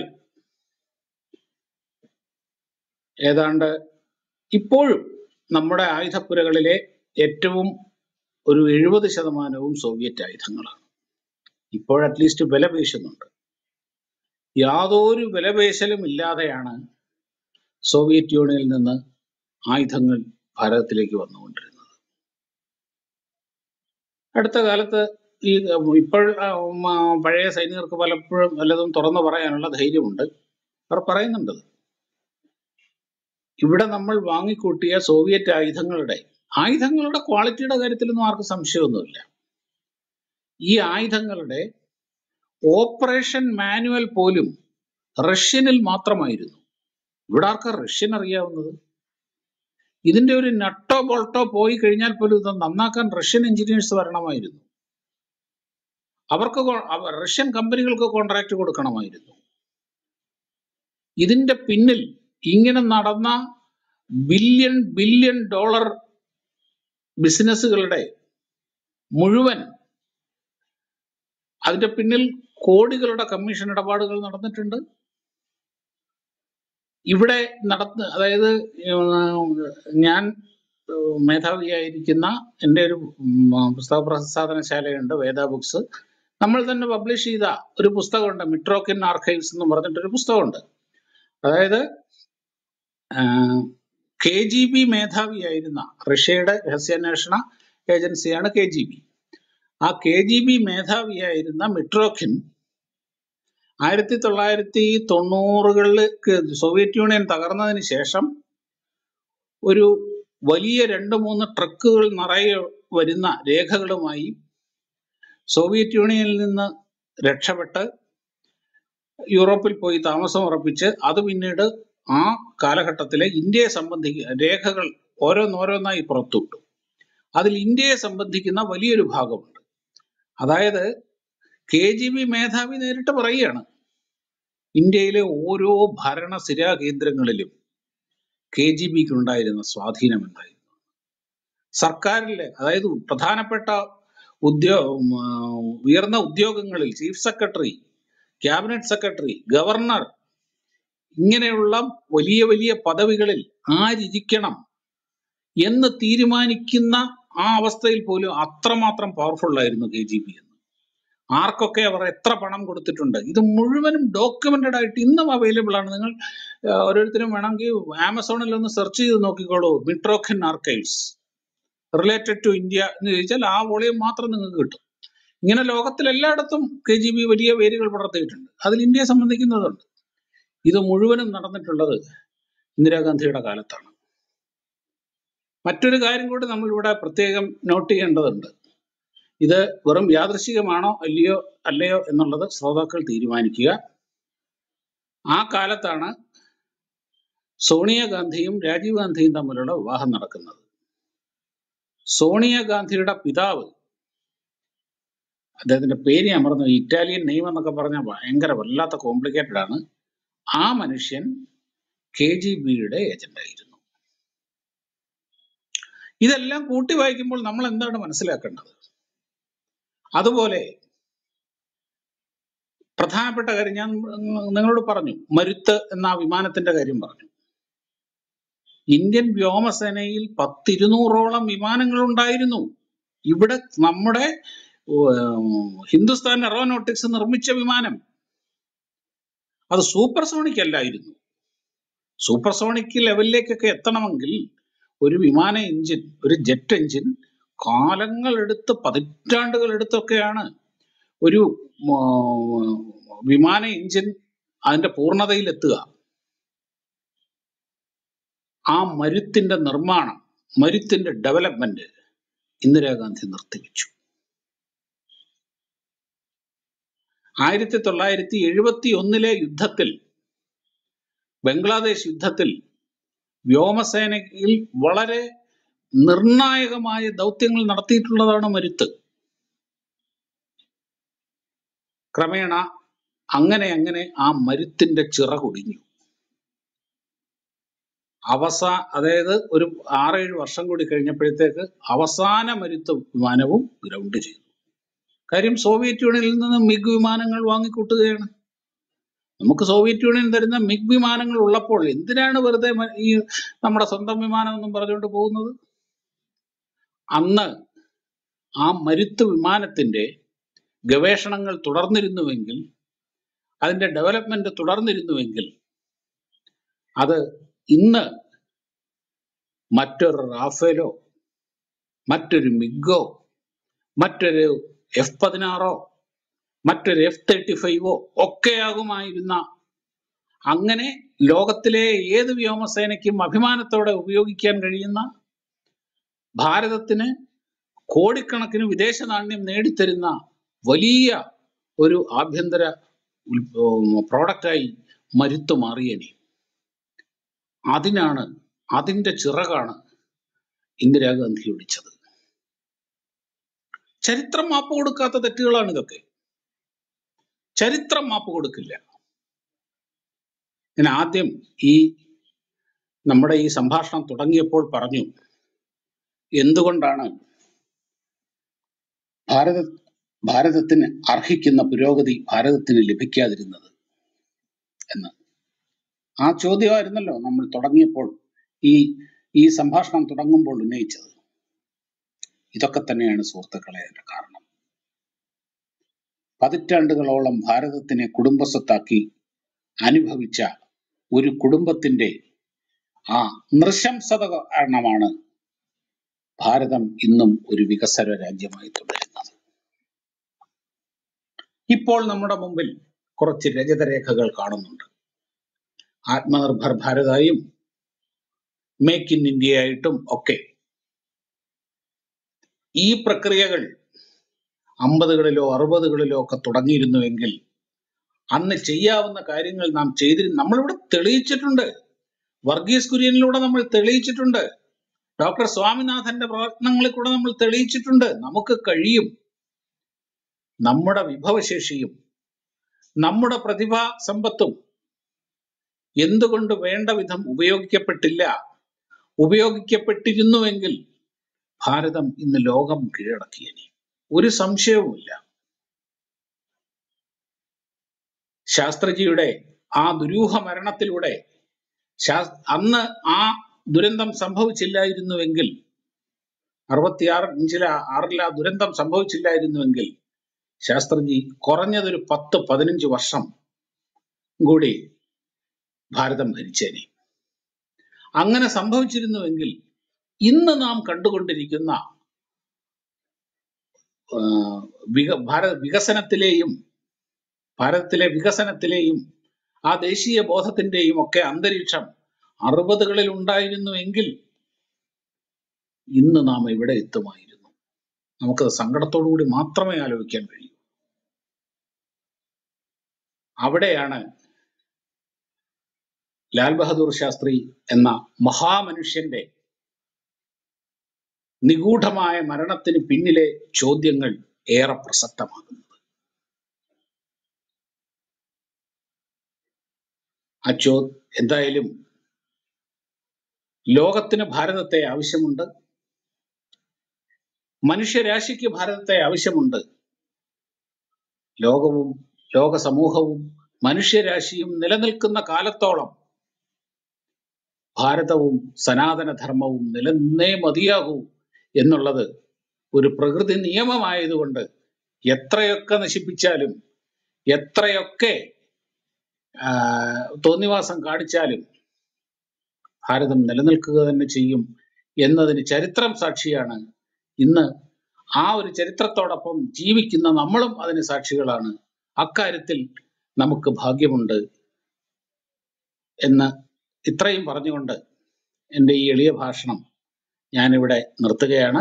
ഏതാണ്ട് ഇപ്പോഴും നമ്മുടെ ആയുധപ്പുരകളിലെ ഏറ്റവും ഒരു എഴുപത് ശതമാനവും സോവിയറ്റ് ആയുധങ്ങളാണ് ഇപ്പോൾ അറ്റ്ലീസ്റ്റ് വില പേശുന്നുണ്ട് യാതൊരു വിലപേശലും ഇല്ലാതെയാണ് സോവിയറ്റ് യൂണിയനിൽ നിന്ന് ആയുധങ്ങൾ ഭാരതത്തിലേക്ക് വന്നുകൊണ്ടിരുന്നത് അടുത്ത കാലത്ത് ഈ ഇപ്പോൾ ആ, ഉം, ആ, പഴയ സൈനികർക്ക് പലപ്പോഴും വല്ലതും തുറന്നു പറയാനുള്ള ധൈര്യമുണ്ട് അവർ പറയുന്നുണ്ട് ഇവിടെ നമ്മൾ വാങ്ങിക്കൂട്ടിയ സോവിയറ്റ് ആയുധങ്ങളുടെ ആയുധങ്ങളുടെ ക്വാളിറ്റിയുടെ കാര്യത്തിലൊന്നും ആർക്കും സംശയമൊന്നുമില്ല ഈ ആയുധങ്ങളുടെ ഓപ്പറേഷൻ മാനുവൽ പോലും റഷ്യനിൽ മാത്രമായിരുന്നു ഇവിടെ ആർക്കാ റഷ്യൻ അറിയാവുന്നത് ഇതിന്റെ ഒരു നട്ടോ ബോൾട്ടോ പോയി കഴിഞ്ഞാൽ പോലും ഇത് നന്നാക്കാൻ റഷ്യൻ എഞ്ചിനീയേഴ്സ് വരണമായിരുന്നു അവർക്ക് കൊ- അവ- റഷ്യൻ കമ്പനികൾക്ക് കോൺട്രാക്ട് കൊടുക്കണമായിരുന്നു ഇതിന്റെ പിന്നിൽ ഇങ്ങനെ നടന്ന ബില്യൺ ബില്യൺ ഡോളർ ബിസിനസ്സുകളുടെ മുഴുവൻ അതിന്റെ പിന്നിൽ കോടികളുടെ കമ്മീഷൻ ഇടപാടുകൾ നടന്നിട്ടുണ്ട് ഇവിടെ നടന്ന അതായത് ഉം, ഞാൻ ഉം, മേധാവിയായിരിക്കുന്ന എൻ്റെ ഒരു ഉം, പുസ്തക പ്രസാധനശാലയുണ്ട് വേദ ബുക്സ് നമ്മൾ തന്നെ പബ്ലിഷ് ചെയ്ത ഒരു പുസ്തകമുണ്ട് മിട്രോക്കിൻ ആർക്കൈവ്സ് എന്ന് പറഞ്ഞിട്ടൊരു പുസ്തകമുണ്ട് അതായത് കെ ജി ബി മേധാവിയായിരുന്ന റഷ്യയുടെ രഹസ്യാന്വേഷണ ഏജൻസിയാണ് കെ ജി ബി ആ കെ ജി ബി മേധാവിയായിരുന്ന മിട്രോക്കിൻ ആയിരത്തി തൊള്ളായിരത്തി തൊണ്ണൂറുകളിൽ സോവിയറ്റ് യൂണിയൻ തകർന്നതിന് ശേഷം ഒരു വലിയ രണ്ട് മൂന്ന് ട്രക്കുകൾ നിറയെ വരുന്ന രേഖകളുമായി സോവിയറ്റ് യൂണിയനിൽ നിന്ന് രക്ഷപ്പെട്ട് യൂറോപ്പിൽ പോയി താമസം ഉറപ്പിച്ച് അത് പിന്നീട് ആ കാലഘട്ടത്തിലെ ഇന്ത്യയെ സംബന്ധിക്കുന്ന രേഖകൾ ഓരോന്നോരോന്നായി പുറത്തുവിട്ടു അതിൽ ഇന്ത്യയെ സംബന്ധിക്കുന്ന വലിയൊരു ഭാഗമുണ്ട് അതായത് കെ ജി ബി മേധാവി നേരിട്ട് പറയുകയാണ് ഇന്ത്യയിലെ ഓരോ ഭരണസിരാ കേന്ദ്രങ്ങളിലും കെ ജി ബിക്ക് ഉണ്ടായിരുന്ന സ്വാധീനം എന്തായിരുന്നു സർക്കാരിലെ അതായത് പ്രധാനപ്പെട്ട ഉദ്യോ ഉം, ആ, ഉയർന്ന ഉദ്യോഗങ്ങളിൽ chief secretary cabinet secretary governor ഇങ്ങനെയുള്ള വലിയ വലിയ പദവികളിൽ ആരിരിക്കണം എന്ന് തീരുമാനിക്കുന്ന ആ അവസ്ഥയിൽ പോലും അത്രമാത്രം പവർഫുൾ ആയിരുന്നു കെ ജി ബി എന്ന് ആർക്കൊക്കെ അവർ എത്ര പണം കൊടുത്തിട്ടുണ്ട് ഇത് മുഴുവനും ഡോക്യുമെന്റഡ് ആയിട്ട് ഇന്നും അവൈലബിൾ ആണ് നിങ്ങൾ ആ, ഓരോരുത്തരും വേണമെങ്കിൽ ആമസോണിൽ ഒന്ന് സെർച്ച് ചെയ്ത് നോക്കിക്കോളൂ Mitrokhin archives related to India എന്ന് ചോദിച്ചാൽ ആ വോളിയം മാത്രം നിങ്ങൾക്ക് കിട്ടും ഇങ്ങനെ ലോകത്തിൽ എല്ലായിടത്തും കെ ജി ബി വലിയ വേരുകൾ പടർത്തിയിട്ടുണ്ട് അതിൽ ഇന്ത്യയെ സംബന്ധിക്കുന്നതുണ്ട് ഇത് മുഴുവനും നടന്നിട്ടുള്ളത് ഇന്ദിരാഗാന്ധിയുടെ കാലത്താണ് മറ്റൊരു കാര്യം കൂടി നമ്മൾ ഇവിടെ പ്രത്യേകം നോട്ട് ചെയ്യേണ്ടതുണ്ട് ഇത് വെറും യാദൃശികമാണോ അല്ലയോ അല്ലയോ എന്നുള്ളത് ശ്രോതാക്കൾ തീരുമാനിക്കുക ആ കാലത്താണ് സോണിയാഗാന്ധിയും രാജീവ് ഗാന്ധിയും തമ്മിലുള്ള വിവാഹം നടക്കുന്നത് സോണിയാഗാന്ധിയുടെ പിതാവ് അദ്ദേഹത്തിന്റെ പേര് ഞാൻ പറഞ്ഞു ഇറ്റാലിയൻ നെയിം എന്നൊക്കെ പറഞ്ഞാൽ ഭയങ്കര വല്ലാത്ത കോംപ്ലിക്കേറ്റഡ് ആണ് ആ മനുഷ്യൻ കെ ജി ബിയുടെ ഏജന്റ് ആയിരുന്നു ഇതെല്ലാം കൂട്ടി വായിക്കുമ്പോൾ നമ്മൾ എന്താണ് മനസ്സിലാക്കേണ്ടത് അതുപോലെ പ്രധാനപ്പെട്ട കാര്യം ഞാൻ നിങ്ങളോട് പറഞ്ഞു മരുത്ത് എന്ന ആ വിമാനത്തിന്റെ കാര്യം പറഞ്ഞു ഇന്ത്യൻ വ്യോമസേനയിൽ പത്തിരുന്നൂറോളം വിമാനങ്ങൾ ഉണ്ടായിരുന്നു ഇവിടെ നമ്മുടെ ഉം, ഹിന്ദുസ്ഥാൻ എറോനോട്ടിക്സ് നിർമ്മിച്ച വിമാനം അത് സൂപ്പർസോണിക് അല്ലായിരുന്നു സൂപ്പർസോണിക് ലെവലിലേക്കൊക്കെ എത്തണമെങ്കിൽ ഒരു വിമാന എഞ്ചിൻ ഒരു ജെറ്റ് എഞ്ചിൻ കാലങ്ങൾ എടുത്ത് പതിറ്റാണ്ടുകൾ എടുത്തൊക്കെയാണ് ഒരു ഉം, വിമാന എഞ്ചിൻ അതിന്റെ പൂർണ്ണതയിൽ എത്തുക ആ മരുത്തിന്റെ നിർമ്മാണം മരുത്തിന്റെ ഡെവലപ്മെന്റ് ഇന്ദിരാഗാന്ധി നിർത്തിവെച്ചു ആയിരത്തി തൊള്ളായിരത്തി എഴുപത്തി ഒന്നിലെ യുദ്ധത്തിൽ ബംഗ്ലാദേശ് യുദ്ധത്തിൽ വ്യോമസേനയിൽ വളരെ നിർണായകമായ ദൗത്യങ്ങൾ നടത്തിയിട്ടുള്ളതാണ് മരുത്ത് ക്രമേണ അങ്ങനെ അങ്ങനെ ആ മരുത്തിന്റെ ചിറകുടിഞ്ഞു അവസാ അതായത് ഒരു ആറേഴ് വർഷം കൂടി കഴിഞ്ഞപ്പോഴത്തേക്ക് അവസാന മരുത്ത് വിമാനവും ഗ്രൗണ്ട് ചെയ്തു കാര്യം സോവിയറ്റ് യൂണിയനിൽ നിന്ന് മിഗ് വിമാനങ്ങൾ വാങ്ങിക്കൂട്ടുകയാണ് നമുക്ക് സോവിയറ്റ് യൂണിയൻ തരുന്ന മിഗ് വിമാനങ്ങൾ ഉള്ളപ്പോൾ എന്തിനാണ് വെറുതെ മ- ഈ നമ്മുടെ സ്വന്തം വിമാനം എന്നും പറഞ്ഞുകൊണ്ട് പോകുന്നത് അന്ന് ആ മരുത്ത് വിമാനത്തിന്റെ ഗവേഷണങ്ങൾ തുടർന്നിരുന്നുവെങ്കിൽ അതിന്റെ ഡെവലപ്മെന്റ് തുടർന്നിരുന്നുവെങ്കിൽ അത് ഇന്ന് മറ്റൊരു റാഫേലോ മറ്റൊരു മിഗോ മറ്റൊരു എഫ് പതിനാറോ മറ്റൊരു എഫ് തേർട്ടി ഫൈവോ ഒക്കെയാകുമായിരുന്ന അങ്ങനെ ലോകത്തിലെ ഏത് വ്യോമസേനയ്ക്കും അഭിമാനത്തോടെ ഉപയോഗിക്കാൻ കഴിയുന്ന ഭാരതത്തിന് കോടിക്കണക്കിന് വിദേശ നാണ്യം നേടിത്തരുന്ന വലിയ ഒരു ആഭ്യന്തര പ്രോഡക്റ്റായി മരുത്ത് മാറിയനെ അതിനാണ് അതിന്റെ ചിറകാണ് ഇന്ദിരാഗാന്ധി ഒടിച്ചത് ചരിത്രം മാപ്പ് കൊടുക്കാത്ത തെറ്റുകളാണ് ഇതൊക്കെ ചരിത്രം മാപ്പ് കൊടുക്കില്ല ഞാൻ ആദ്യം ഈ നമ്മുടെ ഈ സംഭാഷണം തുടങ്ങിയപ്പോൾ പറഞ്ഞു എന്തുകൊണ്ടാണ് ഭാരത ഭാരതത്തിന് അർഹിക്കുന്ന പുരോഗതി ഭാരതത്തിന് ലഭിക്കാതിരുന്നത് എന്ന് ആ ചോദ്യമായിരുന്നല്ലോ നമ്മൾ തുടങ്ങിയപ്പോൾ ഈ ഈ സംഭാഷണം തുടങ്ങുമ്പോൾ ഉന്നയിച്ചത് ഇതൊക്കെ തന്നെയാണ് സുഹൃത്തുക്കളെ അതിന്റെ കാരണം പതിറ്റാണ്ടുകളോളം ഭാരതത്തിനെ കുടുംബസ്വത്താക്കി അനുഭവിച്ച ഒരു കുടുംബത്തിന്റെ ആ നൃശംസത കാരണമാണ് ഭാരതം ഇന്നും ഒരു വികസന രാജ്യമായി തുടരുന്നത് ഇപ്പോൾ നമ്മുടെ മുമ്പിൽ കുറച്ച് രജതരേഖകൾ കാണുന്നുണ്ട് ആത്മനിർഭർ ഭാരതായും മേക്ക് ഇൻ ഇന്ത്യ ആയിട്ടും ഒക്കെ ഈ പ്രക്രിയകൾ അമ്പതുകളിലോ അറുപതുകളിലോ ഒക്കെ തുടങ്ങിയിരുന്നുവെങ്കിൽ അന്ന് ചെയ്യാവുന്ന കാര്യങ്ങൾ നാം ചെയ്തിരുന്നു നമ്മളിവിടെ തെളിയിച്ചിട്ടുണ്ട് വർഗീസ് കുര്യനിലൂടെ നമ്മൾ തെളിയിച്ചിട്ടുണ്ട് ഡോക്ടർ സ്വാമിനാഥന്റെ പ്രവർത്തനങ്ങളിൽ കൂടെ നമ്മൾ തെളിയിച്ചിട്ടുണ്ട് നമുക്ക് കഴിയും നമ്മുടെ വിഭവശേഷിയും നമ്മുടെ പ്രതിഭാ സമ്പത്തും എന്തുകൊണ്ട് വേണ്ട വിധം ഉപയോഗിക്കപ്പെട്ടില്ല ഉപയോഗിക്കപ്പെട്ടിരുന്നുവെങ്കിൽ ഭാരതം ഇന്ന് ലോകം കീഴടക്കിയനെ ഒരു സംശയവുമില്ല ശാസ്ത്രജിയുടെ ആ ദുരൂഹ മരണത്തിലൂടെ ശാസ് അന്ന് ആ ദുരന്തം സംഭവിച്ചില്ലായിരുന്നുവെങ്കിൽ അറുപത്തിയാറ് ഇഞ്ചില ആറിൽ ആ ദുരന്തം സംഭവിച്ചില്ലായിരുന്നുവെങ്കിൽ ശാസ്ത്രജി കുറഞ്ഞതൊരു പത്ത് പതിനഞ്ച് വർഷം കൂടി ഭാരതം ഭരിച്ചേനെ അങ്ങനെ സംഭവിച്ചിരുന്നുവെങ്കിൽ ഇന്ന് നാം കണ്ടുകൊണ്ടിരിക്കുന്ന ആ, വിക ഭാരത വികസനത്തിലെയും ഭാരതത്തിലെ വികസനത്തിലെയും ആ ദേശീയ ബോധത്തിന്റെയും ഒക്കെ അന്തരീക്ഷം അറുപതുകളിൽ ഉണ്ടായിരുന്നുവെങ്കിൽ ഇന്ന് നാം എവിടെ എത്തുമായിരുന്നു നമുക്കത് സങ്കടത്തോടു കൂടി മാത്രമേ ആലോചിക്കാൻ കഴിയൂ അവിടെയാണ് ലാൽ ബഹദൂർ ശാസ്ത്രി എന്ന മഹാമനുഷ്യന്റെ നിഗൂഢമായ മരണത്തിന് പിന്നിലെ ചോദ്യങ്ങൾ ഏറെ പ്രസക്തമാകുന്നത് ആ ചോ എന്തായാലും ലോകത്തിന് ഭാരതത്തെ ആവശ്യമുണ്ട് മനുഷ്യരാശിക്ക് ഭാരതത്തെ ആവശ്യമുണ്ട് ലോകവും ലോക സമൂഹവും മനുഷ്യരാശിയും നിലനിൽക്കുന്ന കാലത്തോളം ഭാരതവും സനാതന ധർമ്മവും നിലനിന്നേ മതിയാകൂ എന്നുള്ളത് ഒരു പ്രകൃതി നിയമമായതുകൊണ്ട് എത്രയൊക്കെ നശിപ്പിച്ചാലും എത്രയൊക്കെ ആ, തോന്നിവാസം കാണിച്ചാലും ഭാരതം നിലനിൽക്കുക തന്നെ ചെയ്യും എന്നതിന് ചരിത്രം സാക്ഷിയാണ് ഇന്ന് ആ ഒരു ചരിത്രത്തോടൊപ്പം ജീവിക്കുന്ന നമ്മളും അതിന് സാക്ഷികളാണ് അക്കാര്യത്തിൽ നമുക്ക് ഭാഗ്യമുണ്ട് എന്ന് ഇത്രയും പറഞ്ഞുകൊണ്ട് എൻ്റെ ഈ എളിയ ഭാഷണം ഞാനിവിടെ നിർത്തുകയാണ്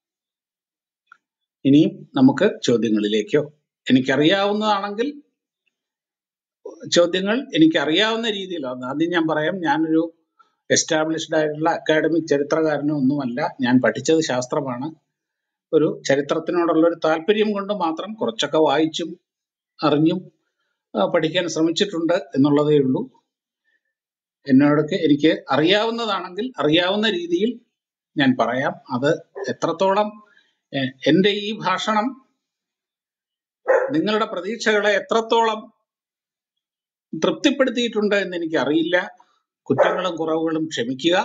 ഇനിയും നമുക്ക് ചോദ്യങ്ങളിലേക്കോ എനിക്കറിയാവുന്നതാണെങ്കിൽ ചോദ്യങ്ങൾ എനിക്കറിയാവുന്ന രീതിയിലാണ് ആദ്യം ഞാൻ പറയാം ഞാനൊരു എസ്റ്റാബ്ലിഷ്ഡ് ആയിട്ടുള്ള അക്കാഡമിക് ചരിത്രകാരനോ ഒന്നുമല്ല ഞാൻ പഠിച്ചത് ശാസ്ത്രമാണ് ഒരു ചരിത്രത്തിനോടുള്ള ഒരു താല്പര്യം കൊണ്ട് മാത്രം കുറച്ചൊക്കെ വായിച്ചും അറിഞ്ഞും ആ, പഠിക്കാൻ ശ്രമിച്ചിട്ടുണ്ട് എന്നുള്ളതേ ഉള്ളൂ എന്നോടൊക്കെ എനിക്ക് അറിയാവുന്നതാണെങ്കിൽ അറിയാവുന്ന രീതിയിൽ ഞാൻ പറയാം അത് എത്രത്തോളം എ- എൻ്റെ ഈ ഭാഷണം നിങ്ങളുടെ പ്രതീക്ഷകളെ എത്രത്തോളം തൃപ്തിപ്പെടുത്തിയിട്ടുണ്ട് എന്ന് എനിക്ക് അറിയില്ല കുറ്റങ്ങളും കുറവുകളും ക്ഷമിക്കുക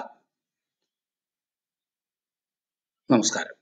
നമസ്കാരം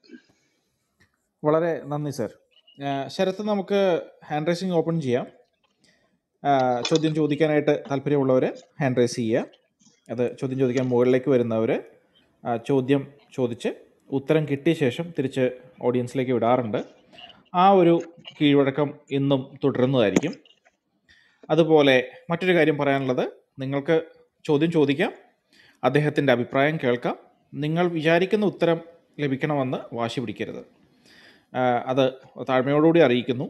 വളരെ നന്ദി സർ ശരത്ത് നമുക്ക് ഹാൻഡ് റൈസിങ് ഓപ്പൺ ചെയ്യാം ആ, ചോദ്യം ചോദിക്കാനായിട്ട് താല്പര്യമുള്ളവർ ഹാൻഡ് റൈസ് ചെയ്യുക അത് ചോദ്യം ചോദിക്കാൻ മുകളിലേക്ക് വരുന്നവർ ചോദ്യം ചോദിച്ച് ഉത്തരം കിട്ടിയ ശേഷം തിരിച്ച് ഓഡിയൻസിലേക്ക് വിടാറുണ്ട് ആ ഒരു കീഴ്വഴക്കം ഇന്നും തുടരുന്നതായിരിക്കും അതുപോലെ മറ്റൊരു കാര്യം പറയാനുള്ളത് നിങ്ങൾക്ക് ചോദ്യം ചോദിക്കാം അദ്ദേഹത്തിൻ്റെ അഭിപ്രായം കേൾക്കാം നിങ്ങൾ വിചാരിക്കുന്ന ഉത്തരം ലഭിക്കണമെന്ന് വാശി പിടിക്കരുത് ആ, അത് താഴ്മയോടുകൂടി അറിയിക്കുന്നു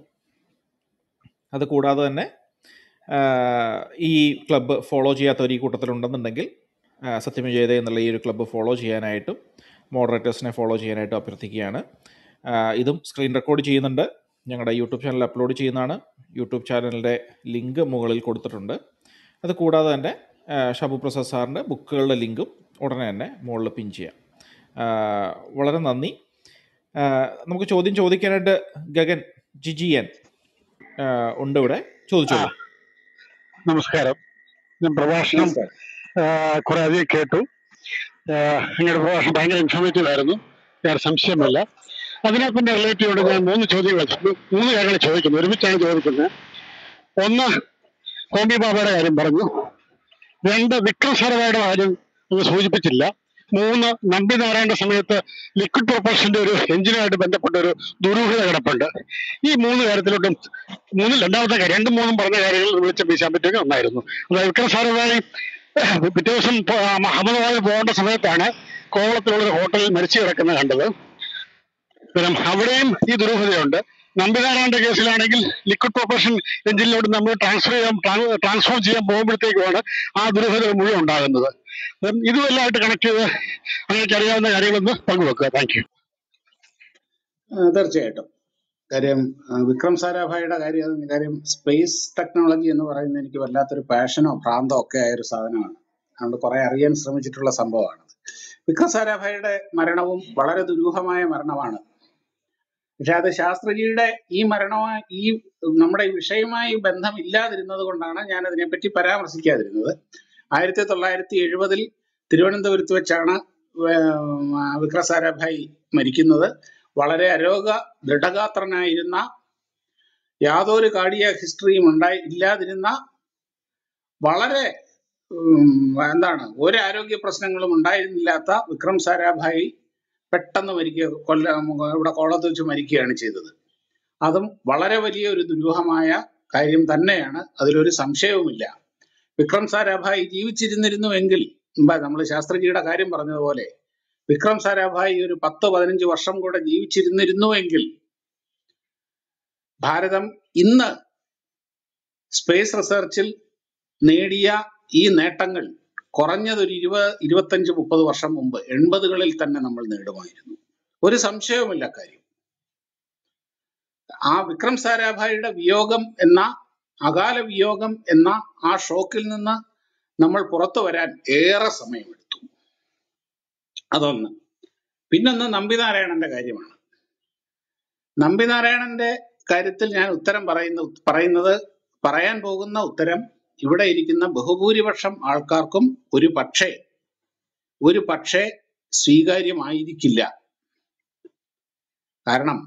അത് കൂടാതെ തന്നെ ആ, ഈ ക്ലബ്ബ് ഫോളോ ചെയ്യാത്തവർ ഈ കൂട്ടത്തിലുണ്ടെന്നുണ്ടെങ്കിൽ ആ, സത്യവിജയത എന്നുള്ള ഈ ഒരു ക്ലബ്ബ് ഫോളോ ചെയ്യാനായിട്ടും മോഡറേറ്റേഴ്സിനെ ഫോളോ ചെയ്യാനായിട്ടും അഭ്യർത്ഥിക്കുകയാണ് ആ, ഇതും സ്ക്രീൻ റെക്കോർഡ് ചെയ്യുന്നുണ്ട് ഞങ്ങളുടെ യൂട്യൂബ് ചാനൽ അപ്ലോഡ് ചെയ്യുന്നതാണ് യൂട്യൂബ് ചാനലിൻ്റെ ലിങ്ക് മുകളിൽ കൊടുത്തിട്ടുണ്ട് അത് കൂടാതെ തന്നെ ആ, ഷബു പ്രസാദ് സാറിൻ്റെ ബുക്കുകളുടെ ലിങ്കും ഉടനെ തന്നെ മുകളിൽ പിൻ ചെയ്യാം ആ, വളരെ നന്ദി ആ, നമുക്ക് ചോദ്യം ചോദിക്കാനായിട്ട് ഗഗൻ ജിജിയൻ ആ, ഉണ്ട് ഇവിടെ ആ ചോദിച്ചോളൂ നമസ്കാരം ഞാൻ പ്രഭാഷണം നമസ്കാരം ആ, കുറെ അധികം കേട്ടു ആ, നിങ്ങളുടെ പ്രഭാഷണം ഭയങ്കര ഇൻഫോർമേറ്റീവ് ആയിരുന്നു വേറെ സംശയമില്ല അതിനകത്ത് തന്നെ റിലേറ്റ് ചെയ്തുകൊണ്ട് ഞാൻ മൂന്ന് ചോദ്യങ്ങൾ മൂന്ന് കാര്യങ്ങൾ ചോദിക്കുന്നു ഒരുമിച്ചാണ് ചോദിക്കുന്നത് ഒന്ന് ഹോമി ബാബയുടെ കാര്യം പറഞ്ഞു രണ്ട് വിക്രം സാരാഭായുടെ കാര്യം ഒന്ന് സൂചിപ്പിച്ചില്ല മൂന്ന് നമ്പി നാരായണന്റെ സമയത്ത് ലിക്വിഡ് പ്രൊപ്പൽഷന്റെ ഒരു എഞ്ചിനുമായിട്ട് ബന്ധപ്പെട്ട ഒരു ദുരൂഹത കിടപ്പുണ്ട് ഈ മൂന്ന് കാര്യത്തിലോട്ടും മൂന്ന് രണ്ടാമത്തെ കാര്യം രണ്ടും മൂന്നും പറഞ്ഞ കാര്യങ്ങൾ വിളിച്ച് വീശാൻ പറ്റുമെങ്കിൽ നന്നായിരുന്നു അതായത് വിക്രം സാരാഭായി പിറ്റേ ദിവസം പോ- അഹമ്മദാബാദിൽ പോകേണ്ട സമയത്താണ് കോവളത്തിലുള്ള ഒരു ഹോട്ടലിൽ മരിച്ചു കിടക്കുന്നത് കണ്ടത് പിന്നെ അവിടെയും ഈ ദുരൂഹതയുണ്ട് നമ്പിനാരായണന്റെ കേസിലാണെങ്കിൽ ലിക്വിഡ് പ്രൊപ്പറേഷൻ എഞ്ചിനിലോട്ട് നമ്മൾ ട്രാൻസ്ഫർ ചെയ്യാൻ ട്രാൻസ്ഫോം ചെയ്യാൻ പോകുമ്പോഴത്തേക്കുമാണ് ആ ദുരൂഹത മുഴുവൻ ഉണ്ടാകുന്നത് അപ്പം ഇതുമെല്ലാമായിട്ട് കണക്ട് ചെയ്ത് അങ്ങനെയൊക്കെ അറിയാവുന്ന കാര്യങ്ങളൊന്ന് പങ്കുവെക്കുക താങ്ക് യു ആ, തീർച്ചയായിട്ടും കാര്യം ആ, വിക്രം സാരാഭായിയുടെ കാര്യം കാര്യം സ്പേസ് ടെക്നോളജി എന്ന് പറയുന്നത് എനിക്ക് വല്ലാത്തൊരു പാഷനോ ഭ്രാന്തോ ഒക്കെ ആയ ഒരു സാധനമാണ് അതുകൊണ്ട് കുറെ അറിയാൻ ശ്രമിച്ചിട്ടുള്ള സംഭവമാണ് വിക്രം സാരാഭായിയുടെ മരണവും വളരെ ദുരൂഹമായ മരണമാണ് പക്ഷെ അത് ശാസ്ത്രജിയുടെ ഈ മരണവുമായി ഈ നമ്മുടെ ഈ വിഷയവുമായി ബന്ധം ഇല്ലാതിരുന്നത് കൊണ്ടാണ് ഞാൻ അതിനെപ്പറ്റി പരാമർശിക്കാതിരുന്നത് ആയിരത്തി തൊള്ളായിരത്തി എഴുപതിൽ തിരുവനന്തപുരത്ത് വെച്ചാണ് വേ- വിക്രം സാരാഭായി മരിക്കുന്നത് വളരെ അരോഗ ദൃഢഗാത്രനായിരുന്ന യാതൊരു കാർഡിയ ഹിസ്റ്ററിയും ഉണ്ടായി ഇല്ലാതിരുന്ന വളരെ ഉം, എന്താണ് ഒരു ആരോഗ്യ പ്രശ്നങ്ങളും ഉണ്ടായിരുന്നില്ലാത്ത വിക്രം സാരാഭായി പെട്ടെന്ന് മരിക്കുക കൊല്ല ഇവിടെ കോളത്ത് വെച്ച് മരിക്കുകയാണ് ചെയ്തത് അതും വളരെ വലിയ ഒരു ദുരൂഹമായ കാര്യം തന്നെയാണ് അതിലൊരു സംശയവുമില്ല വിക്രം സാരാഭായി ജീവിച്ചിരുന്നിരുന്നുവെങ്കിൽ നമ്മൾ ശാസ്ത്രജിയുടെ കാര്യം പറഞ്ഞതുപോലെ വിക്രം സാരാഭായി ഒരു പത്ത് പതിനഞ്ച് വർഷം കൂടെ ജീവിച്ചിരുന്നിരുന്നുവെങ്കിൽ ഭാരതം ഇന്ന് സ്പേസ് റിസർച്ചിൽ നേടിയ ഈ നേട്ടങ്ങൾ കുറഞ്ഞത് ഒരു ഇരുപത് ഇരുപത്തഞ്ച് മുപ്പത് വർഷം മുമ്പ് എൺപതുകളിൽ തന്നെ നമ്മൾ നേടുമായിരുന്നു ഒരു സംശയവുമില്ല കാര്യം ആ വിക്രം സാരാഭായിയുടെ വിയോഗം എന്ന അകാല വിയോഗം എന്ന ആ ഷോക്കിൽ നിന്ന് നമ്മൾ പുറത്തു വരാൻ ഏറെ സമയമെടുത്തു അതൊന്ന് പിന്നൊന്ന് നമ്പിനാരായണന്റെ കാര്യമാണ് നമ്പിനാരായണന്റെ കാര്യത്തിൽ ഞാൻ ഉത്തരം പറയുന്ന പറയുന്നത് പറയാൻ പോകുന്ന ഉത്തരം ഇവിടെ ഇരിക്കുന്ന ബഹുഭൂരിപക്ഷം ആൾക്കാർക്കും ഒരു പക്ഷേ ഒരു പക്ഷേ സ്വീകാര്യമായിരിക്കില്ല കാരണം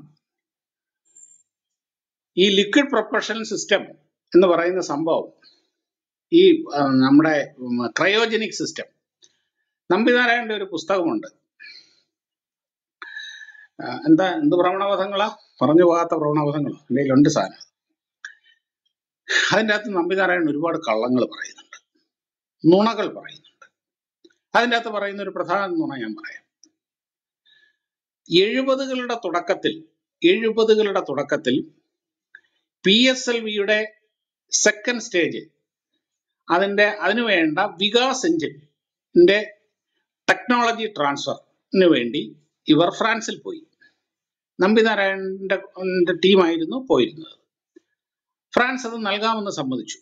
ഈ ലിക്വിഡ് പ്രൊപ്പഷൻ സിസ്റ്റം എന്ന് പറയുന്ന സംഭവം ഈ ആ, നമ്മുടെ ക്രയോജനിക് സിസ്റ്റം നമ്പിനാരായണന്റെ ഒരു പുസ്തകമുണ്ട് ആ, എന്താ എന്ത് പ്രവണപഥങ്ങളാ പറഞ്ഞു പോകാത്ത പ്രവണപഥങ്ങളോ എൻ്റെ കയ്യിലുണ്ട് സാധനം അതിൻ്റെ അകത്ത് നമ്പിനാരായണൻ ഒരുപാട് കള്ളങ്ങൾ പറയുന്നുണ്ട് നുണകൾ പറയുന്നുണ്ട് അതിൻ്റെ അകത്ത് പറയുന്ന ഒരു പ്രധാന നുണ ഞാൻ പറയാം എഴുപതുകളുടെ തുടക്കത്തിൽ എഴുപതുകളുടെ തുടക്കത്തിൽ പി എസ് എൽ വിയുടെ സെക്കൻഡ് സ്റ്റേജ് അതിന്റെ അതിനു വേണ്ട വികാസ് എഞ്ചിന്റെ ടെക്നോളജി ട്രാൻസ്ഫറിന് വേണ്ടി ഇവർ ഫ്രാൻസിൽ പോയി നമ്പിനാരായണന്റെ ടീമായിരുന്നു പോയിരുന്നത് ഫ്രാൻസ് അത് നൽകാമെന്ന് സമ്മതിച്ചു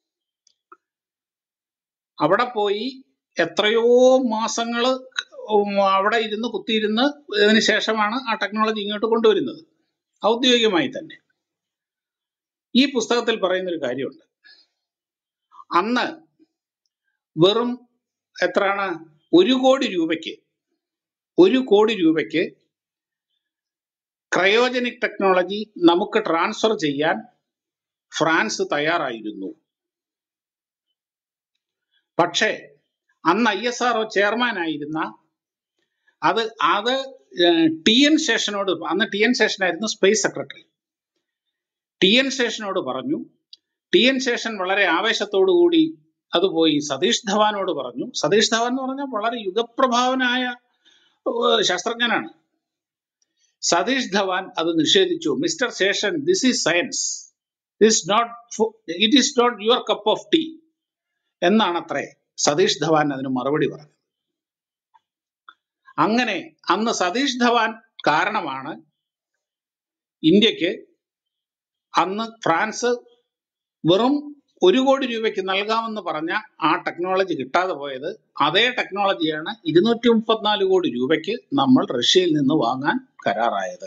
അവിടെ പോയി എത്രയോ മാസങ്ങൾ അവിടെ ഇരുന്ന് കുത്തിയിരുന്ന് ഇതിന് ശേഷമാണ് ആ ടെക്നോളജി ഇങ്ങോട്ട് കൊണ്ടുവരുന്നത് ഔദ്യോഗികമായി തന്നെ ഈ പുസ്തകത്തിൽ പറയുന്ന ഒരു കാര്യമുണ്ട് അന്ന് വെറും എത്രയാണ് ഒരു കോടി രൂപയ്ക്ക് ഒരു കോടി രൂപയ്ക്ക് ക്രയോജനിക് ടെക്നോളജി നമുക്ക് ട്രാൻസ്ഫർ ചെയ്യാൻ ഫ്രാൻസ് തയ്യാറായിരുന്നു പക്ഷേ അന്ന് ഐ എസ് ആർ ചെയർമാൻ ആയിരുന്ന അത് അത് ടി എൻ ശേഷനോട് അന്ന് ടി എൻ ശേഷനായിരുന്നു സ്പേസ് സെക്രട്ടറി ടി എൻ ശേഷനോട് പറഞ്ഞു ടി എൻ ശേഷൻ വളരെ ആവേശത്തോടു കൂടി അത് പോയി സതീഷ് ധവാനോട് പറഞ്ഞു സതീഷ് ധവാൻ എന്ന് പറഞ്ഞാൽ വളരെ യുഗപ്രഭാവനായ ഏഹ്, ശാസ്ത്രജ്ഞനാണ് സതീഷ് ധവാൻ അത് നിഷേധിച്ചു mister Seshan this is science this not it is not your cup of tea എന്നാണത്രേ സതീഷ് ധവാൻ അതിന് മറുപടി പറഞ്ഞത് അങ്ങനെ അന്ന് സതീഷ് ധവാൻ കാരണമാണ് ഇന്ത്യക്ക് അന്ന് ഫ്രാൻസ് വെറും ഒരു കോടി രൂപയ്ക്ക് നൽകാമെന്ന് പറഞ്ഞ ആ ടെക്നോളജി കിട്ടാതെ പോയത് അതേ ടെക്നോളജിയാണ് ഇരുന്നൂറ്റി മുപ്പത്തിനാല് കോടി രൂപയ്ക്ക് നമ്മൾ റഷ്യയിൽ നിന്ന് വാങ്ങാൻ കരാറായത്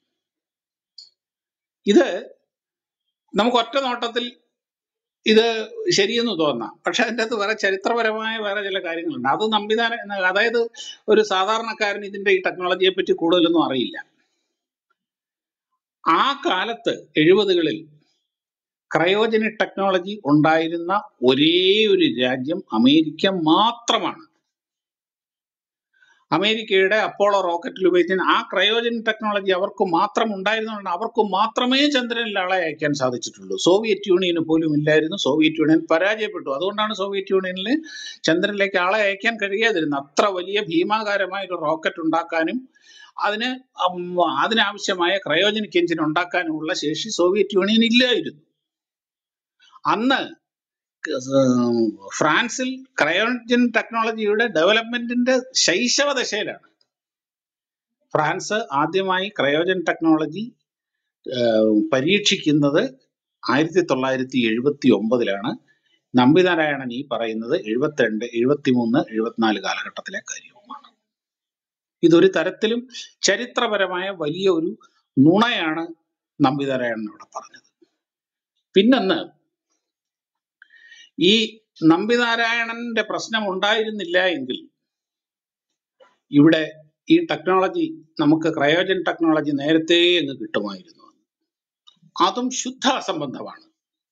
ഇത് നമുക്ക് ഒറ്റ നോട്ടത്തിൽ ഇത് ശരിയെന്ന് തോന്നാം പക്ഷെ അതിൻ്റെ അകത്ത് വേറെ ചരിത്രപരമായ വേറെ ചില കാര്യങ്ങളുണ്ട് അത് നമ്പിതാന അതായത് ഒരു സാധാരണക്കാരൻ ഇതിന്റെ ഈ ടെക്നോളജിയെ പറ്റി കൂടുതലൊന്നും അറിയില്ല ആ കാലത്ത് എഴുപതുകളിൽ ക്രയോജനിക് ടെക്നോളജി ഉണ്ടായിരുന്ന ഒരേ ഒരു രാജ്യം അമേരിക്ക മാത്രമാണ് അമേരിക്കയുടെ അപ്പോളോ റോക്കറ്റിൽ ഉപയോഗിച്ച ആ ക്രയോജനിക് ടെക്നോളജി അവർക്ക് മാത്രം ഉണ്ടായിരുന്നതുകൊണ്ട് അവർക്ക് മാത്രമേ ചന്ദ്രനിൽ ആളെ അയക്കാൻ സാധിച്ചിട്ടുള്ളൂ സോവിയറ്റ് യൂണിയന് പോലും ഇല്ലായിരുന്നു സോവിയറ്റ് യൂണിയൻ പരാജയപ്പെട്ടു അതുകൊണ്ടാണ് സോവിയറ്റ് യൂണിയനിൽ ചന്ദ്രനിലേക്ക് ആളെ അയക്കാൻ കഴിയാതിരുന്നത് അത്ര വലിയ ഭീമാകാരമായ ഒരു റോക്കറ്റ് ഉണ്ടാക്കാനും അതിന് ഉം അതിനാവശ്യമായ ക്രയോജനിക് എഞ്ചിൻ ഉണ്ടാക്കാനുമുള്ള ശേഷി സോവിയറ്റ് യൂണിയൻ ഇല്ലായിരുന്നു അന്ന് ഏർ ഫ്രാൻസിൽ ക്രയോജൻ ടെക്നോളജിയുടെ ഡെവലപ്മെന്റിന്റെ ശൈശവ ദശയിലാണ് ഫ്രാൻസ് ആദ്യമായി ക്രയോജൻ ടെക്നോളജി ഏർ പരീക്ഷിക്കുന്നത് ആയിരത്തി തൊള്ളായിരത്തി എഴുപത്തി ഒമ്പതിലാണ് നമ്പിനാരായണൻ ഈ പറയുന്നത് എഴുപത്തിരണ്ട് എഴുപത്തിമൂന്ന് എഴുപത്തിനാല് കാലഘട്ടത്തിലെ കാര്യവുമാണ് ഇതൊരു തരത്തിലും ചരിത്രപരമായ വലിയ ഒരു നുണയാണ് നമ്പിനാരായണൻ ഇവിടെ പറഞ്ഞത് പിന്നൊന്ന് ഈ നമ്പിനാരായണന്റെ പ്രശ്നം ഉണ്ടായിരുന്നില്ല എങ്കിൽ ഇവിടെ ഈ ടെക്നോളജി നമുക്ക് ക്രയോജൻ ടെക്നോളജി നേരത്തെ അങ്ങ് കിട്ടുമായിരുന്നു അതും ശുദ്ധ അസംബന്ധമാണ്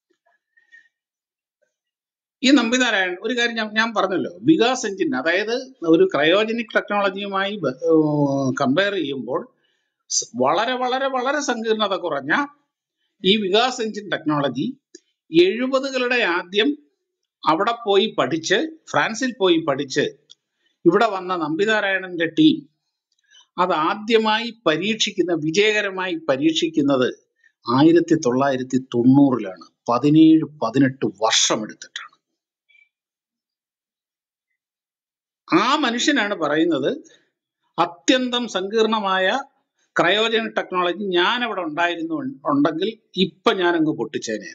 ഈ നമ്പിനാരായണൻ ഒരു കാര്യം ഞാൻ ഞാൻ പറഞ്ഞല്ലോ വികാസ് എഞ്ചിൻ അതായത് ഒരു ക്രയോജനിക് ടെക്നോളജിയുമായി കമ്പയർ ചെയ്യുമ്പോൾ സ് വളരെ വളരെ വളരെ സങ്കീർണത കുറഞ്ഞ ഈ വികാസ് എഞ്ചിൻ ടെക്നോളജി എഴുപതുകളുടെ ആദ്യം അവിടെ പോയി പഠിച്ച് ഫ്രാൻസിൽ പോയി പഠിച്ച് ഇവിടെ വന്ന നമ്പിനാരായണന്റെ ടീം അത് ആദ്യമായി പരീക്ഷിക്കുന്ന വിജയകരമായി പരീക്ഷിക്കുന്നത് ആയിരത്തി തൊള്ളായിരത്തി തൊണ്ണൂറിലാണ് പതിനേഴ് പതിനെട്ട് വർഷം എടുത്തിട്ടാണ് ആ മനുഷ്യനാണ് പറയുന്നത് അത്യന്തം സങ്കീർണമായ ക്രയോജൻ ടെക്നോളജി ഞാൻ അവിടെ ഉണ്ടായിരുന്നു ഉണ്ടെങ്കിൽ ഇപ്പൊ ഞാൻ അങ്ങ് പൊട്ടിച്ചേനെയാണ്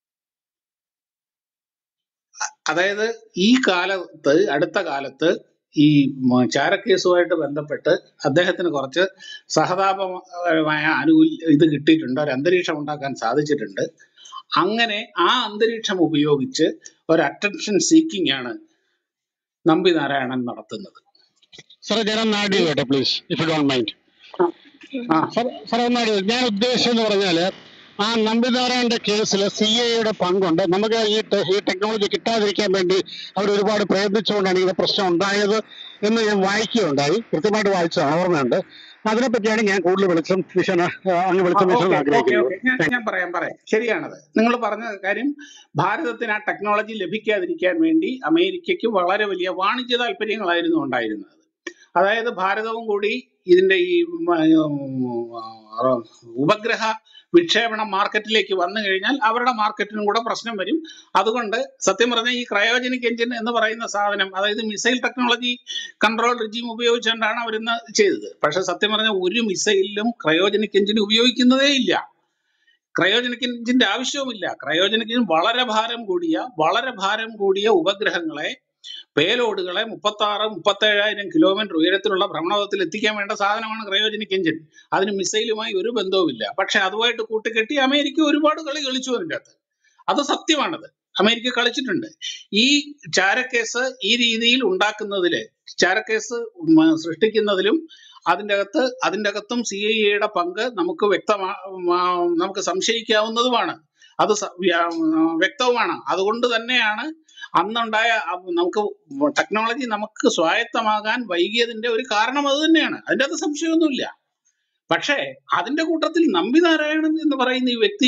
അതായത് ഈ കാലത്ത് അടുത്ത കാലത്ത് ഈ മ- ചാരക്കേസുമായിട്ട് ബന്ധപ്പെട്ട് അദ്ദേഹത്തിന് കുറച്ച് സഹതാപമായ അനുകൂല ഇത് കിട്ടിയിട്ടുണ്ട് ഒരു അന്തരീക്ഷം ഉണ്ടാക്കാൻ സാധിച്ചിട്ടുണ്ട് അങ്ങനെ ആ അന്തരീക്ഷം ഉപയോഗിച്ച് ഒരു അറ്റൻഷൻ സീക്കിംഗ് ആണ് നമ്പി നാരായണൻ നടത്തുന്നത് സാറേ ഞാൻ നാട് ചെയ്തോട്ടെ please if you don't mind ആ സാറേ ഒന്നാടി ഞാൻ ഉദ്ദേശിച്ചെന്ന് പറഞ്ഞാല് ആ നമ്പിനാരായണന്റെ കേസിൽ സി ഐയുടെ പങ്കുണ്ട് നമുക്ക് ഈ ടെ- ഈ ടെക്നോളജി കിട്ടാതിരിക്കാൻ വേണ്ടി അവർ ഒരുപാട് പ്രയത്നിച്ചുകൊണ്ടാണ് ഈ പ്രശ്നം ഉണ്ടായത് എന്ന് ഞാൻ വായിക്കുകയുണ്ടായി കൃത്യമായിട്ട് വായിച്ചതാണ് ഓർമ്മയുണ്ട് അതിനെപ്പറ്റിയാണ് ഞാൻ കൂടുതൽ വെളിച്ചം വിശന അങ്ങ് വെളിച്ചം ഓക്കെ വിശദം ഓക്കെ ആഗ്രഹിക്കുന്നത് ഓക്കെ ഞാൻ ഞാൻ പറയാം പറയാം ശരിയാണത് നിങ്ങൾ പറഞ്ഞ കാര്യം ഭാരതത്തിന് ആ ടെക്നോളജി ലഭിക്കാതിരിക്കാൻ വേണ്ടി അമേരിക്കയ്ക്ക് വളരെ വലിയ വാണിജ്യ താല്പര്യങ്ങളായിരുന്നു ഉണ്ടായിരുന്നത് അതായത് ഭാരതവും കൂടി ഇതിന്റെ ഈ ഉം, ഉം, ഉപഗ്രഹ വിക്ഷേപണ മാർക്കറ്റിലേക്ക് വന്നു കഴിഞ്ഞാൽ അവരുടെ മാർക്കറ്റിനും കൂടെ പ്രശ്നം വരും അതുകൊണ്ട് സത്യം പറഞ്ഞാൽ ഈ ക്രയോജനിക് എഞ്ചിൻ എന്ന് പറയുന്ന സാധനം അതായത് മിസൈൽ ടെക്നോളജി കൺട്രോൾ റിജീം ഉപയോഗിച്ചുകൊണ്ടാണ് അവരിന്ന് ചെയ്തത് പക്ഷെ സത്യം പറഞ്ഞാൽ ഒരു മിസൈലിലും ക്രയോജനിക് എഞ്ചിൻ ഉപയോഗിക്കുന്നതേ ഇല്ല ക്രയോജനിക് എഞ്ചിന്റെ ആവശ്യവുമില്ല ക്രയോജനിക് എഞ്ചിൻ വളരെ ഭാരം കൂടിയ വളരെ ഭാരം കൂടിയ ഉപഗ്രഹങ്ങളെ പേലോഡുകളെ മുപ്പത്തി ആറ് മുപ്പത്തി ഏഴായിരം കിലോമീറ്റർ ഉയരത്തിലുള്ള ഭ്രമണപഥത്തിൽ എത്തിക്കാൻ വേണ്ട സാധനമാണ് ക്രയോജനിക് എഞ്ചിൻ അതിന് മിസൈലുമായി ഒരു ബന്ധവുമില്ല പക്ഷെ അതുമായിട്ട് കൂട്ടിക്കെട്ടി അമേരിക്ക ഒരുപാട് കളി കളിച്ചു അതിൻ്റെ അകത്ത് അത് സത്യമാണത് അമേരിക്ക കളിച്ചിട്ടുണ്ട് ഈ ചാരക്കേസ് ഈ രീതിയിൽ ഉണ്ടാക്കുന്നതില് ചാരക്കേസ് ഉം, സൃഷ്ടിക്കുന്നതിലും അതിൻ്റെ അകത്ത് അതിൻ്റെ അകത്തും സി ഐ എയുടെ പങ്ക് നമുക്ക് വ്യക്തമാ ഉം, ആ, നമുക്ക് സംശയിക്കാവുന്നതുമാണ് അത് സ- വ്യ- വ്യക്തവുമാണ് അതുകൊണ്ട് തന്നെയാണ് അന്നുണ്ടായ ആ നമുക്ക് ടെക്നോളജി നമുക്ക് സ്വായത്തമാകാൻ വൈകിയതിന്റെ ഒരു കാരണം അത് തന്നെയാണ് അതിൻ്റെ അകത്ത് സംശയമൊന്നുമില്ല പക്ഷേ അതിന്റെ കൂട്ടത്തിൽ നമ്പി നാരായണൻ എന്ന് പറയുന്ന ഈ വ്യക്തി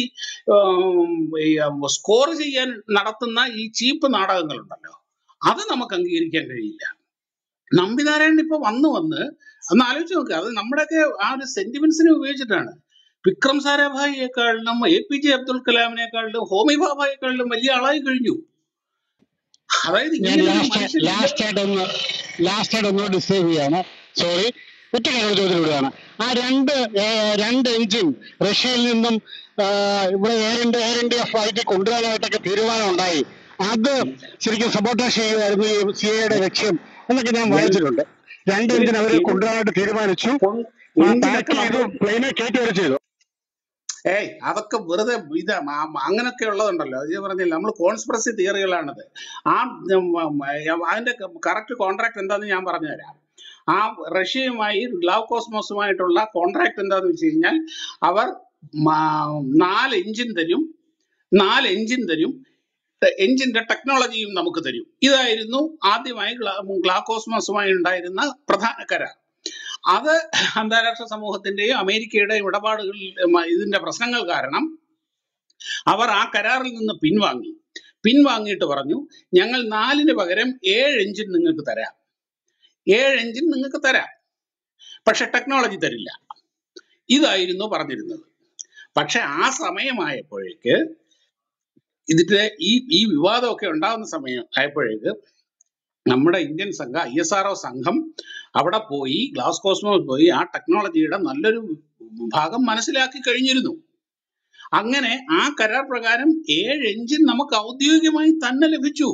സ്കോർ ചെയ്യാൻ നടത്തുന്ന ഈ ചീപ്പ് നാടകങ്ങളുണ്ടല്ലോ അത് നമുക്ക് അംഗീകരിക്കാൻ കഴിയില്ല നമ്പി നാരായണൻ ഇപ്പൊ വന്നു വന്ന് ഒന്ന് ആലോചിച്ച് നോക്കുക അത് നമ്മുടെയൊക്കെ ആ ഒരു സെന്റിമെന്റ്സിനെ ഉപയോഗിച്ചിട്ടാണ് വിക്രം സാരാഭായിയെക്കാളിലും എ പി ജെ അബ്ദുൽ കലാമിനെക്കാളിലും ഹോമി ബാബായെക്കാളിലും വലിയ ആളായി കഴിഞ്ഞു അതായത് ഞാൻ ഇങ്ങനെ ഒരു ലാസ്റ്റ് മനുഷ്യനില്ല ലാസ്റ്റ് ആയിട്ട് ഒന്ന് ലാസ്റ്റ് ആയിട്ട് ഒന്ന് ഡിസ്റ്റർബ് ചെയ്യാണ് സോറി ഒറ്റ കാര്യം ചോദ്യം വിടുകയാണ് ആ രണ്ട് ഏർ, രണ്ട് എഞ്ചിൻ റഷ്യയിൽ നിന്നും ഏർ, ഇവിടെ എയർ ഇന്ത്യ എയർ ഇന്ത്യ ഫ്ലൈറ്റിൽ കൊണ്ടുവരാനായിട്ടൊക്കെ തീരുമാനം ഉണ്ടായി അത് ശരിക്കും സബോട്ടാഷ് ചെയ്യുമായിരുന്നു ഈ സി ഐയുടെ ലക്ഷ്യം എന്നൊക്കെ ഞാൻ വായിച്ചിട്ടുണ്ട് രണ്ട് ഒരു എഞ്ചിൻ അവർ എഞ്ചിൻ കൊണ്ടുവരാനായിട്ട് തീരുമാനിച്ചു ആ എഞ്ചിനൊക്കെ പാക്ക് ചെയ്ത് നമ്മൾ പ്ലെയിനെ കയറ്റി വരെ ചെയ്തു ഏയ് അതൊക്കെ വെറുതെ ഇത് അങ്ങനൊക്കെ ഉള്ളതുണ്ടല്ലോ ഇത് പറഞ്ഞില്ല നമ്മൾ കോൺസ്പിറസി തിയറികളാണത് ആ ഉം, ഉം, അതിന്റെ കറക്റ്റ് കോൺട്രാക്ട് എന്താന്ന് ഞാൻ പറഞ്ഞുതരാം ആ റഷ്യയുമായി ഗ്ലാവ് കോസ്മോസുമായിട്ടുള്ള കോൺട്രാക്ട് എന്താന്ന് വെച്ച് കഴിഞ്ഞാൽ അവർ മാ- നാല് എഞ്ചിൻ തരും നാല് എഞ്ചിൻ തരും എഞ്ചിന്റെ ടെക്നോളജിയും നമുക്ക് തരും ഇതായിരുന്നു ആദ്യമായി ഗ്ലാ- ഗ്ലാക്കോസ്മോസുമായി ഉണ്ടായിരുന്ന പ്രധാന കരാർ അത് അന്താരാഷ്ട്ര സമൂഹത്തിന്റെയും അമേരിക്കയുടെയും ഇടപാടുകളിൽ ഉം, ഇതിന്റെ പ്രശ്നങ്ങൾ കാരണം അവർ ആ കരാറിൽ നിന്ന് പിൻവാങ്ങി പിൻവാങ്ങിയിട്ട് പറഞ്ഞു ഞങ്ങൾ നാലിന് പകരം ഏഴ് എഞ്ചിൻ നിങ്ങൾക്ക് തരാം ഏഴ് എഞ്ചിൻ നിങ്ങൾക്ക് തരാം പക്ഷെ ടെക്നോളജി തരില്ല ഇതായിരുന്നു പറഞ്ഞിരുന്നത് പക്ഷെ ആ സമയമായപ്പോഴേക്ക് ഇതിന്റെ ഈ ഈ വിവാദമൊക്കെ ഉണ്ടാകുന്ന സമയം ആയപ്പോഴേക്ക് നമ്മുടെ ഇന്ത്യൻ സംഘം ഐ എസ് ആർ സംഘം അവിടെ പോയി ഗ്ലാസ് കോസ്മോസ് പോയി ആ ടെക്നോളജിയുടെ നല്ലൊരു ഭാഗം മനസ്സിലാക്കി കഴിഞ്ഞിരുന്നു അങ്ങനെ ആ കരാർ പ്രകാരം ഏഴ് എഞ്ചിൻ നമുക്ക് ഔദ്യോഗികമായി തന്നെ ലഭിച്ചു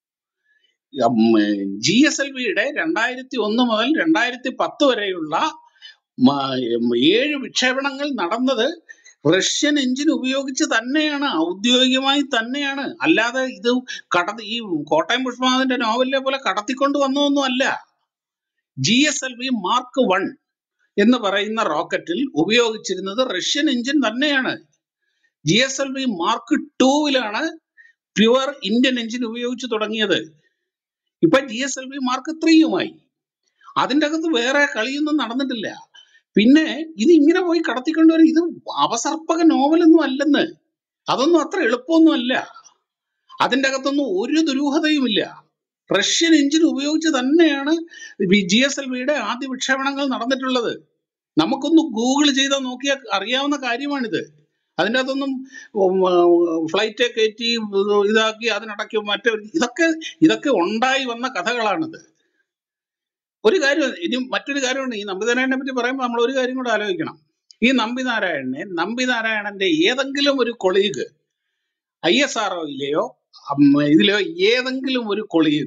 ജി എസ് എൽ വിയുടെ രണ്ടായിരത്തി ഒന്ന് മുതൽ രണ്ടായിരത്തി പത്ത് വരെയുള്ള മ- ഏഴ് വിക്ഷേപണങ്ങൾ നടന്നത് റഷ്യൻ എഞ്ചിൻ ഉപയോഗിച്ച് തന്നെയാണ് ഔദ്യോഗികമായി തന്നെയാണ് അല്ലാതെ ഇത് കടത്തി ഈ കോട്ടയം പുഷ്പനാഥന്റെ നോവലിലെ പോലെ കടത്തിക്കൊണ്ട് വന്നതൊന്നും അല്ല G S L V Mark one എന്ന് പറയുന്ന റോക്കറ്റിൽ ഉപയോഗിച്ചിരുന്നത് റഷ്യൻ എഞ്ചിൻ തന്നെയാണ് G S L V Mark ടൂവിലാണ് പ്യുവർ ഇന്ത്യൻ എഞ്ചിൻ ഉപയോഗിച്ച് തുടങ്ങിയത് ഇപ്പൊ G S L V Mark ത്രീയുമായി അതിൻ്റെ അകത്ത് വേറെ കളിയൊന്നും നടന്നിട്ടില്ല പിന്നെ ഇത് ഇങ്ങനെ പോയി കടത്തിക്കൊണ്ടുവരും ഇത് അവസർപ്പക നോവലൊന്നും അല്ലെന്ന് അതൊന്നും അത്ര എളുപ്പമൊന്നും അല്ല അതിൻ്റെ അകത്തൊന്നും ഒരു ദുരൂഹതയുമില്ല റഷ്യൻ എഞ്ചിൻ ഉപയോഗിച്ച് തന്നെയാണ് ജി എസ് എൽ വിയുടെ ആദ്യ വിക്ഷേപണങ്ങൾ നടന്നിട്ടുള്ളത് നമുക്കൊന്ന് ഗൂഗിൾ ചെയ്താൽ നോക്കിയാൽ അറിയാവുന്ന കാര്യമാണിത് അതിൻ്റെ അകത്തൊന്നും ഫ്ലൈറ്റ് കയറ്റി ഇത് ഇതാക്കി അതിനടക്കി മറ്റേ ഇതൊക്കെ ഇതൊക്കെ ഉണ്ടായി വന്ന കഥകളാണിത് ഒരു കാര്യം ഇനി മറ്റൊരു കാര്യമുണ്ട് ഈ നമ്പിനാരായണനെ പറ്റി പറയുമ്പോൾ നമ്മൾ ഒരു കാര്യം കൂടെ ആലോചിക്കണം ഈ നമ്പിനാരായണനെ നമ്പിനാരായണന്റെ ഏതെങ്കിലും ഒരു കൊളീഗ് ഐ എസ് ആർ ഒയിലെയോ ഇതിലെയോ ഏതെങ്കിലും ഒരു കൊളീഗ്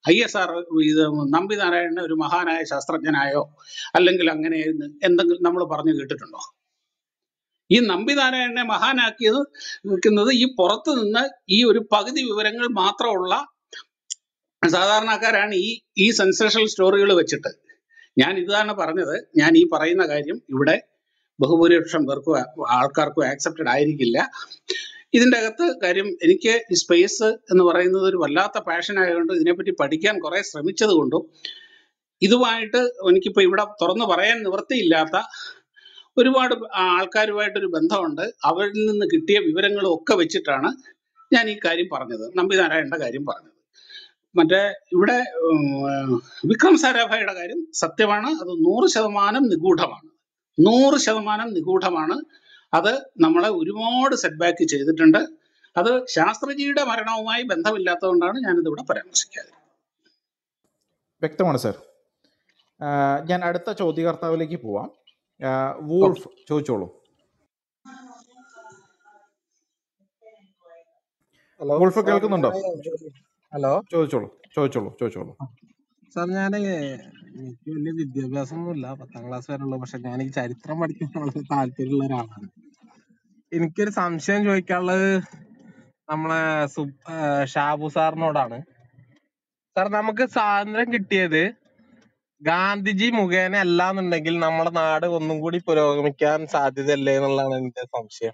ഐ എസ് ആർ ഇത് നമ്പി നാരായണനെ ഒരു മഹാനായ ശാസ്ത്രജ്ഞനായോ അല്ലെങ്കിൽ അങ്ങനെ എന്തെങ്കിലും നമ്മൾ പറഞ്ഞു കേട്ടിട്ടുണ്ടോ ഈ നമ്പി നാരായണനെ മഹാനാക്കിയത് നിൽക്കുന്നത് ഈ പുറത്തു നിന്ന് ഈ ഒരു പകുതി വിവരങ്ങൾ മാത്രമുള്ള സാധാരണക്കാരാണ് ഈ ഈ സെൻസേഷണൽ സ്റ്റോറികൾ വെച്ചിട്ട് ഞാൻ ഇതാണ് പറഞ്ഞത് ഞാൻ ഈ പറയുന്ന കാര്യം ഇവിടെ ബഹുഭൂരിപക്ഷം പേർക്കും ആ- ആൾക്കാർക്കും ആക്സെപ്റ്റഡ് ആയിരിക്കില്ല ഇതിന്റെ അകത്ത് കാര്യം എനിക്ക് ഈ സ്പേസ് എന്ന് പറയുന്നത് ഒരു വല്ലാത്ത പാഷൻ ആയതുകൊണ്ട് ഇതിനെപ്പറ്റി പഠിക്കാൻ കുറെ ശ്രമിച്ചത് കൊണ്ടും ഇതുമായിട്ട് എനിക്കിപ്പോ ഇവിടെ തുറന്നു പറയാൻ നിവൃത്തിയില്ലാത്ത ഒരുപാട് ആൾക്കാരുമായിട്ടൊരു ബന്ധമുണ്ട് അവരിൽ നിന്ന് കിട്ടിയ വിവരങ്ങളും ഒക്കെ വെച്ചിട്ടാണ് ഞാൻ ഈ കാര്യം പറഞ്ഞത് നമ്പി നാരായണന്റെ കാര്യം പറഞ്ഞത് മറ്റേ ഇവിടെ ഉം, വിക്രം സാരാഭായിയുടെ കാര്യം സത്യമാണ് അത് നൂറ് ശതമാനം നിഗൂഢമാണ് നൂറ് ശതമാനം നിഗൂഢമാണ് അത് നമ്മളെ ഒരുപാട് സെറ്റ് ബാക്ക് ചെയ്തിട്ടുണ്ട് അത് ശാസ്ത്രജിയുടെ മരണവുമായി ബന്ധമില്ലാത്തതുകൊണ്ടാണ് ഞാനിത് ഇവിടെ പരാമർശിക്കാതെ വ്യക്തമാണ് സർ ഞാൻ അടുത്ത ചോദ്യകർത്താവിലേക്ക് പോവാം ആ, വൂൾഫ് ചോദിച്ചോളൂ ഹലോ വൂൾഫ് സാർ കേൾക്കുന്നുണ്ടോ ഞാന് ഹലോ ചോദിച്ചോളൂ ചോദിച്ചോളൂ ചോദിച്ചോളൂ സാർ ഞാൻ എനിക്ക് വലിയ വിദ്യാഭ്യാസം ഒന്നുമില്ല പത്താം ക്ലാസ് വരെ ഉള്ളു പക്ഷെ ഞാൻ ഈ ചരിത്രം പഠിക്കാൻ വളരെ താല്പര്യമുള്ള ഒരാളാണ് എനിക്കൊരു സംശയം ചോദിക്കാനുള്ളത് നമ്മളെ സു- ആ, ഷാബു സാറിനോടാണ് സാർ നമുക്ക് സ്വാതന്ത്ര്യം കിട്ടിയത് ഗാന്ധിജി മുഖേന അല്ലാന്നുണ്ടെങ്കിൽ നമ്മുടെ നാട് ഒന്നും കൂടി പുരോഗമിക്കാൻ സാധ്യതയല്ലേ എന്നുള്ളതാണ് എന്റെ സംശയം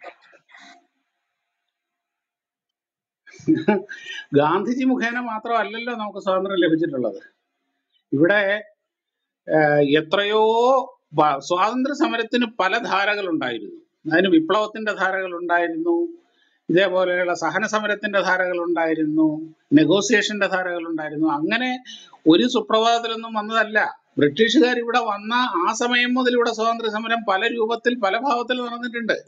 ഗാന്ധിജി മുഖേന മാത്രമല്ലല്ലോ നമുക്ക് സ്വാതന്ത്ര്യം ലഭിച്ചിട്ടുള്ളത് ഇവിടെ ഏഹ്, എത്രയോ വ- സ്വാതന്ത്ര്യ സമരത്തിന് പല ധാരകൾ ഉണ്ടായിരുന്നു അതിന് വിപ്ലവത്തിന്റെ ധാരകൾ ഉണ്ടായിരുന്നു ഇതേപോലെയുള്ള സഹന സമരത്തിന്റെ ധാരകൾ ഉണ്ടായിരുന്നു നെഗോസിയേഷന്റെ ധാരകൾ ഉണ്ടായിരുന്നു അങ്ങനെ ഒരു സുപ്രഭാതത്തിലൊന്നും വന്നതല്ല ബ്രിട്ടീഷുകാർ ഇവിടെ വന്ന ആ സമയം മുതൽ ഇവിടെ സ്വാതന്ത്ര്യ സമരം പല രൂപത്തിൽ പല ഭാവത്തിൽ നടന്നിട്ടുണ്ട്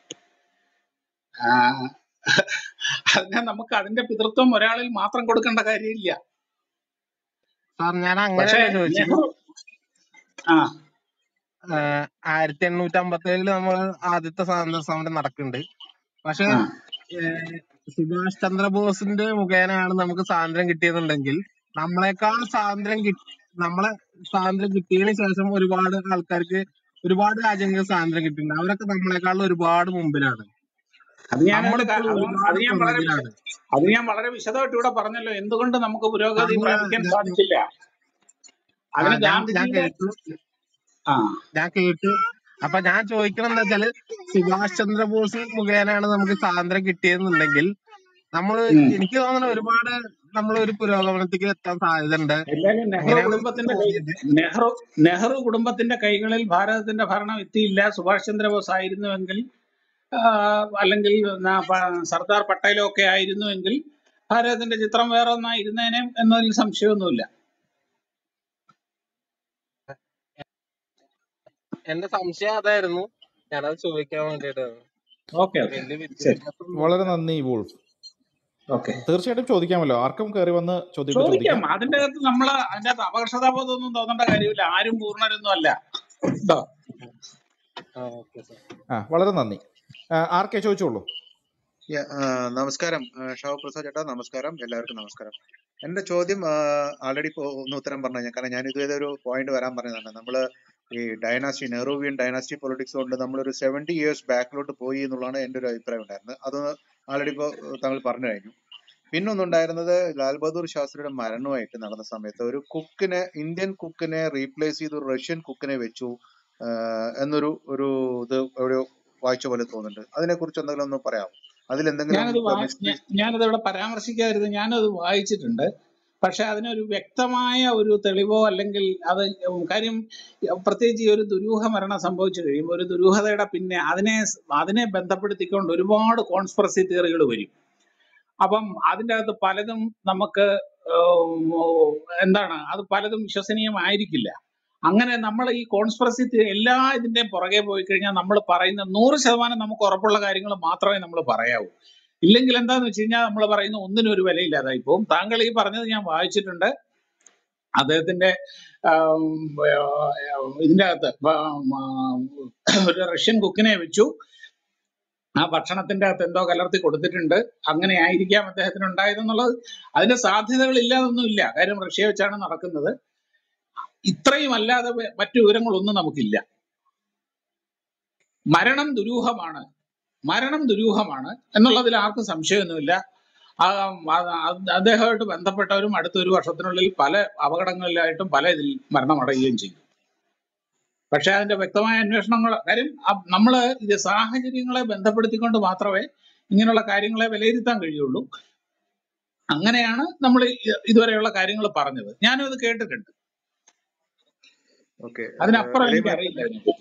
ആ, അതിനെ നമുക്ക് അതിന്റെ പിതൃത്വം ഒരാളിൽ മാത്രം കൊടുക്കേണ്ട കാര്യമില്ല സാർ ഞാൻ പക്ഷേ അങ്ങനെയല്ല ചോദിച്ചത് നെഹ്റു ആ ആഹ് ആയിരത്തി എണ്ണൂറ്റി അമ്പത്തി ഏഴില് നമ്മൾ ആദ്യത്തെ സ്വാതന്ത്ര്യ സമരം നടക്കുന്നുണ്ട് പക്ഷെ ആ ഏഹ് സുഭാഷ് ചന്ദ്രബോസിന്റെ മുഖേനയാണ് നമുക്ക് സ്വാതന്ത്ര്യം കിട്ടിയതെന്നുണ്ടെങ്കിൽ നമ്മളെക്കാൾ സ്വാതന്ത്ര്യം കിട്ടി നമ്മളെ സ്വാതന്ത്ര്യം കിട്ടിയതിനു ശേഷം ഒരുപാട് ആൾക്കാർക്ക് ഒരുപാട് രാജ്യങ്ങൾക്ക് സ്വാതന്ത്ര്യം കിട്ടിയിട്ടുണ്ട് അവരൊക്കെ നമ്മളെക്കാൾ ഒരുപാട് മുമ്പിലാണ് അത് ഞാൻ അതിന്റെ നമ്മളിപ്പോൾ കാ- അത് അത് ഒരുപാട് ഞാൻ വളരെ വിശ പുറകിലാണ് അത് ഞാൻ വളരെ വിശദമായിട്ട് ഇവിടെ പറഞ്ഞല്ലോ എന്തുകൊണ്ട് നമുക്ക് പുരോഗതി സാറിന് പ്രാപിക്കാൻ ഞാൻ സാധിച്ചില്ല ആ, അതിന് ഞാൻ ഞാൻ ഗാന്ധിജിയുടെ കേട്ടു ആ ഞാൻ കേട്ടു അപ്പൊ ഞാൻ ചോദിക്കണം എന്താ വെച്ചാല് സുഭാഷ് ചന്ദ്രബോസ് മുഖേനയാണ് നമുക്ക് സ്വാതന്ത്ര്യം കിട്ടിയെന്നുണ്ടെങ്കിൽ നമ്മള് ഉം. എനിക്ക് തോന്നുന്നു ഒരുപാട് നമ്മൾ ഒരു പുരോഗമനത്തിലേക്ക് എത്താൻ സാധ്യതയുണ്ട് എന്തായാലും നെഹ്റു അങ്ങനെയാണ് എനിക്ക് കുടുംബത്തിന്റെ കൈ തോന്നിയത് നെഹ്റു നെഹ്റു കുടുംബത്തിന്റെ കൈകളിൽ ഭാരതത്തിന്റെ ഭരണം എത്തിയില്ല സുഭാഷ് ചന്ദ്രബോസ് ആയിരുന്നുവെങ്കിൽ ആ, അല്ലെങ്കിൽ ന- പ- സർദാർ പട്ടേലോ ഒക്കെ ആയിരുന്നുവെങ്കിൽ ഭാരതത്തിന്റെ ചിത്രം വേറെ ഒന്നായിരുന്നേനെ എന്നതിൽ സംശയമൊന്നുമില്ല എന്റെ സംശയം അതായിരുന്നു ഞാനത് ചോദിക്കാൻ വേണ്ടിയിട്ടാണ് ഓക്കെ ഓക്കെ വലിയ ശരി വിദ്യാഭ്യാസം വളരെ നന്ദി വൂൾഫ് ഓക്കെ തീർച്ചയായിട്ടും ചോദിക്കാമല്ലോ ആർക്കും കയറി വന്ന് ചോദ്യങ്ങൾ ചോദിക്കാം ചോദിക്കാം അതിന്റെ അകത്ത് നമ്മള് അതിന്റെ അകത്ത് അപകർഷതാബോധമൊന്നും തോന്നേണ്ട കാര്യമില്ല ആരും പൂർണ്ണരൊന്നും അല്ല കേട്ടോ ആ ഓക്കെ സാർ ആ വളരെ നന്ദി ആ, ആർക്കെ ചോദിച്ചോളൂ യ- ആ, നമസ്കാരം ആ, ഷാവു പ്രസാദ് ചേട്ടാ നമസ്കാരം എല്ലാവർക്കും നമസ്കാരം എന്റെ ചോദ്യം ആൾറെഡി ഇപ്പോ ഒന്ന് ഉത്തരം പറഞ്ഞു കഴിഞ്ഞാൽ കാരണം ഞാൻ ഇതുവരെ ഒരു പോയിന്റ് വരാൻ പറഞ്ഞതാണ് നമ്മള് ഈ ഡൈനാസ്റ്റി നെഹ്റുവിയൻ ഡൈനാസ്റ്റി പൊളിറ്റിക്സ് കൊണ്ട് നമ്മളൊരു സെവന്റി ഇയേഴ്സ് ബാക്കിലോട്ട് പോയി എന്നുള്ളതാണ് എന്റെ ഒരു അഭിപ്രായം ഉണ്ടായിരുന്നത് അത് ആൾറെഡി ഇപ്പോ താങ്കൾ പറഞ്ഞു കഴിഞ്ഞു പിന്നെ ഒന്നുണ്ടായിരുന്നത് ലാൽ ബഹദൂർ ശാസ്ത്രിയുടെ മരണമായിട്ട് നടന്ന സമയത്ത് ഒരു കുക്കിനെ ഇന്ത്യൻ കുക്കിനെ റീപ്ലേസ് ചെയ്ത് ഒരു റഷ്യൻ കുക്കിനെ വെച്ചു ആ, എന്നൊരു ഒരു ഇത് എവിടെയോ വായിച്ച പോലെ തോന്നുന്നുണ്ട് അതിനെ കുറിച്ച് എന്തെങ്കിലും ഒന്ന് പറയാമോ അതിലെന്തെങ്കിലും ഞാനത് വാ- മിസ്റ്റേക്ക് ഞാ- ഞാനത് ഇവിടെ പരാമർശിക്കാതിരുന്നു ഞാനത് വായിച്ചിട്ടുണ്ട് പക്ഷെ അതിനൊരു വ്യക്തമായ ഒരു തെളിവോ അല്ലെങ്കിൽ അത് കാര്യം പ്രത്യേകിച്ച് ഈ ഒരു ദുരൂഹ മരണം സംഭവിച്ചു കഴിയുമ്പോൾ ഒരു ദുരൂഹതയുടെ പിന്നെ അതിനെ സ് അതിനെ ബന്ധപ്പെടുത്തിക്കൊണ്ട് ഒരുപാട് കോൺസ്പിറസി തിയറികൾ വരും അപ്പം അതിൻ്റെ അകത്ത് പലതും നമുക്ക് ഉം, എന്താണ് അത് പലതും വിശ്വസനീയമായിരിക്കില്ല അങ്ങനെ നമ്മൾ ഈ കോൺസ്പിറസി എല്ലാ ഇതിന്റെയും പുറകെ പോയി കഴിഞ്ഞാൽ നമ്മൾ പറയുന്ന നൂറ് ശതമാനം നമുക്ക് ഉറപ്പുള്ള കാര്യങ്ങൾ മാത്രമേ നമ്മൾ പറയാവൂ ഇല്ലെങ്കിൽ എന്താന്ന് വെച്ച് കഴിഞ്ഞാൽ നമ്മൾ പറയുന്ന ഒന്നിനും ഒരു വിലയില്ലാതായി പോകും താങ്കൾ ഈ പറഞ്ഞത് ഞാൻ വായിച്ചിട്ടുണ്ട് അദ്ദേഹത്തിന്റെ ആം, ആ, ഇതിന്റെ അകത്ത് ആ, ആ, ഒരു റഷ്യൻ കുക്കിനെ വെച്ചു ആ ഭക്ഷണത്തിന്റെ അകത്ത് എന്തോ കലർത്തി കൊടുത്തിട്ടുണ്ട് അങ്ങനെ ആയിരിക്കാം അദ്ദേഹത്തിന് ഉണ്ടായതെന്നുള്ളത് അതിന്റെ സാധ്യതകൾ ഇല്ലാതൊന്നുമില്ല കാര്യം റഷ്യ വെച്ചാണ് നടക്കുന്നത് ഇത്രയും അല്ലാതെ വെ- മറ്റു വിവരങ്ങളൊന്നും നമുക്കില്ല മരണം ദുരൂഹമാണ് മരണം ദുരൂഹമാണ് എന്നുള്ളതിൽ ആർക്കും സംശയമൊന്നുമില്ല ആ, ആ, ആ- അദ്ദേഹമായിട്ട് ബന്ധപ്പെട്ടവരും അടുത്ത ഒരു വർഷത്തിനുള്ളിൽ പല അപകടങ്ങളിലായിട്ടും പല ഇതിൽ മരണമടയുകയും ചെയ്തു പക്ഷെ അതിന്റെ വ്യക്തമായ അന്വേഷണങ്ങൾ കാര്യം അ- നമ്മള് ഇത് സാഹചര്യങ്ങളെ ബന്ധപ്പെടുത്തിക്കൊണ്ട് മാത്രമേ ഇങ്ങനെയുള്ള കാര്യങ്ങളെ വിലയിരുത്താൻ കഴിയുള്ളൂ അങ്ങനെയാണ് നമ്മൾ ഇതുവരെയുള്ള കാര്യങ്ങൾ പറഞ്ഞത് ഞാനും അത് കേട്ടിട്ടുണ്ട് ഓക്കെ അതിനപ്പുറം എനിക്ക് എളിമ അറിയില്ല അതിനെപ്പറ്റി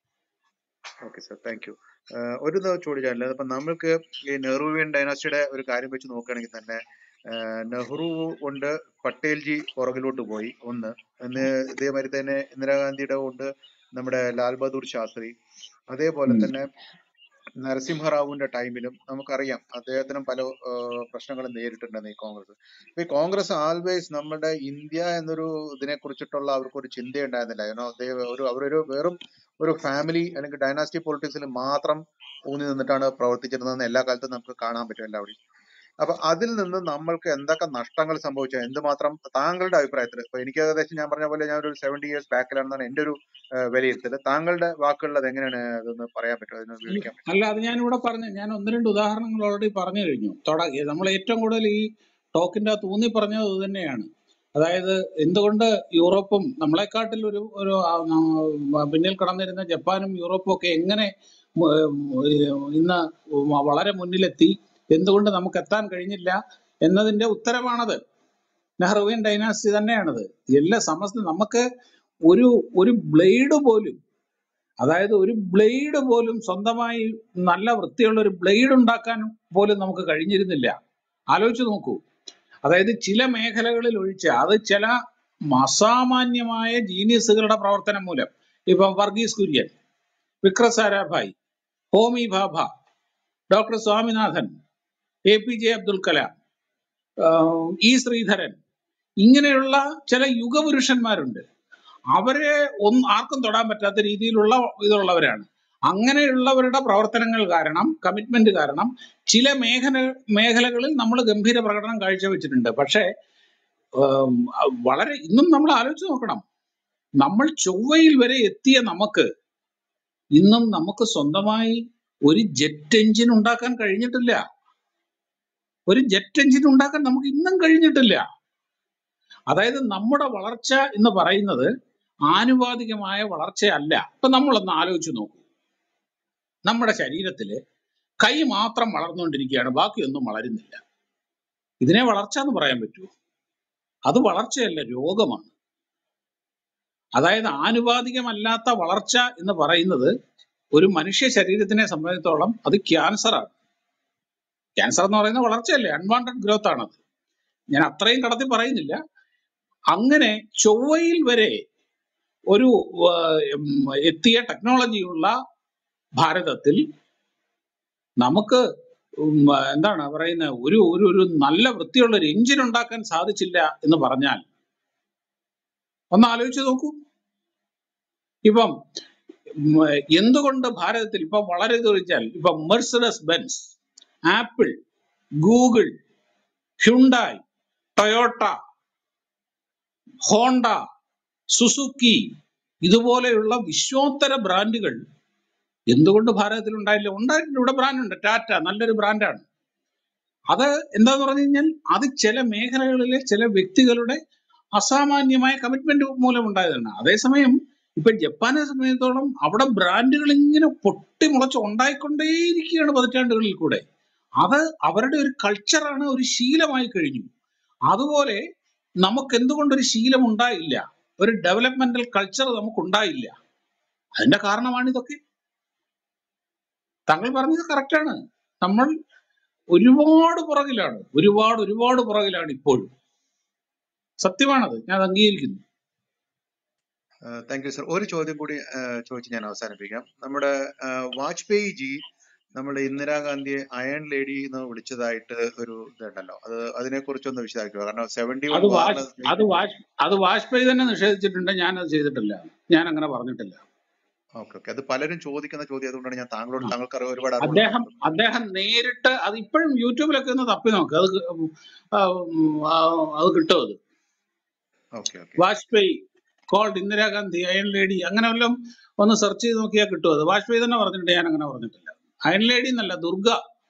ഓക്കെ സാർ താങ്ക് യു ഒരു ഇത് ചോദിച്ചാൽ ഇപ്പൊ നമ്മൾക്ക് ഈ നെഹ്റുവിയൻ ഡൈനാസ്റ്റിയുടെ ഒരു കാര്യം വെച്ച് നോക്കുകയാണെങ്കിൽ തന്നെ ആഹ് നെഹ്റു കൊണ്ട് പട്ടേൽജി പുറകിലോട്ട് പോയി ഒന്ന് എന്ന് ഇതേമാതിരി തന്നെ ഇന്ദിരാഗാന്ധിയുടെ കൊണ്ട് നമ്മുടെ ലാൽ ബഹദൂർ ശാസ്ത്രി അതേപോലെ ഉം. തന്നെ നരസിംഹറാവുവിന്റെ ടൈമിലും നമുക്കറിയാം അദ്ദേഹത്തിനും പല ആഹ് പ്രശ്നങ്ങളും നേരിട്ടിട്ടുണ്ടെന്ന് ഈ കോൺഗ്രസ് ഇപ്പൊ ഈ കോൺഗ്രസ് ആൾവേസ് നമ്മുടെ ഇന്ത്യ എന്നൊരു ഇതിനെ കുറിച്ചിട്ടുള്ള അവർക്കൊരു ചിന്തയുണ്ടായിരുന്നില്ല യുനോ ഒരു അവരൊരു വെറും ഒരു ഫാമിലി അല്ലെങ്കിൽ ഡൈനാസ്റ്റി പൊളിറ്റിക്സിൽ മാത്രം ഊന്നി നിന്നിട്ടാണ് പ്രവർത്തിച്ചിരുന്നതെന്ന് എല്ലാ കാലത്തും നമുക്ക് കാണാൻ പറ്റും എല്ലാവരും അപ്പൊ അതിൽ നിന്ന് നമ്മൾക്ക് എന്തൊക്കെ നഷ്ടങ്ങൾ സംഭവിച്ചു എന്തുമാത്രം താങ്കളുടെ അഭിപ്രായത്തിൽ ഇപ്പൊ എനിക്ക് ഏകദേശം ഞാൻ പറഞ്ഞ പോലെ ഞാൻ ഒരു സെവന്റി ഇയേഴ്സ് ബാക്കിലാണെന്നാണ് എന്റെ ഒരു ആഹ് വിലയിരുത്തൽ താങ്കളുടെ വാക്കുകളിൽ അത് എങ്ങനെയാണ് അതൊന്ന് പറയാൻ പറ്റുമോ അതിന് വിവരിക്കാൻ പറ്റുമോ അല്ല അത് ഞാൻ ഇവിടെ പറഞ്ഞു ഞാൻ ഒന്ന് രണ്ട് ഉദാഹരണങ്ങൾ ഓൾറെഡി പറഞ്ഞു കഴിഞ്ഞു തുടങ്ങി നമ്മൾ ഏറ്റവും കൂടുതൽ ഈ ടോക്കിന്റെ അകത്ത് ഊന്നി പറഞ്ഞത് ഇത് തന്നെയാണ് അതായത് എന്തുകൊണ്ട് യൂറോപ്പും നമ്മളെക്കാട്ടിൽ ഒരു ഒരു ആ, ആ, പിന്നിൽ കടന്നിരുന്ന ജപ്പാനും യൂറോപ്പും ഒക്കെ എങ്ങനെ മ- ഏർ ഇന്ന് വളരെ മുന്നിലെത്തി എന്തുകൊണ്ട് നമുക്ക് എത്താൻ കഴിഞ്ഞില്ല എന്നതിന്റെ ഉത്തരമാണത് നെഹ്റുവിയൻ ഡൈനാസ്റ്റി തന്നെയാണത് എല്ലാ സമസ്ത നമുക്ക് ഒരു ഒരു ബ്ലേഡ് പോലും അതായത് ഒരു ബ്ലേഡ് പോലും സ്വന്തമായി നല്ല വൃത്തിയുള്ള ഒരു ബ്ലേഡ് ഉണ്ടാക്കാൻ പോലും നമുക്ക് കഴിഞ്ഞിരുന്നില്ല ആലോചിച്ച് നോക്കൂ അതായത് ചില മേഖലകളിൽ ഒഴിച്ച് അത് ചില അസാമാന്യമായ ജീനിയസുകളുടെ പ്രവർത്തനം മൂലം ഇപ്പം Varghese Kurien Vikram Sarabhai Homi Bhabha doctor Swaminathan A P J Abdul Kalam ആഹ് ഇ ശ്രീധരൻ ഇങ്ങനെയുള്ള ചില യുഗപുരുഷന്മാരുണ്ട് അവരെ ഒന്നും ആർക്കും തൊടാൻ പറ്റാത്ത രീതിയിലുള്ള ഇതുള്ളവരാണ് അങ്ങനെയുള്ളവരുടെ പ്രവർത്തനങ്ങൾ കാരണം കമ്മിറ്റ്മെന്റ് കാരണം ചില മേഖല മേഖലകളിൽ നമ്മൾ ഗംഭീര പ്രകടനം കാഴ്ചവെച്ചിട്ടുണ്ട് പക്ഷേ ഉം, വളരെ ഇന്നും നമ്മൾ ആലോചിച്ച് നോക്കണം നമ്മൾ ചൊവ്വയിൽ വരെ എത്തിയ നമുക്ക് ഇന്നും നമുക്ക് സ്വന്തമായി ഒരു ജെറ്റ് എഞ്ചിൻ ഉണ്ടാക്കാൻ കഴിഞ്ഞിട്ടില്ല ഒരു ജെറ്റ് എഞ്ചിൻ ഉണ്ടാക്കാൻ നമുക്ക് ഇന്നും കഴിഞ്ഞിട്ടില്ല അതായത് നമ്മുടെ വളർച്ച എന്ന് പറയുന്നത് ആനുപാതികമായ വളർച്ചയല്ല ഇപ്പൊ നമ്മളൊന്ന് ആലോചിച്ച് നോക്കൂ നമ്മുടെ ശരീരത്തില് കൈ മാത്രം വളർന്നുകൊണ്ടിരിക്കുകയാണ് ബാക്കിയൊന്നും വളരുന്നില്ല ഇതിനെ വളർച്ച എന്ന് പറയാൻ പറ്റുമോ അത് വളർച്ചയല്ല രോഗമാണ് അതായത് ആനുപാതികമല്ലാത്ത വളർച്ച എന്ന് പറയുന്നത് ഒരു മനുഷ്യ ശരീരത്തിനെ സംബന്ധിച്ചോളം അത് ക്യാൻസറാണ് ക്യാൻസർ എന്ന് പറയുന്നത് വളർച്ചയല്ലേ അൺവാണ്ടഡ് ഗ്രോത്ത് ആണത് ഞാൻ അത്രയും കടത്തി പറയുന്നില്ല അങ്ങനെ ചൊവ്വയിൽ വരെ ഒരു ആ, ഉം, എത്തിയ ടെക്നോളജിയുള്ള ഭാരതത്തിൽ നമുക്ക് ഉം, എന്താണ് പറയുന്നത് ഒരു ഒരു ഒരു നല്ല വൃത്തിയുള്ള ഒരു എഞ്ചിൻ ഉണ്ടാക്കാൻ സാധിച്ചില്ല എന്ന് പറഞ്ഞാൽ ഒന്ന് ആലോചിച്ച് നോക്കൂ ഇപ്പം ഉം, എന്തുകൊണ്ട് ഭാരതത്തിൽ ഇപ്പൊ വളരെ ചോദിച്ചാൽ ഇപ്പൊ Mercedes Benz Apple Google Hyundai Toyota Honda Suzuki ഇതുപോലെയുള്ള വിശ്വോത്തര ബ്രാൻഡുകൾ എന്തുകൊണ്ട് ഭാരതത്തിൽ ഉണ്ടായില്ല ഉണ്ടായിട്ടുണ്ട് ഇവിടെ ബ്രാൻഡ് ഉണ്ട് ടാറ്റ നല്ലൊരു ബ്രാൻഡാണ് അത് എന്താന്ന് പറഞ്ഞു കഴിഞ്ഞാൽ അത് ചില മേഖലകളിലെ ചില വ്യക്തികളുടെ അസാമാന്യമായ കമ്മിറ്റ്മെന്റ് മൂലം ഉണ്ടായതാണ് അതേസമയം ഇപ്പൊ ജപ്പാനെ സംബന്ധിച്ചിടത്തോളം അവിടെ ബ്രാൻഡുകൾ ഇങ്ങനെ പൊട്ടിമുളച്ച് ഉണ്ടായിക്കൊണ്ടേയിരിക്കുകയാണ് പതിറ്റാണ്ടുകളിൽ കൂടെ അത് അവരുടെ ഒരു കൾച്ചറാണ് ഒരു ശീലമായി കഴിഞ്ഞു അതുപോലെ നമുക്ക് എന്തുകൊണ്ടൊരു ശീലം ഉണ്ടായില്ല ഒരു ഡെവലപ്മെന്റൽ കൾച്ചർ നമുക്ക് ഉണ്ടായില്ല അതിന്റെ കാരണമാണ് ഇതൊക്കെ താങ്കൾ പറഞ്ഞത് കറക്റ്റാണ് നമ്മൾ ഒരുപാട് പുറകിലാണ് ഒരുപാട് ഒരുപാട് പുറകിലാണ് ഇപ്പോഴും സത്യമാണത് ഞാൻ അത് അംഗീകരിക്കുന്നു താങ്ക് യു സർ ഒരു ചോദ്യം കൂടി ആഹ് ചോദിച്ച് ഞാൻ അവസാനിപ്പിക്കാം നമ്മുടെ ആഹ് വാജ്പേയി ജി നമ്മുടെ ഇന്ദിരാഗാന്ധിയെ അയൺ ലേഡി എന്ന് വിളിച്ചതായിട്ട് ഒരു ഇതുണ്ടല്ലോ അത് അതിനെ കുറിച്ചൊന്ന് വിശദമാക്കുക കാരണം സെവന്റി വൺ അത് വാജ് വാറിന് അത് വാജ് അത് വാജ്പേയി തന്നെ നിഷേധിച്ചിട്ടുണ്ട് ഞാൻ അത് ചെയ്തിട്ടില്ല ഞാൻ അങ്ങനെ പറഞ്ഞിട്ടില്ല ഓക്കെ ഓക്കെ അത് പലരും ചോദിക്കുന്ന ചോദ്യം അതുകൊണ്ടാണ് ഞാൻ താങ്കളോട് ആ. താങ്കൾക്ക് അറിവ് ഒരുപാട് അദ്ദേഹം അറിവുള്ളതാണ് അദ്ദേഹം നേരിട്ട് അത് ഇപ്പോഴും യൂട്യൂബിലൊക്കെ ഒന്ന് തപ്പി നോക്ക് അത് ക- ഉം, ആ, ഉം, ആ, അത് കിട്ടും അത് okay okay Vajpayee cold Indira Gandhi iron lady അങ്ങനെ വല്ലതും ഒന്ന് സെർച്ച് ചെയ്ത് നോക്കിയാൽ കിട്ടും അത് വാജ്പേയി തന്നെ പറഞ്ഞിട്ടുണ്ട് ഞാൻ അങ്ങനെ പറഞ്ഞിട്ടില്ല അയൺ ലേഡി എന്നല്ല ദുർഗ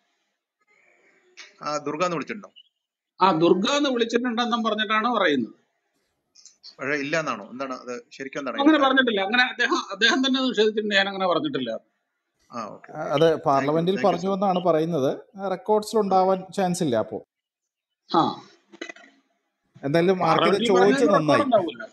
ആ ദുർഗ എന്ന് വിളിച്ചിട്ടുണ്ടോ ആ ദുർഗ എന്ന് വിളിച്ചിട്ടുണ്ടെന്നും പറഞ്ഞിട്ടാണ് പറയുന്നത് പക്ഷേ ഇല്ല എന്നാണോ എന്താണ് അത് ശരിക്കും എന്താണ് അതിന്റെ അങ്ങനെ കാര്യം പറഞ്ഞിട്ടില്ല അങ്ങനെ അദ്ദേഹം അദ്ദേഹം തന്നെ നിഷേധിച്ചിട്ടുണ്ട് ഞാൻ അങ്ങനെ പറഞ്ഞിട്ടില്ല ആ ഓക്കെ ആ, ഓക്കെ അത് താങ്ക് യു പാർലമെന്റിൽ താങ്ക് യു പറഞ്ഞു സർ എന്നാണ് പറയുന്നത് റെക്കോർഡ്സിൽ ഉണ്ടാവാൻ ചാൻസ് ഇല്ല അപ്പോൾ ആ എന്തായാലും ആർക്കിത് പാർലമെന്റിൽ ചോദിച്ചത് പറഞ്ഞതിന് റെക്കോർഡ് നന്നായി ഉണ്ടാവില്ല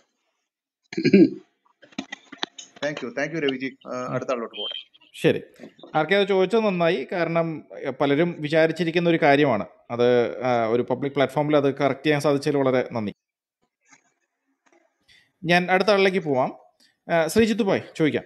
thank you thank you Raviji ആ, ഉം. അടുത്ത ആളിലോട്ട് പോട്ടെ ശരി ആർക്കെ അത് ചോദിച്ചത് നന്നായി കാരണം എ, പലരും വിചാരിച്ചിരിക്കുന്ന ഒരു കാര്യമാണ് അത് ആ, ഒരു പബ്ലിക് പ്ലാറ്റ്ഫോമിൽ അത് കറക്റ്റ് ചെയ്യാൻ സാധിച്ചതിൽ വളരെ നന്ദി ഞാൻ അടുത്ത ആളിലേക്ക് പോവാം ആ, ശ്രീജിത്ത് ഭായ് ചോദിക്കാം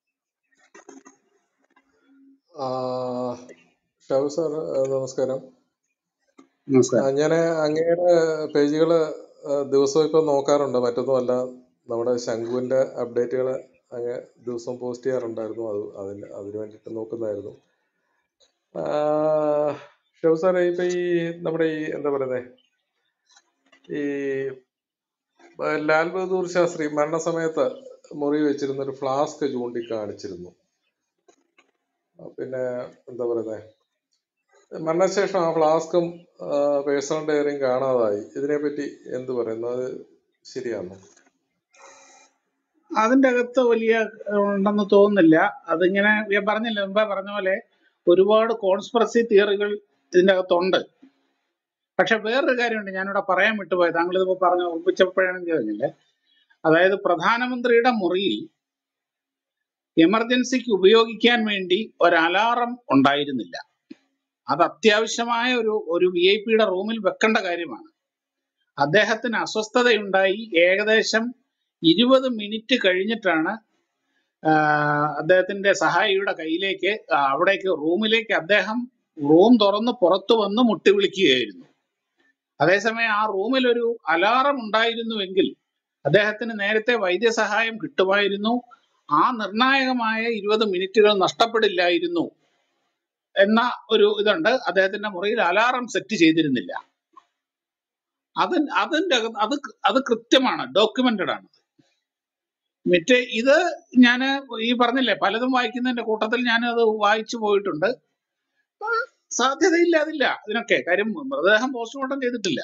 ആ, ഷാബു സാർ ആ, നമസ്കാരം നമസ്കാരം ഞാൻ അങ്ങയുടെ പേജുകൾ ദിവസവും ഇപ്പം നോക്കാറുണ്ട് മറ്റൊന്നുമല്ല നമ്മുടെ ശംഖുവിൻ്റെ അപ്ഡേറ്റുകൾ അങ്ങ് ദിവസവും പോസ്റ്റ് ചെയ്യാറുണ്ടായിരുന്നു അത് അതിന് അതിന് വേണ്ടിയിട്ട് നോക്കുന്നതായിരുന്നു ആ, ഷാബു സാറേ ഇപ്പം ഈ നമ്മുടെ ഈ എന്താ പറയുന്നത് ഈ ആ, ലാൽ ബഹദൂർ ശാസ്ത്രി മരണസമയത്ത് മുറി വെച്ചിരുന്ന ഒരു ഫ്ലാസ്ക് ചൂണ്ടിക്കാണിച്ചിരുന്നു ആ, പിന്നെ എന്താ പറയുന്നത് മരണശേഷം ആ ഫ്ലാസ്കും പേഴ്സണൽ ഡയറിയും കാണാതായി ഇതിനെപ്പറ്റി എന്ത് പറയുന്നു അത് ശരിയാണോ അതിന്റെ അകത്ത് വലിയ ഏഹ്, ഉണ്ടെന്ന് തോന്നുന്നില്ല അതിങ്ങനെ ഞാൻ പറഞ്ഞില്ല മുമ്പേ പറഞ്ഞ പോലെ ഒരുപാട് കോൺസ്പിറസി തിയറികൾ ഇതിന്റെ അകത്തുണ്ട് പക്ഷെ വേറൊരു കാര്യമുണ്ട് ഞാനിവിടെ പറയാൻ വിട്ടുപോയത് താങ്കൾ ഇതിപ്പോ പറഞ്ഞ ഓർപ്പിച്ചപ്പോഴാണ് കഴിഞ്ഞില്ലേ അതായത് പ്രധാനമന്ത്രിയുടെ മുറിയിൽ എമർജൻസിക്ക് ഉപയോഗിക്കാൻ വേണ്ടി ഒരു അലാറം ഉണ്ടായിരുന്നില്ല അത് അത്യാവശ്യമായ ഒരു ഒരു വി ഐ പിയുടെ റൂമിൽ വെക്കേണ്ട കാര്യമാണ് അദ്ദേഹത്തിന് അസ്വസ്ഥതയുണ്ടായി ഏകദേശം ഇരുപത് മിനിറ്റ് കഴിഞ്ഞിട്ടാണ് ആഹ് അദ്ദേഹത്തിന്റെ സഹായിയുടെ കയ്യിലേക്ക് ആ, അവിടേക്ക് റൂമിലേക്ക് അദ്ദേഹം റൂം തുറന്ന് പുറത്തു വന്ന് മുട്ടി വിളിക്കുകയായിരുന്നു അതേസമയം ആ റൂമിൽ ഒരു അലാറം ഉണ്ടായിരുന്നുവെങ്കിൽ അദ്ദേഹത്തിന് നേരത്തെ വൈദ്യസഹായം കിട്ടുമായിരുന്നു ആ നിർണായകമായ ഇരുപത് മിനിറ്റുകൾ നഷ്ടപ്പെടില്ലായിരുന്നു എന്ന ഒരു ഇതുണ്ട് അദ്ദേഹത്തിന്റെ മുറിയിൽ അലാറം സെറ്റ് ചെയ്തിരുന്നില്ല അത് അതിന്റെ അകത്ത് അത് കൃ- അത് കൃത്യമാണ് ഡോക്യുമെന്റഡ് ആണ് മറ്റേ ഇത് ഞാൻ ഈ പറഞ്ഞില്ലേ പലതും വായിക്കുന്നതിന്റെ കൂട്ടത്തിൽ ഞാൻ അത് വായിച്ചു പോയിട്ടുണ്ട് സാധ്യതയില്ല അതില്ല ഇതിനൊക്കെ കാര്യം മൃതദേഹം പോസ്റ്റ്മോർട്ടം ചെയ്തിട്ടില്ല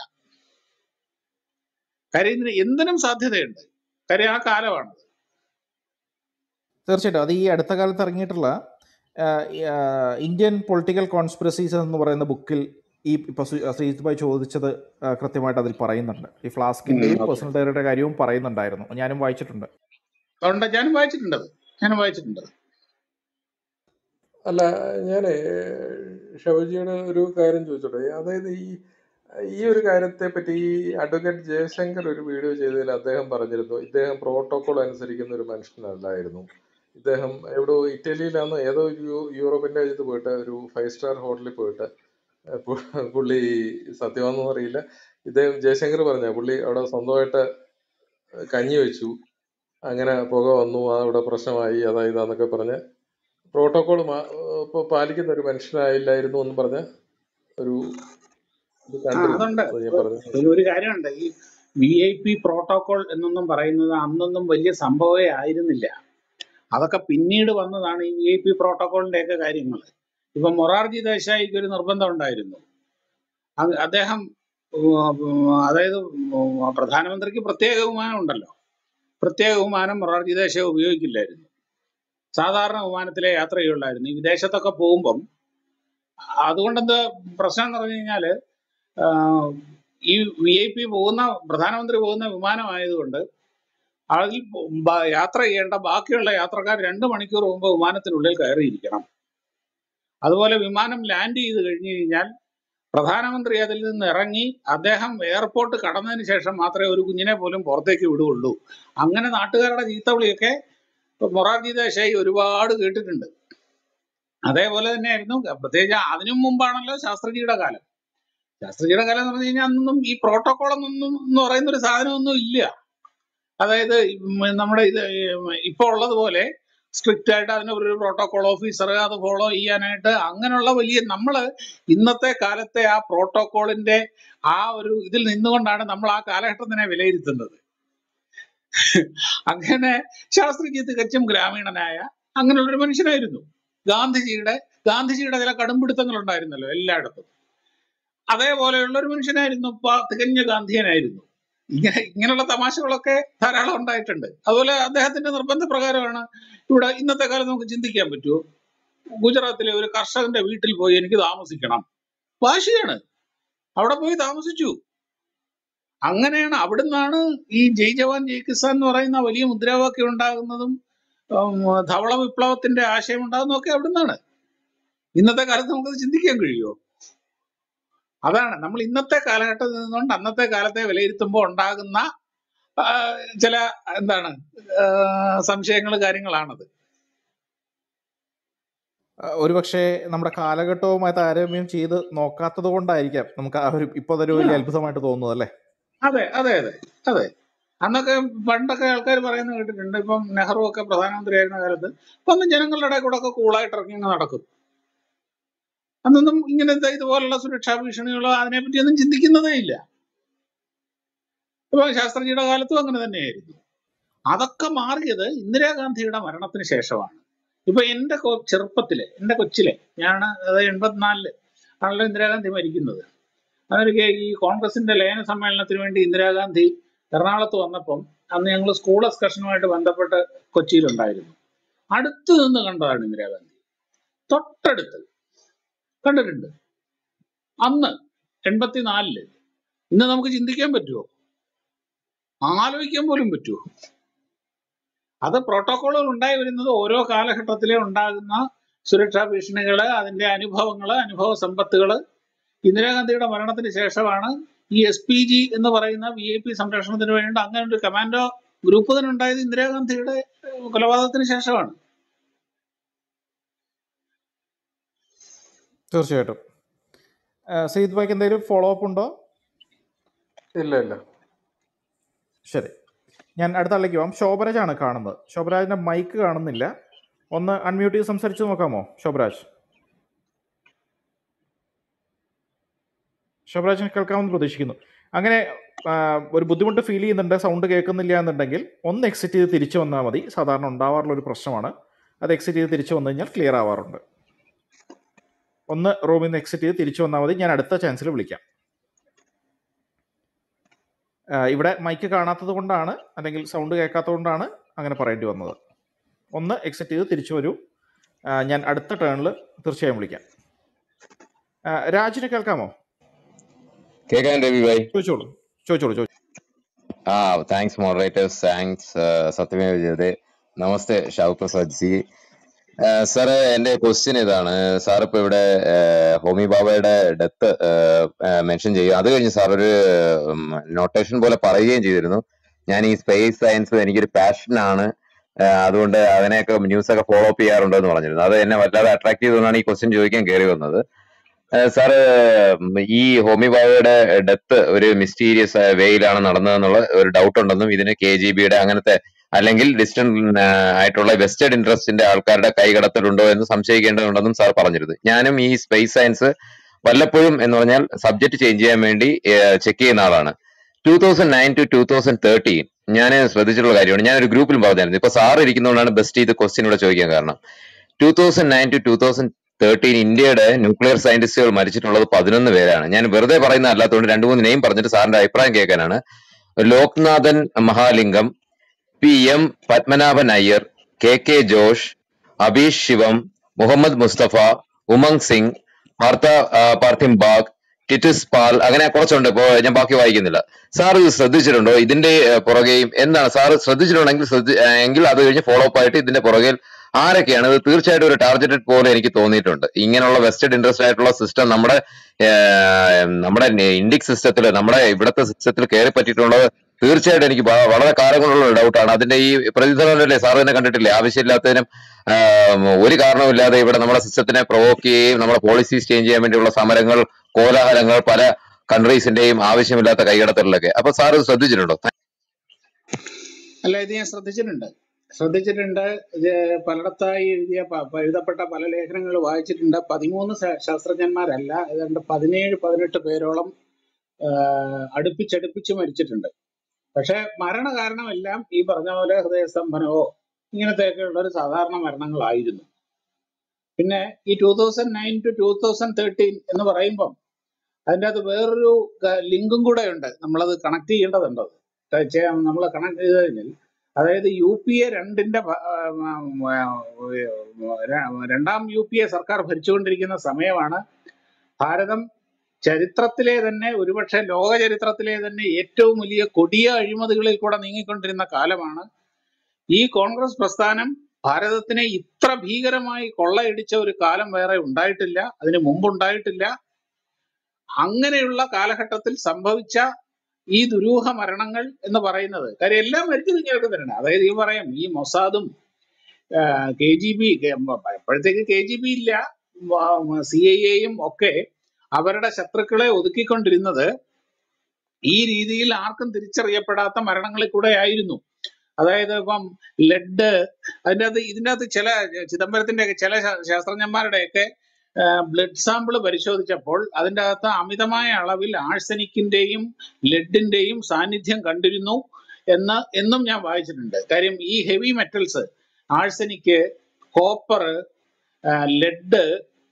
കാര്യം ഇതിന് എന്തിനും സാധ്യതയുണ്ട് കാര്യം ആ കാലമാണ് തീർച്ചയായിട്ടും അത് ഈ അടുത്ത കാലത്ത് ഇറങ്ങിയിട്ടുള്ള ആ, ഈ, ആ, ഇന്ത്യൻ പൊളിറ്റിക്കൽ കോൺസ്പിറസീസ് എന്ന് പറയുന്ന ബുക്കിൽ ഈ ഇപ്പോൾ ശ്രീജിത്ത് ഭായ് ചോദിച്ചത് ആ, കൃത്യമായിട്ട് അതിൽ പറയുന്നുണ്ട് ഈ ഫ്ലാസ്കിൻ്റെയും ഓക്കെ പേഴ്സണൽ ഡയറിയുടെ കാര്യവും പറയുന്നുണ്ടായിരുന്നു ഞാനും വായിച്ചിട്ടുണ്ട് അതുകൊണ്ട് ഞാനും വായിച്ചിട്ടുണ്ട് അത്. ഞാനും വായിച്ചിട്ടുണ്ട് അത്. അല്ല ഞാൻ ഷബജിയുടെ ഒരു കാര്യം ചോദിച്ചോട്ടെ അതായത് ഈ ഈ ഒരു കാര്യത്തെ പറ്റി ഈ അഡ്വക്കേറ്റ് ജയശങ്കർ ഒരു വീഡിയോ ചെയ്തതിൽ അദ്ദേഹം പറഞ്ഞിരുന്നു ഇദ്ദേഹം പ്രോട്ടോകോൾ അനുസരിക്കുന്ന ഒരു മനുഷ്യനല്ലായിരുന്നു ഇദ്ദേഹം എവിടെയോ ഇറ്റലിയിലാണോ ഏതോ ഒരു യു- യൂറോപ്പിന്റെ രാജ്യത്ത് പോയിട്ട് ഒരു ഫൈവ് സ്റ്റാർ ഹോട്ടലിൽ പോയിട്ട് ഏഹ് പു- പുള്ളി സത്യമാണെന്നൊന്നും അറിയില്ല ഇദ്ദേഹം ജയശങ്കർ പറഞ്ഞ പുള്ളി അവിടെ സ്വന്തമായിട്ട് കഞ്ഞി വെച്ചു അങ്ങനെ പുക വന്നു അവിടെ പ്രശ്നമായി അതാ ഇതാന്നൊക്കെ പറഞ്ഞ് പ്രോട്ടോകോൾ ഇപ്പോൾ പാലിക്കുന്ന ഒരു മനുഷ്യനായില്ലായിരുന്നു എന്ന് പറഞ്ഞ ഒരു ഇത് ആ കണ്ടിരുന്നു അതുണ്ട് അത് ഞാൻ പറഞ്ഞു ഒരു ഒരു കാര്യമുണ്ട് ഈ വി ഐ പി പ്രോട്ടോകോൾ എന്നൊന്നും പറയുന്നത് അന്നൊന്നും വലിയ സംഭവമേ ആയിരുന്നില്ല അതൊക്കെ പിന്നീട് വന്നതാണ് ഈ വി ഐ പി പ്രോട്ടോകോളിന്റെ ഒക്കെ കാര്യങ്ങൾ ഇപ്പൊ മൊറാർജി ദേശായിക്ക് ഒരു നിർബന്ധം ഉണ്ടായിരുന്നു അത് അദ്ദേഹം ഉം, അതായത് ഉം, പ്രധാനമന്ത്രിക്ക് പ്രത്യേക വിമാനം ഉണ്ടല്ലോ പ്രത്യേക വിമാനം മൊറാർജി ദേശായി ഉപയോഗിക്കില്ലായിരുന്നു സാധാരണ വിമാനത്തിലെ യാത്ര ചെയ്യുള്ളായിരുന്നു ഈ വിദേശത്തൊക്കെ പോകുമ്പം അതുകൊണ്ട് എന്താ പ്രശ്നം എന്ന് പറഞ്ഞു കഴിഞ്ഞാല് ആഹ് ഈ വി ഐ പി പോകുന്ന പ്രധാനമന്ത്രി പോകുന്ന വിമാനമായതുകൊണ്ട് അതിൽ ബ- യാത്ര ചെയ്യേണ്ട ബാക്കിയുള്ള യാത്രക്കാർ രണ്ട് മണിക്കൂർ മുമ്പ് വിമാനത്തിനുള്ളിൽ കയറിയിരിക്കണം അതുപോലെ വിമാനം ലാൻഡ് ചെയ്ത് കഴിഞ്ഞു കഴിഞ്ഞാൽ പ്രധാനമന്ത്രി അതിൽ നിന്ന് ഇറങ്ങി അദ്ദേഹം എയർപോർട്ട് കടന്നതിന് ശേഷം മാത്രമേ ഒരു കുഞ്ഞിനെ പോലും പുറത്തേക്ക് വിടുകയുള്ളൂ അങ്ങനെ നാട്ടുകാരുടെ ചീത്തവിളിയൊക്കെ മൊറാർജി ദേശായി ഒരുപാട് കേട്ടിട്ടുണ്ട് അതേപോലെ തന്നെയായിരുന്നു പ്രത്യേകിച്ച് അതിനും മുമ്പാണല്ലോ ശാസ്ത്രജിയുടെ കാലം ശാസ്ത്രജിയുടെ കാലം എന്ന് പറഞ്ഞു കഴിഞ്ഞാൽ അന്നൊന്നും ഈ പ്രോട്ടോകോൾ എന്നൊന്നും എന്ന് പറയുന്ന ഒരു സാധനമൊന്നും ഇല്ല അതായത് ഉം നമ്മുടെ ഇത് ഇപ്പൊ ഉള്ളതുപോലെ സ്ട്രിക്റ്റ് ആയിട്ട് അതിന് ഒരു പ്രോട്ടോകോൾ ഓഫീസർ അത് ഫോളോ ചെയ്യാനായിട്ട് അങ്ങനെയുള്ള വലിയ നമ്മള് ഇന്നത്തെ കാലത്തെ ആ പ്രോട്ടോകോളിന്റെ ആ ഒരു ഇതിൽ നിന്നുകൊണ്ടാണ് നമ്മൾ ആ കാലഘട്ടത്തിനെ വിലയിരുത്തുന്നത് അങ്ങനെ ശാസ്ത്രിജി തികച്ചും ഗ്രാമീണനായ അങ്ങനെയുള്ള ഒരു മനുഷ്യനായിരുന്നു ഗാന്ധിജിയുടെ ഗാന്ധിജിയുടെ ചില കടുംപിടുത്തങ്ങൾ ഉണ്ടായിരുന്നല്ലോ എല്ലായിടത്തും അതേപോലെയുള്ള ഒരു മനുഷ്യനായിരുന്നു പ- തികഞ്ഞ ഗാന്ധിയനായിരുന്നു ഇങ്ങനെ ഇങ്ങനെയുള്ള തമാശകളൊക്കെ ധാരാളം ഉണ്ടായിട്ടുണ്ട് അതുപോലെ അദ്ദേഹത്തിന്റെ നിർബന്ധപ്രകാരമാണ് ഇവിടെ ഇന്നത്തെ കാലത്ത് നമുക്ക് ചിന്തിക്കാൻ പറ്റുമോ ഗുജറാത്തിലെ ഒരു കർഷകന്റെ വീട്ടിൽ പോയി എനിക്ക് താമസിക്കണം വാശിയാണ് അവിടെ പോയി താമസിച്ചു അങ്ങനെയാണ് അവിടുന്നാണ് ഈ ജയ് ജവാൻ ജയ് കിസാൻ എന്ന് പറയുന്ന വലിയ മുദ്രാവാക്യം ഉണ്ടാകുന്നതും ഉം, ധവള വിപ്ലവത്തിന്റെ ആശയം ഉണ്ടാകുന്നതൊക്കെ അവിടുന്നാണ് ഇന്നത്തെ കാലത്ത് നമുക്കത് ചിന്തിക്കാൻ കഴിയുമോ അതാണ് നമ്മൾ ഇന്നത്തെ കാലഘട്ടത്തിൽ നിന്നുകൊണ്ട് അന്നത്തെ കാലത്തെ വിലയിരുത്തുമ്പോൾ ഉണ്ടാകുന്ന ആ, ചില എന്താണ് സംശയങ്ങൾ കാര്യങ്ങളാണത് ആ, ഒരുപക്ഷെ നമ്മുടെ കാലഘട്ടവുമായി താരതമ്യം ചെയ്ത് നോക്കാത്തത് കൊണ്ടായിരിക്കാം നമുക്ക് ആ ഒരു ഇപ്പൊ അതൊരു വലിയ അത്ഭുതമായിട്ട് തോന്നുന്നത് അല്ലേ അതെ അതെ അതെ അതെ അന്നൊക്കെ പണ്ടൊക്കെ ആൾക്കാർ പറയുന്നത് കേട്ടിട്ടുണ്ട് ഇപ്പം നെഹ്റു ഒക്കെ പ്രധാനമന്ത്രി ആയിരുന്ന കാലത്ത് ഇപ്പൊ അന്ന് ജനങ്ങളുടെ ഇടയിൽ കൂടെ ഒക്കെ കൂളായിട്ട് ഇറങ്ങി അങ്ങ് നടക്കും അന്നൊന്നും ഇങ്ങനത്തെ ഇതുപോലുള്ള സുരക്ഷാ ഭീഷണികളോ അതിനെപ്പറ്റി ഒന്നും ചിന്തിക്കുന്നതേ ഇല്ല ഇപ്പൊ ശാസ്ത്രജിയുടെ കാലത്തും അങ്ങനെ തന്നെയായിരുന്നു അതൊക്കെ മാറിയത് ഇന്ദിരാഗാന്ധിയുടെ മരണത്തിന് ശേഷമാണ് ഇപ്പൊ എന്റെ കൊ- ചെറുപ്പത്തില് എന്റെ കൊച്ചിലെ ഞാൻ അതായത് എൺപത്തിനാലില് ആണല്ലോ ഇന്ദിരാഗാന്ധി മരിക്കുന്നത് അതൊരിക്കെ ഈ കോൺഗ്രസിന്റെ ലയന സമ്മേളനത്തിന് വേണ്ടി ഇന്ദിരാഗാന്ധി എറണാകുളത്ത് വന്നപ്പം അന്ന് ഞങ്ങൾ സ്കൂൾ എക്സ്കർഷനുമായിട്ട് ബന്ധപ്പെട്ട് കൊച്ചിയിലുണ്ടായിരുന്നു അടുത്ത് നിന്ന് കണ്ടതാണ് ഇന്ദിരാഗാന്ധി തൊട്ടടുത്ത് കണ്ടിട്ടുണ്ട് അന്ന് എൺപത്തിനാലില് ഇന്ന് നമുക്ക് ചിന്തിക്കാൻ പറ്റുമോ ആലോചിക്കാൻ പോലും പറ്റുമോ അത് പ്രോട്ടോകോളുകൾ ഉണ്ടായി വരുന്നത് ഓരോ കാലഘട്ടത്തിലെ ഉണ്ടാകുന്ന സുരക്ഷാ ഭീഷണികള് അതിന്റെ അനുഭവങ്ങള് അനുഭവ സമ്പത്തുകള് ഇന്ദിരാഗാന്ധിയുടെ മരണത്തിന് ശേഷമാണ് ഈ എസ് പി ജി എന്ന് പറയുന്ന വി ഐ പി സംരക്ഷണത്തിന് വേണ്ടി അങ്ങനെ ഒരു കമാൻഡോ ഗ്രൂപ്പ് തന്നെ ഉണ്ടായത് ഇന്ദിരാഗാന്ധിയുടെ ഏഹ്, കൊലപാതകത്തിന് ശേഷമാണ് തീർച്ചയായിട്ടും ആ, സയ്യിദ് ഭായിക്ക് എന്തെങ്കിലും ഫോളോ അപ്പ് ഉണ്ടോ ഇല്ല ഇല്ല ശരി ഞാൻ അടുത്ത ആളിലേക്ക് പോവാം ശോഭരാജാണ് കാണുന്നത് ശോഭരാജിന്റെ മൈക്ക് കാണുന്നില്ല ഒന്ന് അൺമ്യൂട്ട് ചെയ്ത് സംസാരിച്ച് നോക്കാമോ ശോഭരാജ് ശോഭരാജിനെ കേൾക്കാമെന്ന് പ്രതീക്ഷിക്കുന്നു അങ്ങനെ ആ, ഒരു ബുദ്ധിമുട്ട് ഫീൽ ചെയ്യുന്നുണ്ട് സൗണ്ട് കേൾക്കുന്നില്ല എന്നുണ്ടെങ്കിൽ ഒന്ന് എക്സിറ്റ് ചെയ്ത് തിരിച്ചു വന്നാൽ മതി സാധാരണ ഉണ്ടാവാറുള്ള ഒരു പ്രശ്നമാണ് അത് എക്സിറ്റ് ചെയ്ത് തിരിച്ചു വന്നു കഴിഞ്ഞാൽ ക്ലിയർ ആവാറുണ്ട് ഒന്ന് റൂമിൽ നിന്ന് എക്സിറ്റ് ചെയ്ത് തിരിച്ചു വന്നാൽ മതി ഞാൻ അടുത്ത ചാൻസിൽ വിളിക്കാം ആ, ഇവിടെ മൈക്ക് കാണാത്തത് കൊണ്ടാണ് അല്ലെങ്കിൽ സൗണ്ട് കേൾക്കാത്തത് കൊണ്ടാണ് അങ്ങനെ പറയേണ്ടി വന്നത് ഒന്ന് എക്സിറ്റ് ചെയ്ത് തിരിച്ചു വരൂ ആ, ഞാൻ അടുത്ത ടേണിൽ തീർച്ചയായും വിളിക്കാം ആ, രാജിനെ കേൾക്കാമോ കേൾക്കാൻ രവി ഭായ് ചോദിച്ചോളൂ ചോദിച്ചോളൂ ചോദിച്ചോളൂ ആ താങ്ക്സ് മോഡറേറ്റേഴ്സ് താങ്ക്സ് സത്യമേവ ജയതേ നമസ്തേ ഷാവ് പ്രസാദ് ജി സാറ് എന്റെ ക്വസ്റ്റ്യൻ ഇതാണ് സാർ ഇപ്പൊ ഇവിടെ ആ, ഹോമി ബാബയുടെ ഡെത്ത് മെൻഷൻ ചെയ്യും അത് കഴിഞ്ഞ് സാർ ഒരു നൊട്ടേഷൻ പോലെ പറയുകയും ചെയ്തിരുന്നു ഞാൻ ഈ സ്പേസ് സയൻസ് എനിക്കൊരു പാഷനാണ് അതുകൊണ്ട് അതിനെയൊക്കെ ന്യൂസ് ഒക്കെ ഫോളോ അപ്പ് ചെയ്യാറുണ്ട് എന്ന് പറഞ്ഞിരുന്നു അത് എന്നെ വല്ലാതെ അട്രാക്ട് ചെയ്തുകൊണ്ടാണ് ഈ ക്വസ്റ്റ്യൻ ചോദിക്കാൻ കയറി വന്നത് ഏഹ് സാറ് ഉം, ഈ ഹോമി ബാബയുടെ ഡെത്ത് ഒരു മിസ്റ്റീരിയസ് വേയിലാണ് നടന്നതെന്നുള്ള ഒരു ഡൗട്ട് ഉണ്ടെന്നും ഇതിന് കെ ജി ബിയുടെ അങ്ങനത്തെ അല്ലെങ്കിൽ ഡിസ്റ്റന്റ് ആയിട്ടുള്ള വെസ്റ്റഡ് ഇൻട്രസ്റ്റിന്റെ ആൾക്കാരുടെ കൈകടത്തലുണ്ടോ എന്ന് സംശയിക്കേണ്ടതുണ്ടെന്നും സാർ പറഞ്ഞിരുന്നു ഞാനും ഈ സ്പേസ് സയൻസ് വല്ലപ്പോഴും എന്ന് പറഞ്ഞാൽ സബ്ജക്ട് ചേഞ്ച് ചെയ്യാൻ വേണ്ടി ചെക്ക് ചെയ്യുന്ന ആളാണ് two thousand nine to two thousand thirteen ഞാൻ ശ്രദ്ധിച്ചിട്ടുള്ള കാര്യമാണ് ഞാൻ ഒരു ഗ്രൂപ്പിൽ പറഞ്ഞായിരുന്നു ഇപ്പൊ സാർ ഇരിക്കുന്നതുകൊണ്ടാണ് ബെസ്റ്റ് ഇത് ക്വസ്റ്റ്യൻ ഇവിടെ ചോദിക്കാൻ കാരണം two thousand nine to two thousand thirteen ഇന്ത്യയുടെ ന്യൂക്ലിയർ സയന്റിസ്റ്റുകൾ മരിച്ചിട്ടുള്ളത് പതിനൊന്ന് പേരാണ് ഞാൻ വെറുതെ പറയുന്ന അല്ലാത്തതുകൊണ്ട് രണ്ടു മൂന്ന് നെയിം പറഞ്ഞിട്ട് സാറിന്റെ അഭിപ്രായം കേൾക്കാനാണ് Loknathan Mahalingam P M Padmanabhan Iyer K K Josh Abeesh Sivam Muhammad Mustafa Umang Singh Partha ആ, പാർത്ഥിം ബാഗ് ടിറ്റിസ് പാൽ അങ്ങനെ കുറച്ചുണ്ട് ഇപ്പോ ഞാൻ ബാക്കി വായിക്കുന്നില്ല സാർ ഇത് ശ്രദ്ധിച്ചിട്ടുണ്ടോ ഇതിന്റെ ഏഹ്, പുറകെയും എന്താണ് സാർ ശ്രദ്ധിച്ചിട്ടുണ്ടെങ്കിൽ ശ്രദ്ധി- ഏഹ്, എങ്കിൽ അത് കഴിഞ്ഞ് ഫോളോ അപ്പ് ആയിട്ട് ഇതിന്റെ പുറകെ ആരൊക്കെയാണ് ഇത് തീർച്ചയായിട്ടും ഒരു ടാർഗറ്റഡ് പോലെ എനിക്ക് തോന്നിയിട്ടുണ്ട് ഇങ്ങനെയുള്ള വെസ്റ്റഡ് ഇൻട്രസ്റ്റ് ആയിട്ടുള്ള സിസ്റ്റം നമ്മുടെ ഏഹ്, നമ്മുടെ ഇന്ത്യക് സിസ്റ്റത്തിൽ നമ്മുടെ ഇവിടുത്തെ സിസ്റ്റത്തിൽ കയറി പറ്റിയിട്ടുള്ളത് തീർച്ചയായിട്ടും എനിക്ക് വ- വളരെ കാലം കൊണ്ടുള്ള ഡൗട്ടാണ് അതിന്റെ ഈ പ്രതിഫലനല്ലേ സാർ തന്നെ കണ്ടിട്ടില്ലേ ആവശ്യമില്ലാത്തതിനും ആഹ്, ഒരു കാരണവുമില്ലാതെ ഇവിടെ നമ്മുടെ സിസ്റ്റത്തിനെ പ്രൊവോക്ക് ചെയ്യുകയും നമ്മുടെ പോളിസീസ് ചേഞ്ച് ചെയ്യാൻ വേണ്ടിയുള്ള സമരങ്ങൾ കോലാഹലങ്ങൾ പല കൺട്രീസിന്റെയും ആവശ്യമില്ലാത്ത കൈകടത്തലിലൊക്കെ അപ്പൊ സാർ ഇത് ശ്രദ്ധിച്ചിട്ടുണ്ടോ അല്ല ഇത് ഞാൻ ശ്രദ്ധിച്ചിട്ടുണ്ട് ശ്രദ്ധിച്ചിട്ടുണ്ട് ഇത് പലയിടത്തായി എഴുതിയ പ- പ- എഴുതപ്പെട്ട പല ലേഖനങ്ങൾ വായിച്ചിട്ടുണ്ട് പതിമൂന്ന് ശാ- ശാസ്ത്രജ്ഞന്മാരല്ല ഏതാണ്ട് പതിനേഴ് പതിനെട്ട് പേരോളം ആഹ് അടുപ്പിച്ചടുപ്പിച്ച് മരിച്ചിട്ടുണ്ട് പക്ഷെ മരണ കാരണമെല്ലാം ഈ പറഞ്ഞ പോലെ ഹൃദയസ്തംഭനമോ ഇങ്ങനത്തെയൊക്കെയുള്ള ഒരു സാധാരണ മരണങ്ങളായിരുന്നു പിന്നെ ഈ two thousand nine to two thousand thirteen എന്ന് പറയുമ്പം അതിൻ്റെ അകത്ത് വേറൊരു ലിങ്കും കൂടെ ഉണ്ട് നമ്മളത് കണക്ട് ചെയ്യേണ്ടതുണ്ട് നമ്മൾ കണക്ട് ചെയ്ത് കഴിഞ്ഞാൽ അതായത് യു പി എ രണ്ടിന്റെ ഭ- ആ, ആ, ര- രണ്ടാം യു പി എ സർക്കാർ ഭരിച്ചുകൊണ്ടിരിക്കുന്ന സമയമാണ് ഭാരതം ചരിത്രത്തിലെ തന്നെ ഒരുപക്ഷെ ലോക ചരിത്രത്തിലെ തന്നെ ഏറ്റവും വലിയ കൊടിയ അഴിമതികളിൽ കൂടെ നീങ്ങിക്കൊണ്ടിരുന്ന കാലമാണ് ഈ കോൺഗ്രസ് പ്രസ്ഥാനം ഭാരതത്തിനെ ഇത്ര ഭീകരമായി കൊള്ളയടിച്ച ഒരു കാലം വേറെ ഉണ്ടായിട്ടില്ല അതിന് മുമ്പ് ഉണ്ടായിട്ടില്ല അങ്ങനെയുള്ള കാലഘട്ടത്തിൽ സംഭവിച്ച ഈ ദുരൂഹ മരണങ്ങൾ എന്ന് പറയുന്നത് കാര്യം എല്ലാം മരിച്ചത് ഇങ്ങനെ തന്നെ അതായത് ഈ പറയാം ഈ മൊസാദും കെ ജി ബി അപ്പോഴത്തേക്ക് കെ ജി ബി ഇല്ല സി ഐ എയും ഒക്കെ അവരുടെ ശത്രുക്കളെ ഒതുക്കിക്കൊണ്ടിരുന്നത് ഈ രീതിയിൽ ആർക്കും തിരിച്ചറിയപ്പെടാത്ത മരണങ്ങളിൽ കൂടെ ആയിരുന്നു അതായത് ഇപ്പം ലെഡ് അതിൻ്റെ അകത്ത് ഇതിൻ്റെ അകത്ത് ചില ചിദംബരത്തിന്റെ ഒക്കെ ചില ശാ- ശാസ്ത്രജ്ഞന്മാരുടെയൊക്കെ ബ്ലഡ് സാമ്പിൾ പരിശോധിച്ചപ്പോൾ അതിൻ്റെ അകത്ത് അമിതമായ അളവിൽ ആഴ്സനിക്കിന്റെയും ലെഡിന്റെയും സാന്നിധ്യം കണ്ടിരുന്നു എന്ന് എന്നും ഞാൻ വായിച്ചിട്ടുണ്ട് കാര്യം ഈ heavy metals arsenic copper lead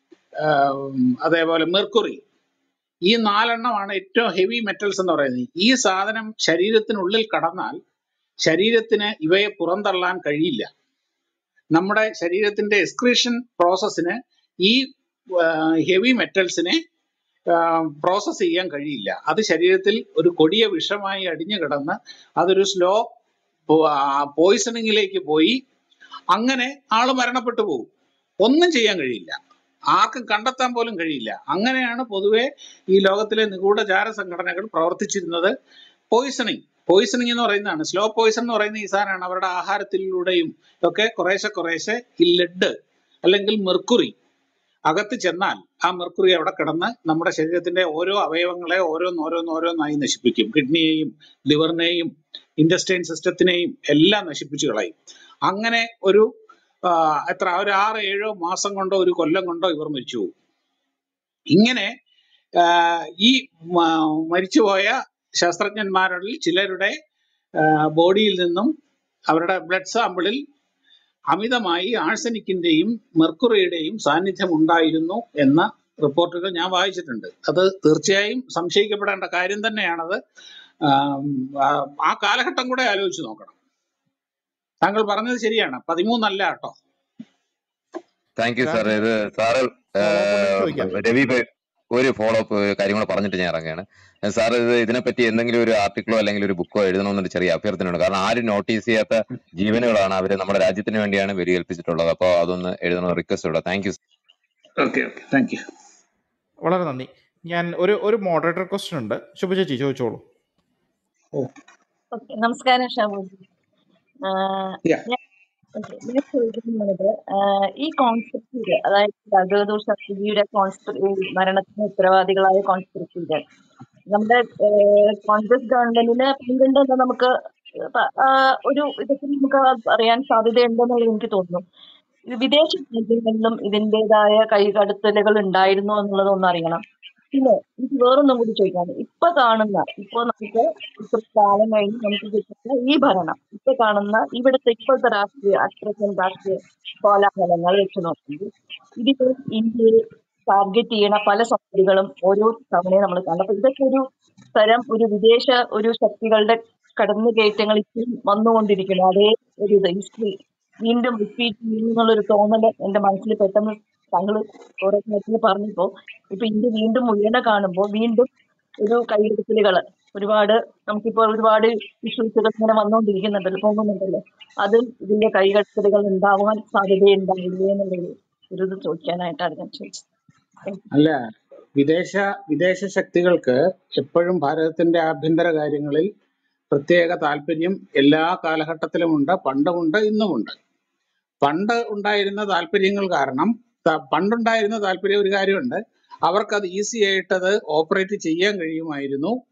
അതേപോലെ മെർക്കുറി ഈ നാലെണ്ണമാണ് ഏറ്റവും ഹെവി മെറ്റൽസ് എന്ന് പറയുന്നത് ഈ സാധനം ശരീരത്തിനുള്ളിൽ കടന്നാൽ ശരീരത്തിന് ഇവയെ പുറന്തള്ളാൻ കഴിയില്ല നമ്മുടെ ശരീരത്തിന്റെ എക്സ്ക്രീഷൻ പ്രോസസ്സിന് ഈ ഹെവി മെറ്റൽസിനെ പ്രോസസ്സ് ചെയ്യാൻ കഴിയില്ല അത് ശരീരത്തിൽ ഒരു കൊടിയ വിഷമായി അടിഞ്ഞു കിടന്ന് അതൊരു സ്ലോ പോയിസണിങ്ങിലേക്ക് പോയി അങ്ങനെ ആള് മരണപ്പെട്ടു പോകും ഒന്നും ചെയ്യാൻ കഴിയില്ല ആർക്കും കണ്ടെത്താൻ പോലും കഴിയില്ല അങ്ങനെയാണ് പൊതുവെ ഈ ലോകത്തിലെ നിഗൂഢചാര സംഘടനകൾ പ്രവർത്തിച്ചിരുന്നത് പോയിസണിങ് പോയിസണിങ് എന്ന് പറയുന്നതാണ് സ്ലോ പോയിസൺ എന്ന് പറയുന്ന ഈ സാധനമാണ് അവരുടെ ആഹാരത്തിലൂടെയും ഒക്കെ കുറേശ്ശെ കുറേശ്ശെ ഈ ലെഡ് അല്ലെങ്കിൽ മെർക്കുറി അകത്ത് ചെന്നാൽ ആ മെർക്കുറി അവിടെ കിടന്ന് നമ്മുടെ ശരീരത്തിന്റെ ഓരോ അവയവങ്ങളെ ഓരോന്നോരോന്നോരോന്നായി നശിപ്പിക്കും കിഡ്നിയെയും ലിവറിനെയും ഇൻഡസ്റ്റൈൻ സിസ്റ്റത്തിനെയും എല്ലാം നശിപ്പിച്ചു കളയും അങ്ങനെ ഒരു ആ, എത്ര ഒരു ആറ് ഏഴോ മാസം കൊണ്ടോ ഒരു കൊല്ലം കൊണ്ടോ ഇവർ മരിച്ചു പോകും ഇങ്ങനെ ആ, ഈ മ- മരിച്ചുപോയ ശാസ്ത്രജ്ഞന്മാരിൽ ചിലരുടെ ബോഡിയിൽ നിന്നും അവരുടെ ബ്ലഡ് സാമ്പിളിൽ അമിതമായി ആഴ്സനിക്കിന്റെയും മെർക്കുറിയുടെയും സാന്നിധ്യം ഉണ്ടായിരുന്നു എന്ന റിപ്പോർട്ടുകൾ ഞാൻ വായിച്ചിട്ടുണ്ട് അത് തീർച്ചയായും സംശയിക്കപ്പെടേണ്ട കാര്യം തന്നെയാണത് ആം, ആ ആ കാലഘട്ടം കൂടെ ആലോചിച്ച് നോക്കണം താങ്കൾ പറഞ്ഞത് ശരിയാണ് പതിമൂന്നല്ല കേട്ടോ താങ്ക് യു സാർ രാജൻ ഇത് സാറ് ഫോളോ അപ്പ് ഉണ്ടെങ്കിൽ ചോദിക്കാം രവി ഇപ്പൊ ഒരു ഫോളോ അപ്പ് കാര്യം കൂടെ പറഞ്ഞിട്ട് ഞാൻ ഇറങ്ങുകയാണ് സാർ ഇത് ഇതിനെപ്പറ്റി എന്തെങ്കിലും ഒരു ആർട്ടിക്കിളോ അല്ലെങ്കിൽ ഒരു ബുക്കോ എഴുതണമെന്നൊരു ചെറിയ അഭ്യർത്ഥനയുണ്ട് കാരണം ആരും നോട്ടീസ് ചെയ്യാത്ത ജീവനുകളാണ് അവര് നമ്മുടെ രാജ്യത്തിന് വേണ്ടിയാണ് ബലികൽപ്പിച്ചിട്ടുള്ളത് അപ്പോൾ അതൊന്ന് എഴുതണമെന്ന് റിക്വസ്റ്റ് ഉള്ളത് thank you okay okay thank you വളരെ നന്ദി ഞാൻ ഒരു ഒരു മോഡറേറ്റർ ക്വസ്റ്റ്യൻ ഉണ്ട് ശുഭ ചേച്ചി ചോദിച്ചോളൂ ഓ ഓക്കെ നമസ്കാരം ഷാബു യാ ഞാൻ ഓക്കെ ഞാൻ ചോദിക്കുന്നത് ആഹ് ഈ കോൺസ്പിറസിയുടെ അതായത് ബഹദൂർ സത്യജിയുടെ കോൺസ്പിറ മരണത്തിന് ഉത്തരവാദികളായ കോൺസ്പിറസിയുടെ നമ്മുടെ ആഹ് കോൺഗ്രസ് ഗവൺമെന്റിന് പങ്കുണ്ടെന്ന് നമുക്ക് പ- ആഹ് ഒരു ഇതൊക്കെ നമുക്ക് അറിയാൻ സാധ്യതയുണ്ടെന്ന് എനിക്ക് തോന്നുന്നു ഇത് വിദേശ രാജ്യങ്ങളിലും ഇതിൻ്റെതായ കൈകടത്തലുകൾ ഉണ്ടായിരുന്നോ എന്നുള്ളത് ഒന്ന് അറിയണം പിന്നെ എനിക്ക് വേറൊന്നും കൂടി ചോദിക്കാണ് ഇപ്പൊ കാണുന്ന ഇപ്പൊ നമുക്ക് ഇത്ര കാലം കഴിഞ്ഞ് നമുക്ക് കിട്ടുന്ന ഈ ഭരണം ഇപ്പൊ കാണുന്ന ഇവിടുത്തെ ഇപ്പോഴത്തെ രാഷ്ട്രീയ അത്രയ്ക്കും രാഷ്ട്രീയ കോലാഹലങ്ങൾ വെച്ച് നോക്കുമ്പോൾ ഇതിൽ ഇന്ത്യയിൽ ടാർഗറ്റ് ചെയ്യണ പല സംഗതികളും ഓരോ തവണയും നമ്മൾ കാണും അപ്പൊ ഇതൊക്കെ ഒരു തരം ഒരു വിദേശ ഒരു ശക്തികളുടെ കടന്നുകയറ്റങ്ങൾ ഇപ്പോഴും വന്നുകൊണ്ടിരിക്കുന്നു അതേ ഒരു ഇത് ഹിസ്റ്ററി വീണ്ടും റിപ്പീറ്റ് ചെയ്യുന്നുള്ളൊരു തോന്നല് എന്റെ മനസ്സിൽ പെട്ടെന്ന് താങ്കൾ കുറെ നേരത്തിൽ പറഞ്ഞപ്പോ ഇപ്പൊ ഇന്ത്യ വീണ്ടും ഉയരണ കാണുമ്പോൾ വീണ്ടും ഒരു കൈയെടുക്കലുകള് ഒരുപാട് നമുക്കിപ്പോൾ ഒരുപാട് ഇഷ്യൂസുകൾ ഇങ്ങനെ വന്നുകൊണ്ടിരിക്കുന്നുണ്ടല്ലോ പോകുന്നുണ്ടല്ലോ അതും ഇതിന്റെ കൈകടത്തലുകൾ ഉണ്ടാവാൻ സാധ്യതയുണ്ടാവില്ലേ എന്നുള്ളൊരു ഒരു ഇത് ചോദിക്കാനായിട്ടാണ് ഞാൻ ചോദിച്ചത് Thank you. അല്ല വിദേശ വിദേശ ശക്തികൾക്ക് എപ്പോഴും ഭാരതത്തിന്റെ ആഭ്യന്തര കാര്യങ്ങളിൽ പ്രത്യേക താല്പര്യം എല്ലാ കാലഘട്ടത്തിലുമുണ്ട് പണ്ടുമുണ്ട് ഇന്നുമുണ്ട് പണ്ട് ഉണ്ടായിരുന്ന താല്പര്യങ്ങൾ കാരണം ത- പണ്ടുണ്ടായിരുന്ന താല്പര്യം ഒരു കാര്യമുണ്ട് അവർക്കത് ഈസി ആയിട്ട് അത് ഓപ്പറേറ്റ് ചെയ്യാൻ കഴിയുമായിരുന്നു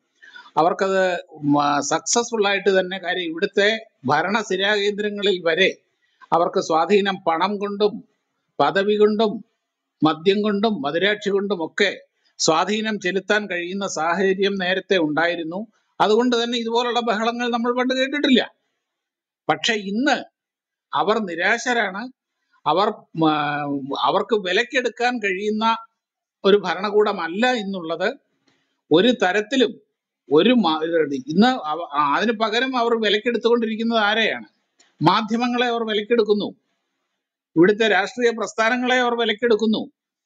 അവർക്കത് സക്സസ്ഫുൾ ആയിട്ട് തന്നെ കാര്യം ഇവിടുത്തെ ഭരണ സ്ഥിരാകേന്ദ്രങ്ങളിൽ വരെ അവർക്ക് സ്വാധീനം പണം കൊണ്ടും പദവി കൊണ്ടും മദ്യം കൊണ്ടും മദിരാക്ഷി കൊണ്ടും ഒക്കെ സ്വാധീനം ചെലുത്താൻ കഴിയുന്ന സാഹചര്യം നേരത്തെ ഉണ്ടായിരുന്നു അതുകൊണ്ട് തന്നെ ഇതുപോലുള്ള ബഹളങ്ങൾ നമ്മൾ പണ്ട് കേട്ടിട്ടില്ല പക്ഷെ ഇന്ന് അവർ നിരാശരാണ് അവർ മ, അവർക്ക് വിലക്കെടുക്കാൻ കഴിയുന്ന ഒരു ഭരണകൂടമല്ല എന്നുള്ളത് ഒരു തരത്തിലും ഒരു മ- ഇന്ന് അവ- അതിന് പകരം അവർ വിലക്കെടുത്തുകൊണ്ടിരിക്കുന്നത് ആരെയാണ് മാധ്യമങ്ങളെ അവർ വിലക്കെടുക്കുന്നു ഇവിടുത്തെ രാഷ്ട്രീയ പ്രസ്ഥാനങ്ങളെ അവർ വിലക്കെടുക്കുന്നു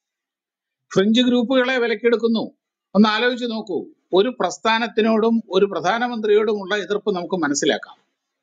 ഫ്രഞ്ച് ഗ്രൂപ്പുകളെ വിലക്കെടുക്കുന്നു ഒന്ന് ആലോചിച്ച് നോക്കൂ ഒരു പ്രസ്ഥാനത്തിനോടും ഒരു പ്രധാനമന്ത്രിയോടുമുള്ള എതിർപ്പ് നമുക്ക് മനസ്സിലാക്കാം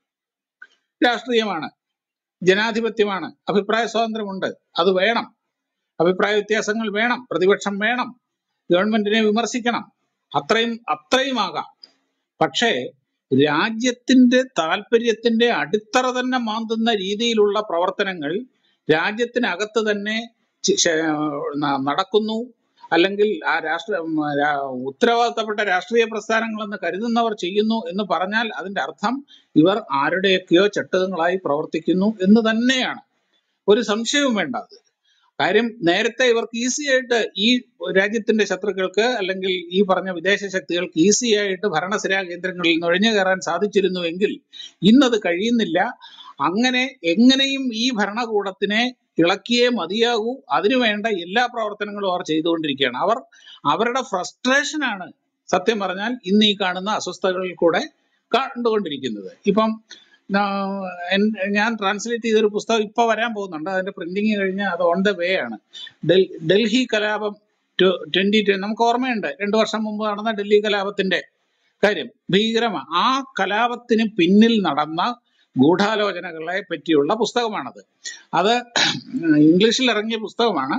രാഷ്ട്രീയമാണ് ജനാധിപത്യമാണ് അഭിപ്രായ സ്വാതന്ത്ര്യമുണ്ട് അത് വേണം അഭിപ്രായ വ്യത്യാസങ്ങൾ വേണം പ്രതിപക്ഷം വേണം ഗവൺമെന്റിനെ വിമർശിക്കണം അത്രയും അത്രയും ആകാം പക്ഷേ രാജ്യത്തിന്റെ താല്പര്യത്തിന്റെ അടിത്തറ തന്നെ മാന്തുന്ന രീതിയിലുള്ള പ്രവർത്തനങ്ങൾ രാജ്യത്തിനകത്ത് തന്നെ ചി- ശ- ന- നടക്കുന്നു അല്ലെങ്കിൽ ആ രാഷ്ട്ര ഉം, രാ- ഉത്തരവാദിത്തപ്പെട്ട രാഷ്ട്രീയ പ്രസ്ഥാനങ്ങളെന്ന് കരുതുന്നവർ ചെയ്യുന്നു എന്ന് പറഞ്ഞാൽ അതിന്റെ അർത്ഥം ഇവർ ആരുടെയൊക്കെയോ ചട്ടകങ്ങളായി പ്രവർത്തിക്കുന്നു എന്ന് തന്നെയാണ് ഒരു സംശയവും വേണ്ട അത് കാര്യം നേരത്തെ ഇവർക്ക് ഈസി ആയിട്ട് ഈ രാജ്യത്തിന്റെ ശത്രുക്കൾക്ക് അല്ലെങ്കിൽ ഈ പറഞ്ഞ വിദേശ ശക്തികൾക്ക് ഈസി ആയിട്ട് ഭരണസിരാ കേന്ദ്രങ്ങളിൽ നുഴഞ്ഞു കയറാൻ സാധിച്ചിരുന്നുവെങ്കിൽ ഇന്നത് കഴിയുന്നില്ല അങ്ങനെ എങ്ങനെയും ഈ ഭരണകൂടത്തിനെ ഇളക്കിയേ മതിയാകൂ അതിനുവേണ്ട എല്ലാ പ്രവർത്തനങ്ങളും അവർ ചെയ്തുകൊണ്ടിരിക്കുകയാണ് അവർ അവരുടെ ഫ്രസ്ട്രേഷനാണ് സത്യം പറഞ്ഞാൽ ഇന്ന് ഈ കാണുന്ന അസ്വസ്ഥതകളിൽ കൂടെ കണ്ടുകൊണ്ടിരിക്കുന്നത് ഇപ്പം നാ- എൻ- ഞാൻ ട്രാൻസ്ലേറ്റ് ചെയ്തൊരു പുസ്തകം ഇപ്പൊ വരാൻ പോകുന്നുണ്ട് അതിന്റെ പ്രിന്റിങ് കഴിഞ്ഞ് അത് ഓൺ ദ വേ ആണ് ഡൽ- ഡൽഹി കലാപം ട്വന്റി നമുക്ക് ഓർമ്മയുണ്ട് രണ്ടു വർഷം മുമ്പ് നടന്ന ഡൽഹി കലാപത്തിന്റെ കാര്യം ഭീകരമാണ് ആ കലാപത്തിന് പിന്നിൽ നടന്ന ഗൂഢാലോചനകളെ പറ്റിയുള്ള പുസ്തകമാണത് അത് ഇംഗ്ലീഷിൽ ഇറങ്ങിയ പുസ്തകമാണ്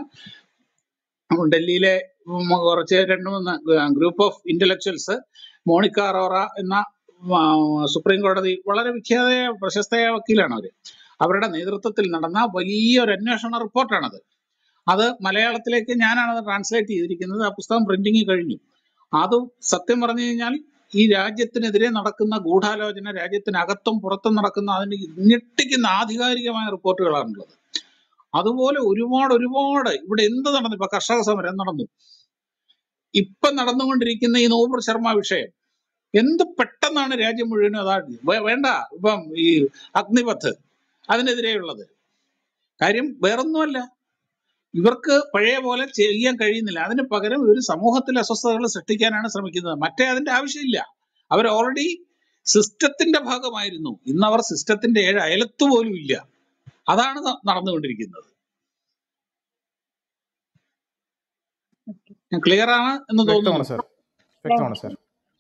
ഡൽഹിയിലെ ഉം കുറച്ച് രണ്ട് മൂന്ന് group of intellectuals Monica Arora എന്ന ആ, സുപ്രീം കോടതി വളരെ വിഖ്യാതയായ പ്രശസ്തയായ വക്കീലാണ് അവര് അവരുടെ നേതൃത്വത്തിൽ നടന്ന വലിയൊരു അന്വേഷണ റിപ്പോർട്ടാണത് അത് മലയാളത്തിലേക്ക് ഞാനാണ് അത് ട്രാൻസ്ലേറ്റ് ചെയ്തിരിക്കുന്നത് ആ പുസ്തകം പ്രിന്റിങ് കഴിഞ്ഞു അത് സത്യം പറഞ്ഞു കഴിഞ്ഞാൽ ഈ രാജ്യത്തിനെതിരെ നടക്കുന്ന ഗൂഢാലോചന രാജ്യത്തിനകത്തും പുറത്തും നടക്കുന്ന അതിന് ഞെട്ടിക്കുന്ന ആധികാരികമായ റിപ്പോർട്ടുകളാണുള്ളത് അതുപോലെ ഒരുപാട് ഒരുപാട് ഇവിടെ എന്ത് നടന്നു ഇപ്പൊ കർഷക സമരം നടന്നു ഇപ്പൊ നടന്നുകൊണ്ടിരിക്കുന്ന ഈ നൂപുർ ശർമ്മ വിഷയം എന്ത് പെട്ടെന്നാണ് രാജ്യം മുഴുവനും അതാ വേ- വേണ്ട ഇപ്പം ഈ അഗ്നിപഥ് അതിനെതിരെയുള്ളത് കാര്യം വേറൊന്നുമല്ല ഇവർക്ക് പഴയ പോലെ ചെയ്യാൻ കഴിയുന്നില്ല അതിന് പകരം ഇവർ സമൂഹത്തിൽ അസ്വസ്ഥതകൾ സൃഷ്ടിക്കാനാണ് ശ്രമിക്കുന്നത് മറ്റേ അതിന്റെ ആവശ്യമില്ല അവർ ഓൾറെഡി സിസ്റ്റത്തിന്റെ ഭാഗമായിരുന്നു ഇന്ന് അവർ സിസ്റ്റത്തിന്റെ ഏഴ് അയലത്ത് പോലും ഇല്ല അതാണ് ന- നടന്നുകൊണ്ടിരിക്കുന്നത് ഞാൻ ക്ലിയർ ആണ് എന്ന് വ്യക്തമാണ് തോന്നുന്നു സാർ വ്യക്തമാണ് സാർ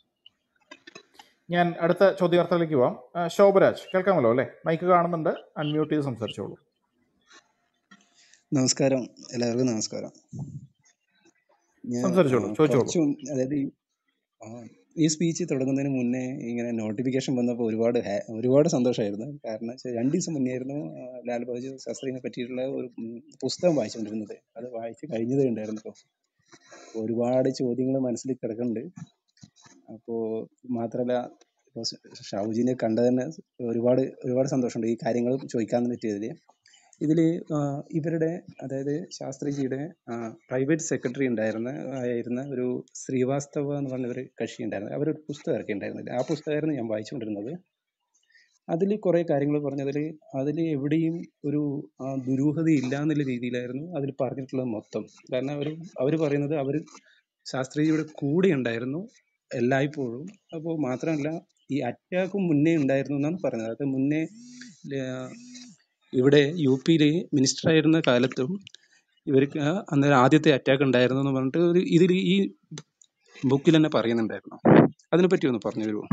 ഞാൻ അടുത്ത ചോദ്യാർത്ഥത്തിലേക്ക് പോവാം ആ, ശോഭരാജ് കേൾക്കാമല്ലോ അല്ലേ മൈക്ക് കാണുന്നുണ്ട് അൺമ്യൂട്ട് ചെയ്ത് സംസാരിച്ചോളൂ നമസ്കാരം എല്ലാവർക്കും നമസ്കാരം ഞാൻ ആ, സംസാരിച്ചോളൂ ചോദിച്ചോളൂ കുറച്ച് മുൻ- അതായത് ഈ ആ, ഈ സ്പീച്ച് തുടങ്ങുന്നതിന് മുന്നേ ഇങ്ങനെ നോട്ടിഫിക്കേഷൻ വന്നപ്പോൾ ഒരുപാട് ഹാ- ഒരുപാട് സന്തോഷമായിരുന്നു കാരണം വെച്ചാൽ രണ്ട് ദിവസം മുന്നേ ആയിരുന്നു ആ, ലാൽ ബഹദൂർ ശാസ്ത്രിനെ പറ്റിയിട്ടുള്ള ഒരു ഉം, പുസ്തകം വായിച്ചുകൊണ്ടിരുന്നത് അത് വായിച്ച് കഴിഞ്ഞതേ ഉണ്ടായിരുന്നുള്ളൂ ഒരുപാട് ചോദ്യങ്ങൾ മനസ്സിൽ കിടക്കുന്നുണ്ട് അപ്പോൾ മാത്രമല്ല ഇപ്പോൾ ഷാവുജിനെ കണ്ട തന്നെ ഒരുപാട് ഒരുപാട് സന്തോഷമുണ്ട് ഈ കാര്യങ്ങൾ ചോദിക്കാൻ പറ്റിയതിൽ ഇതിൽ ഇവരുടെ അതായത് ശാസ്ത്രിജിയുടെ പ്രൈവറ്റ് സെക്രട്ടറി ഉണ്ടായിരുന്ന ആയിരുന്ന ഒരു ശ്രീവാസ്തവ എന്ന് പറഞ്ഞ ഒരു കക്ഷി ഉണ്ടായിരുന്നു അവരൊരു പുസ്തകം ഇറക്കിയിട്ടുണ്ടായിരുന്നില്ല ആ പുസ്തകമായിരുന്നു ഞാൻ വായിച്ചുകൊണ്ടിരുന്നത് അതിൽ കുറേ കാര്യങ്ങൾ പറഞ്ഞതിൽ അതിൽ എവിടെയും ഒരു ആ, ദുരൂഹത ഇല്ല എന്നുള്ള രീതിയിലായിരുന്നു അതിൽ പറഞ്ഞിട്ടുള്ളത് മൊത്തം കാരണം അവർ അവർ പറയുന്നത് അവർ ശാസ്ത്രിജിയുടെ കൂടെ ഉണ്ടായിരുന്നു എല്ലായ്പ്പോഴും അപ്പോൾ മാത്രമല്ല ഈ അറ്റാക്കും മുന്നേ ഉണ്ടായിരുന്നു എന്നാണ് പറയുന്നത് അത് മുന്നേ ല- ഇവിടെ യു പിയിൽ മിനിസ്റ്റർ ആയിരുന്ന കാലത്തും ഇവർക്ക് ആ അന്നേരം ആദ്യത്തെ അറ്റാക്ക് ഉണ്ടായിരുന്നു എന്ന് പറഞ്ഞിട്ട് ഒരു ഇതിൽ ഈ ബുക്കിൽ തന്നെ പറയുന്നുണ്ടായിരുന്നു അതിനെപ്പറ്റി ഒന്ന് പറഞ്ഞു തരുമോ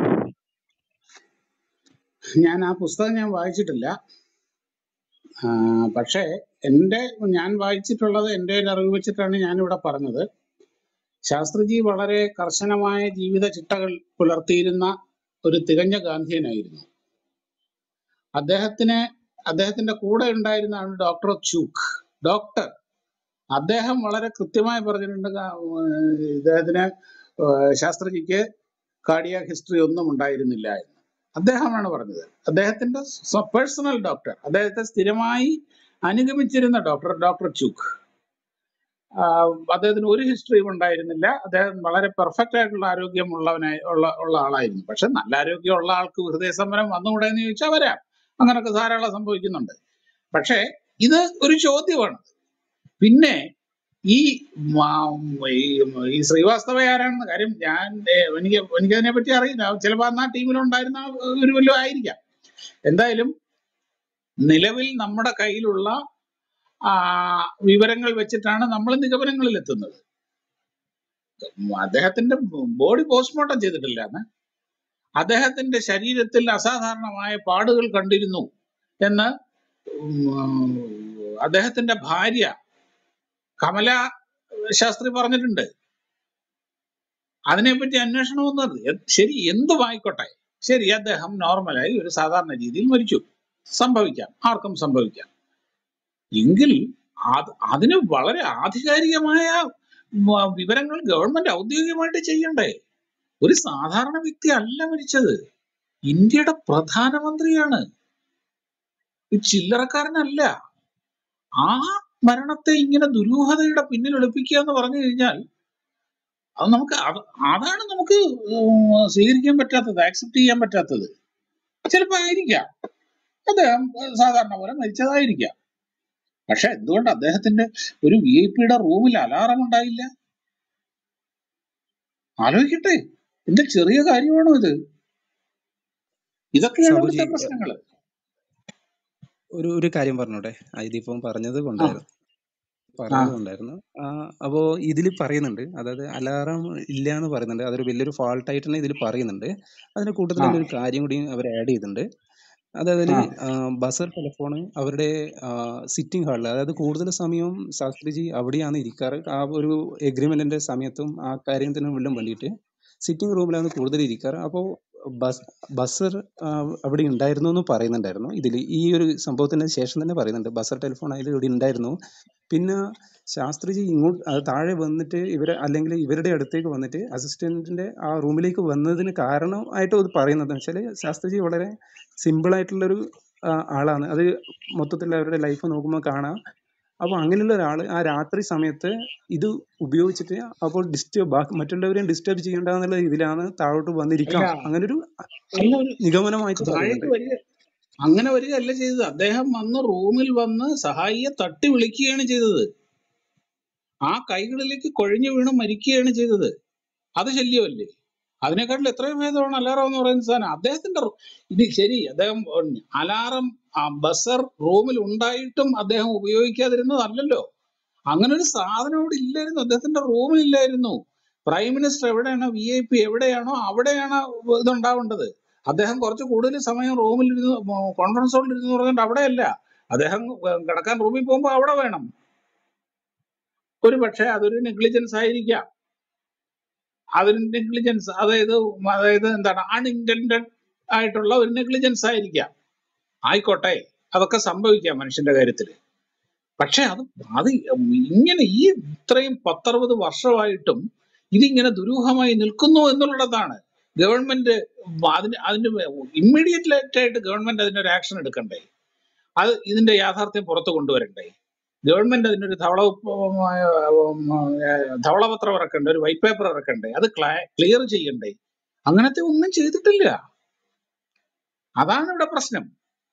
ഞാൻ ആ പുസ്തകം ഞാൻ വായിച്ചിട്ടില്ല ആ, പക്ഷേ എൻ്റെ ഞാൻ വായിച്ചിട്ടുള്ളത് എൻ്റെ ഒരു അറിവ് വെച്ചിട്ടാണ് ഞാൻ ഇവിടെ പറഞ്ഞത് ശാസ്ത്രിജി വളരെ കർശനമായ ജീവിത ചിട്ടകൾ പുലർത്തിയിരുന്ന ഒരു തികഞ്ഞ ഗാന്ധിയനായിരുന്നു അദ്ദേഹത്തിന് അദ്ദേഹത്തിന്റെ കൂടെ ഉണ്ടായിരുന്ന ആൾ ഡോക്ടർ ചൂക്ക് ഡോക്ടർ അദ്ദേഹം വളരെ കൃത്യമായി പറഞ്ഞിട്ടുണ്ട് ഗാ- ഏഹ് ഇദ്ദേഹത്തിന് ഏഹ് ശാസ്ത്രജിക്ക് കാർഡിയാക് ഹിസ്റ്ററി ഒന്നും ഉണ്ടായിരുന്നില്ല എന്ന് അദ്ദേഹമാണ് പറഞ്ഞത് അദ്ദേഹത്തിന്റെ പേഴ്സണൽ ഡോക്ടർ അദ്ദേഹത്തെ സ്ഥിരമായി അനുഗമിച്ചിരുന്ന ഡോക്ടർ ഡോക്ടർ ചുക്ക് ആഹ് അദ്ദേഹത്തിന് ഒരു ഹിസ്റ്ററിയും ഉണ്ടായിരുന്നില്ല അദ്ദേഹം വളരെ പെർഫെക്റ്റ് ആയിട്ടുള്ള ആരോഗ്യമുള്ളവനായി ഉള്ള ഉള്ള ആളായിരുന്നു പക്ഷെ നല്ല ആരോഗ്യമുള്ള ആൾക്ക് ഹൃദയ സമരം വന്നുകൂടെ എന്ന് ചോദിച്ചാൽ വരാം അങ്ങനൊക്കെ ധാരാളം സംഭവിക്കുന്നുണ്ട് പക്ഷേ ഇത് ഒരു ചോദ്യമാണ് പിന്നെ ഈ മാ- ഈ ഈ ശ്രീവാസ്തവ ആരാണെന്ന് കാര്യം ഞാൻ ഏഹ്, എനിക്ക് എനിക്കതിനെ പറ്റി അറിയില്ല ചിലപ്പോൾ അന്ന് ആ ടീമിലുണ്ടായിരുന്ന ഒരു വല്ലതും ആയിരിക്കാം എന്തായാലും നിലവിൽ നമ്മുടെ കയ്യിലുള്ള ആ, വിവരങ്ങൾ വെച്ചിട്ടാണ് നമ്മൾ നിഗമനങ്ങളിൽ എത്തുന്നത് അദ്ദേഹത്തിന്റെ ബോഡി പോസ്റ്റ്മോർട്ടം ചെയ്തിട്ടില്ല എന്ന് അദ്ദേഹത്തിന്റെ ശരീരത്തിൽ അസാധാരണമായ പാടുകൾ കണ്ടിരുന്നു എന്ന് ഉം, അദ്ദേഹത്തിന്റെ ഭാര്യ കമല ശാസ്ത്രി പറഞ്ഞിട്ടുണ്ട് അതിനെപ്പറ്റി അന്വേഷണം ഒന്നും എ- ശരി എന്തുമായിക്കോട്ടെ ശരി അദ്ദേഹം നോർമലായി ഒരു സാധാരണ രീതിയിൽ മരിച്ചു സംഭവിക്കാം ആർക്കും സംഭവിക്കാം എങ്കിൽ അത് അതിന് വളരെ ആധികാരികമായ വ- വിവരങ്ങൾ ഗവൺമെന്റ് ഔദ്യോഗികമായിട്ട് ചെയ്യണ്ടേ ഒരു സാധാരണ വ്യക്തി അല്ല മരിച്ചത് ഇന്ത്യയുടെ പ്രധാനമന്ത്രിയാണ് ഒരു ചില്ലറക്കാരനല്ല ആ മരണത്തെ ഇങ്ങനെ ദുരൂഹതയുടെ പിന്നിൽ ഒളിപ്പിക്കുക എന്ന് പറഞ്ഞു കഴിഞ്ഞാൽ അത് നമുക്ക് അത് അതാണ് നമുക്ക് ഉം സ്വീകരിക്കാൻ പറ്റാത്തത് ആക്സെപ്റ്റ് ചെയ്യാൻ പറ്റാത്തത് ചിലപ്പോ ആയിരിക്കാം അദ്ദേഹം സാധാരണ പോലെ മരിച്ചതായിരിക്കാം പക്ഷെ എന്തുകൊണ്ട് അദ്ദേഹത്തിന്റെ ഒരു വി ഐ പിയുടെ റൂമിൽ അലാറം ഉണ്ടായില്ല ആലോചിക്കട്ടെ എന്ത് ചെറിയ കാര്യമാണോ ഇത് ഇതൊക്കെയാണ് സാബുജി ഇവിടുത്തെ പ്രശ്നങ്ങൾ ഒരു ഒരു കാര്യം പറഞ്ഞോട്ടെ ആ, ഇതിപ്പം പറഞ്ഞത് ആ കൊണ്ടായിരുന്നു ആ പറഞ്ഞത് കൊണ്ടായിരുന്നു ആ, അപ്പോ ഇതിൽ പറയുന്നുണ്ട് അതായത് അലാറം ഇല്ല എന്ന് പറയുന്നുണ്ട് അതൊരു വലിയൊരു ഫാൾട്ട് ആയിട്ട് തന്നെ ഇതിൽ പറയുന്നുണ്ട് അതിന്റെ കൂട്ടത്തിൽ ആ തന്നെ ഒരു കാര്യം കൂടി അവർ ആഡ് ചെയ്തിട്ടുണ്ട് അതായത് ആ ബസർ ടെലിഫോൺ അവരുടെ സിറ്റിംഗ് ഹാളിൽ അതായത് കൂടുതൽ സമയവും ശാസ്ത്രിജി അവിടെയാണ് ഇരിക്കാറ് ആ ഒരു എഗ്രിമെന്റിന്റെ സമയത്തും ആ കാര്യത്തിനും എല്ലാം വേണ്ടിയിട്ട് സിറ്റിംഗ് റൂമിലാണ് കൂടുതൽ ഇരിക്കാറ് അപ്പോൾ ബസ് ബസർ അവിടെ ഉണ്ടായിരുന്നു എന്ന് പറയുന്നുണ്ടായിരുന്നു ഇതിൽ ഈ ഒരു സംഭവത്തിന് ശേഷം തന്നെ പറയുന്നുണ്ട് ബസർ ടെലിഫോൺ അതിൽ ഇവിടെ ഉണ്ടായിരുന്നു പിന്നെ ശാസ്ത്രിജി ഇങ്ങോട്ട് അത് താഴെ വന്നിട്ട് ഇവരെ അല്ലെങ്കിൽ ഇവരുടെ അടുത്തേക്ക് വന്നിട്ട് അസിസ്റ്റന്റിന്റെ ആ റൂമിലേക്ക് വന്നതിന് കാരണമായിട്ട് അത് പറയുന്നത് വെച്ചാൽ ശാസ്ത്രിജി വളരെ സിമ്പിൾ ആയിട്ടുള്ളൊരു ആ, ആളാണ് അത് മൊത്തത്തിൽ അവരുടെ ലൈഫ് നോക്കുമ്പോൾ കാണാം അപ്പോൾ അങ്ങനെയുള്ള ഒരാൾ ആ രാത്രി സമയത്ത് ഇത് ഉപയോഗിച്ചിട്ട് അപ്പോൾ ഡിസ്റ്റർബ് മറ്റുള്ളവരെയും ഡിസ്റ്റർബ് ചെയ്യേണ്ടെന്നുള്ള ഇതിലാണ് താഴോട്ട് അല്ല വന്നിരിക്കാം അങ്ങനെ ഒരു അല്ല ഒരു നിഗമനമായിട്ട് താഴേക്ക് പറയുന്നുണ്ട് വരിക അങ്ങനെ വരികയല്ല ചെയ്തത് അദ്ദേഹം വന്ന് റൂമിൽ വന്ന് സഹായിയെ തട്ടി വിളിക്കുകയാണ് ചെയ്തത് ആ കൈകളിലേക്ക് കൊഴിഞ്ഞു വീണ് മരിക്കുകയാണ് ചെയ്തത് അത് ശല്യമല്ലേ അതിനെക്കാട്ടിൽ എത്രയോ ഭേദമാണ് അലാറം എന്ന് പറയുന്ന സാധനം അദ്ദേഹത്തിന്റെ റൂ- ഇനി ശരി അദ്ദേഹം ഉം, അലാറം ആ ബസർ റൂമിൽ ഉണ്ടായിട്ടും അദ്ദേഹം ഉപയോഗിക്കാതിരുന്നതല്ലല്ലോ അങ്ങനെ ഒരു സാധനം ഇവിടെ ഇല്ലായിരുന്നു അദ്ദേഹത്തിന്റെ റൂമിൽ ഇല്ലായിരുന്നു പ്രൈം മിനിസ്റ്റർ എവിടെയാണോ വി ഐ പി എവിടെയാണോ അവിടെയാണ് ഇതുണ്ടാവേണ്ടത് അദ്ദേഹം കുറച്ച് കൂടുതൽ സമയം റൂമിൽ ഇരുന്ന് കോൺഫറൻസ് ഹോളിൽ ഇരുന്ന് പറഞ്ഞിട്ട് അവിടെയല്ല അദ്ദേഹം കിടക്കാൻ റൂമിൽ പോകുമ്പോൾ അവിടെ വേണം ഒരു പക്ഷേ അതൊരു നെഗ്ലിജൻസ് ആയിരിക്കാം അതൊരു നെഗ്ലിജൻസ് അതായത് അതായത് എന്താണ് അൺഇന്റൻഡഡ് ആയിട്ടുള്ള ഒരു നെഗ്ലിജൻസ് ആയിരിക്കാം ആയിക്കോട്ടെ അതൊക്കെ സംഭവിക്കാം മനുഷ്യന്റെ കാര്യത്തിൽ പക്ഷെ അത് അത് ഇങ്ങനെ ഈ ഇത്രയും പത്തറുപത് വർഷമായിട്ടും ഇതിങ്ങനെ ദുരൂഹമായി നിൽക്കുന്നു എന്നുള്ളതാണ് ഗവൺമെന്റ് അതിന് അതിന് ഇമ്മീഡിയറ്റ് ആയിട്ട് ഗവൺമെന്റ് അതിനൊരു ആക്ഷൻ എടുക്കണ്ടേ അത് ഇതിന്റെ യാഥാർത്ഥ്യം പുറത്തു കൊണ്ടുവരണ്ടേ ഗവൺമെന്റ് അതിനൊരു ധവള ധവളപത്രം ഇറക്കണ്ടേ ഒരു വൈറ്റ് പേപ്പർ ഇറക്കണ്ടേ അത് ക്ലിയർ ചെയ്യണ്ടേ അങ്ങനത്തെ ഒന്നും ചെയ്തിട്ടില്ല അതാണ് ഇവിടെ പ്രശ്നം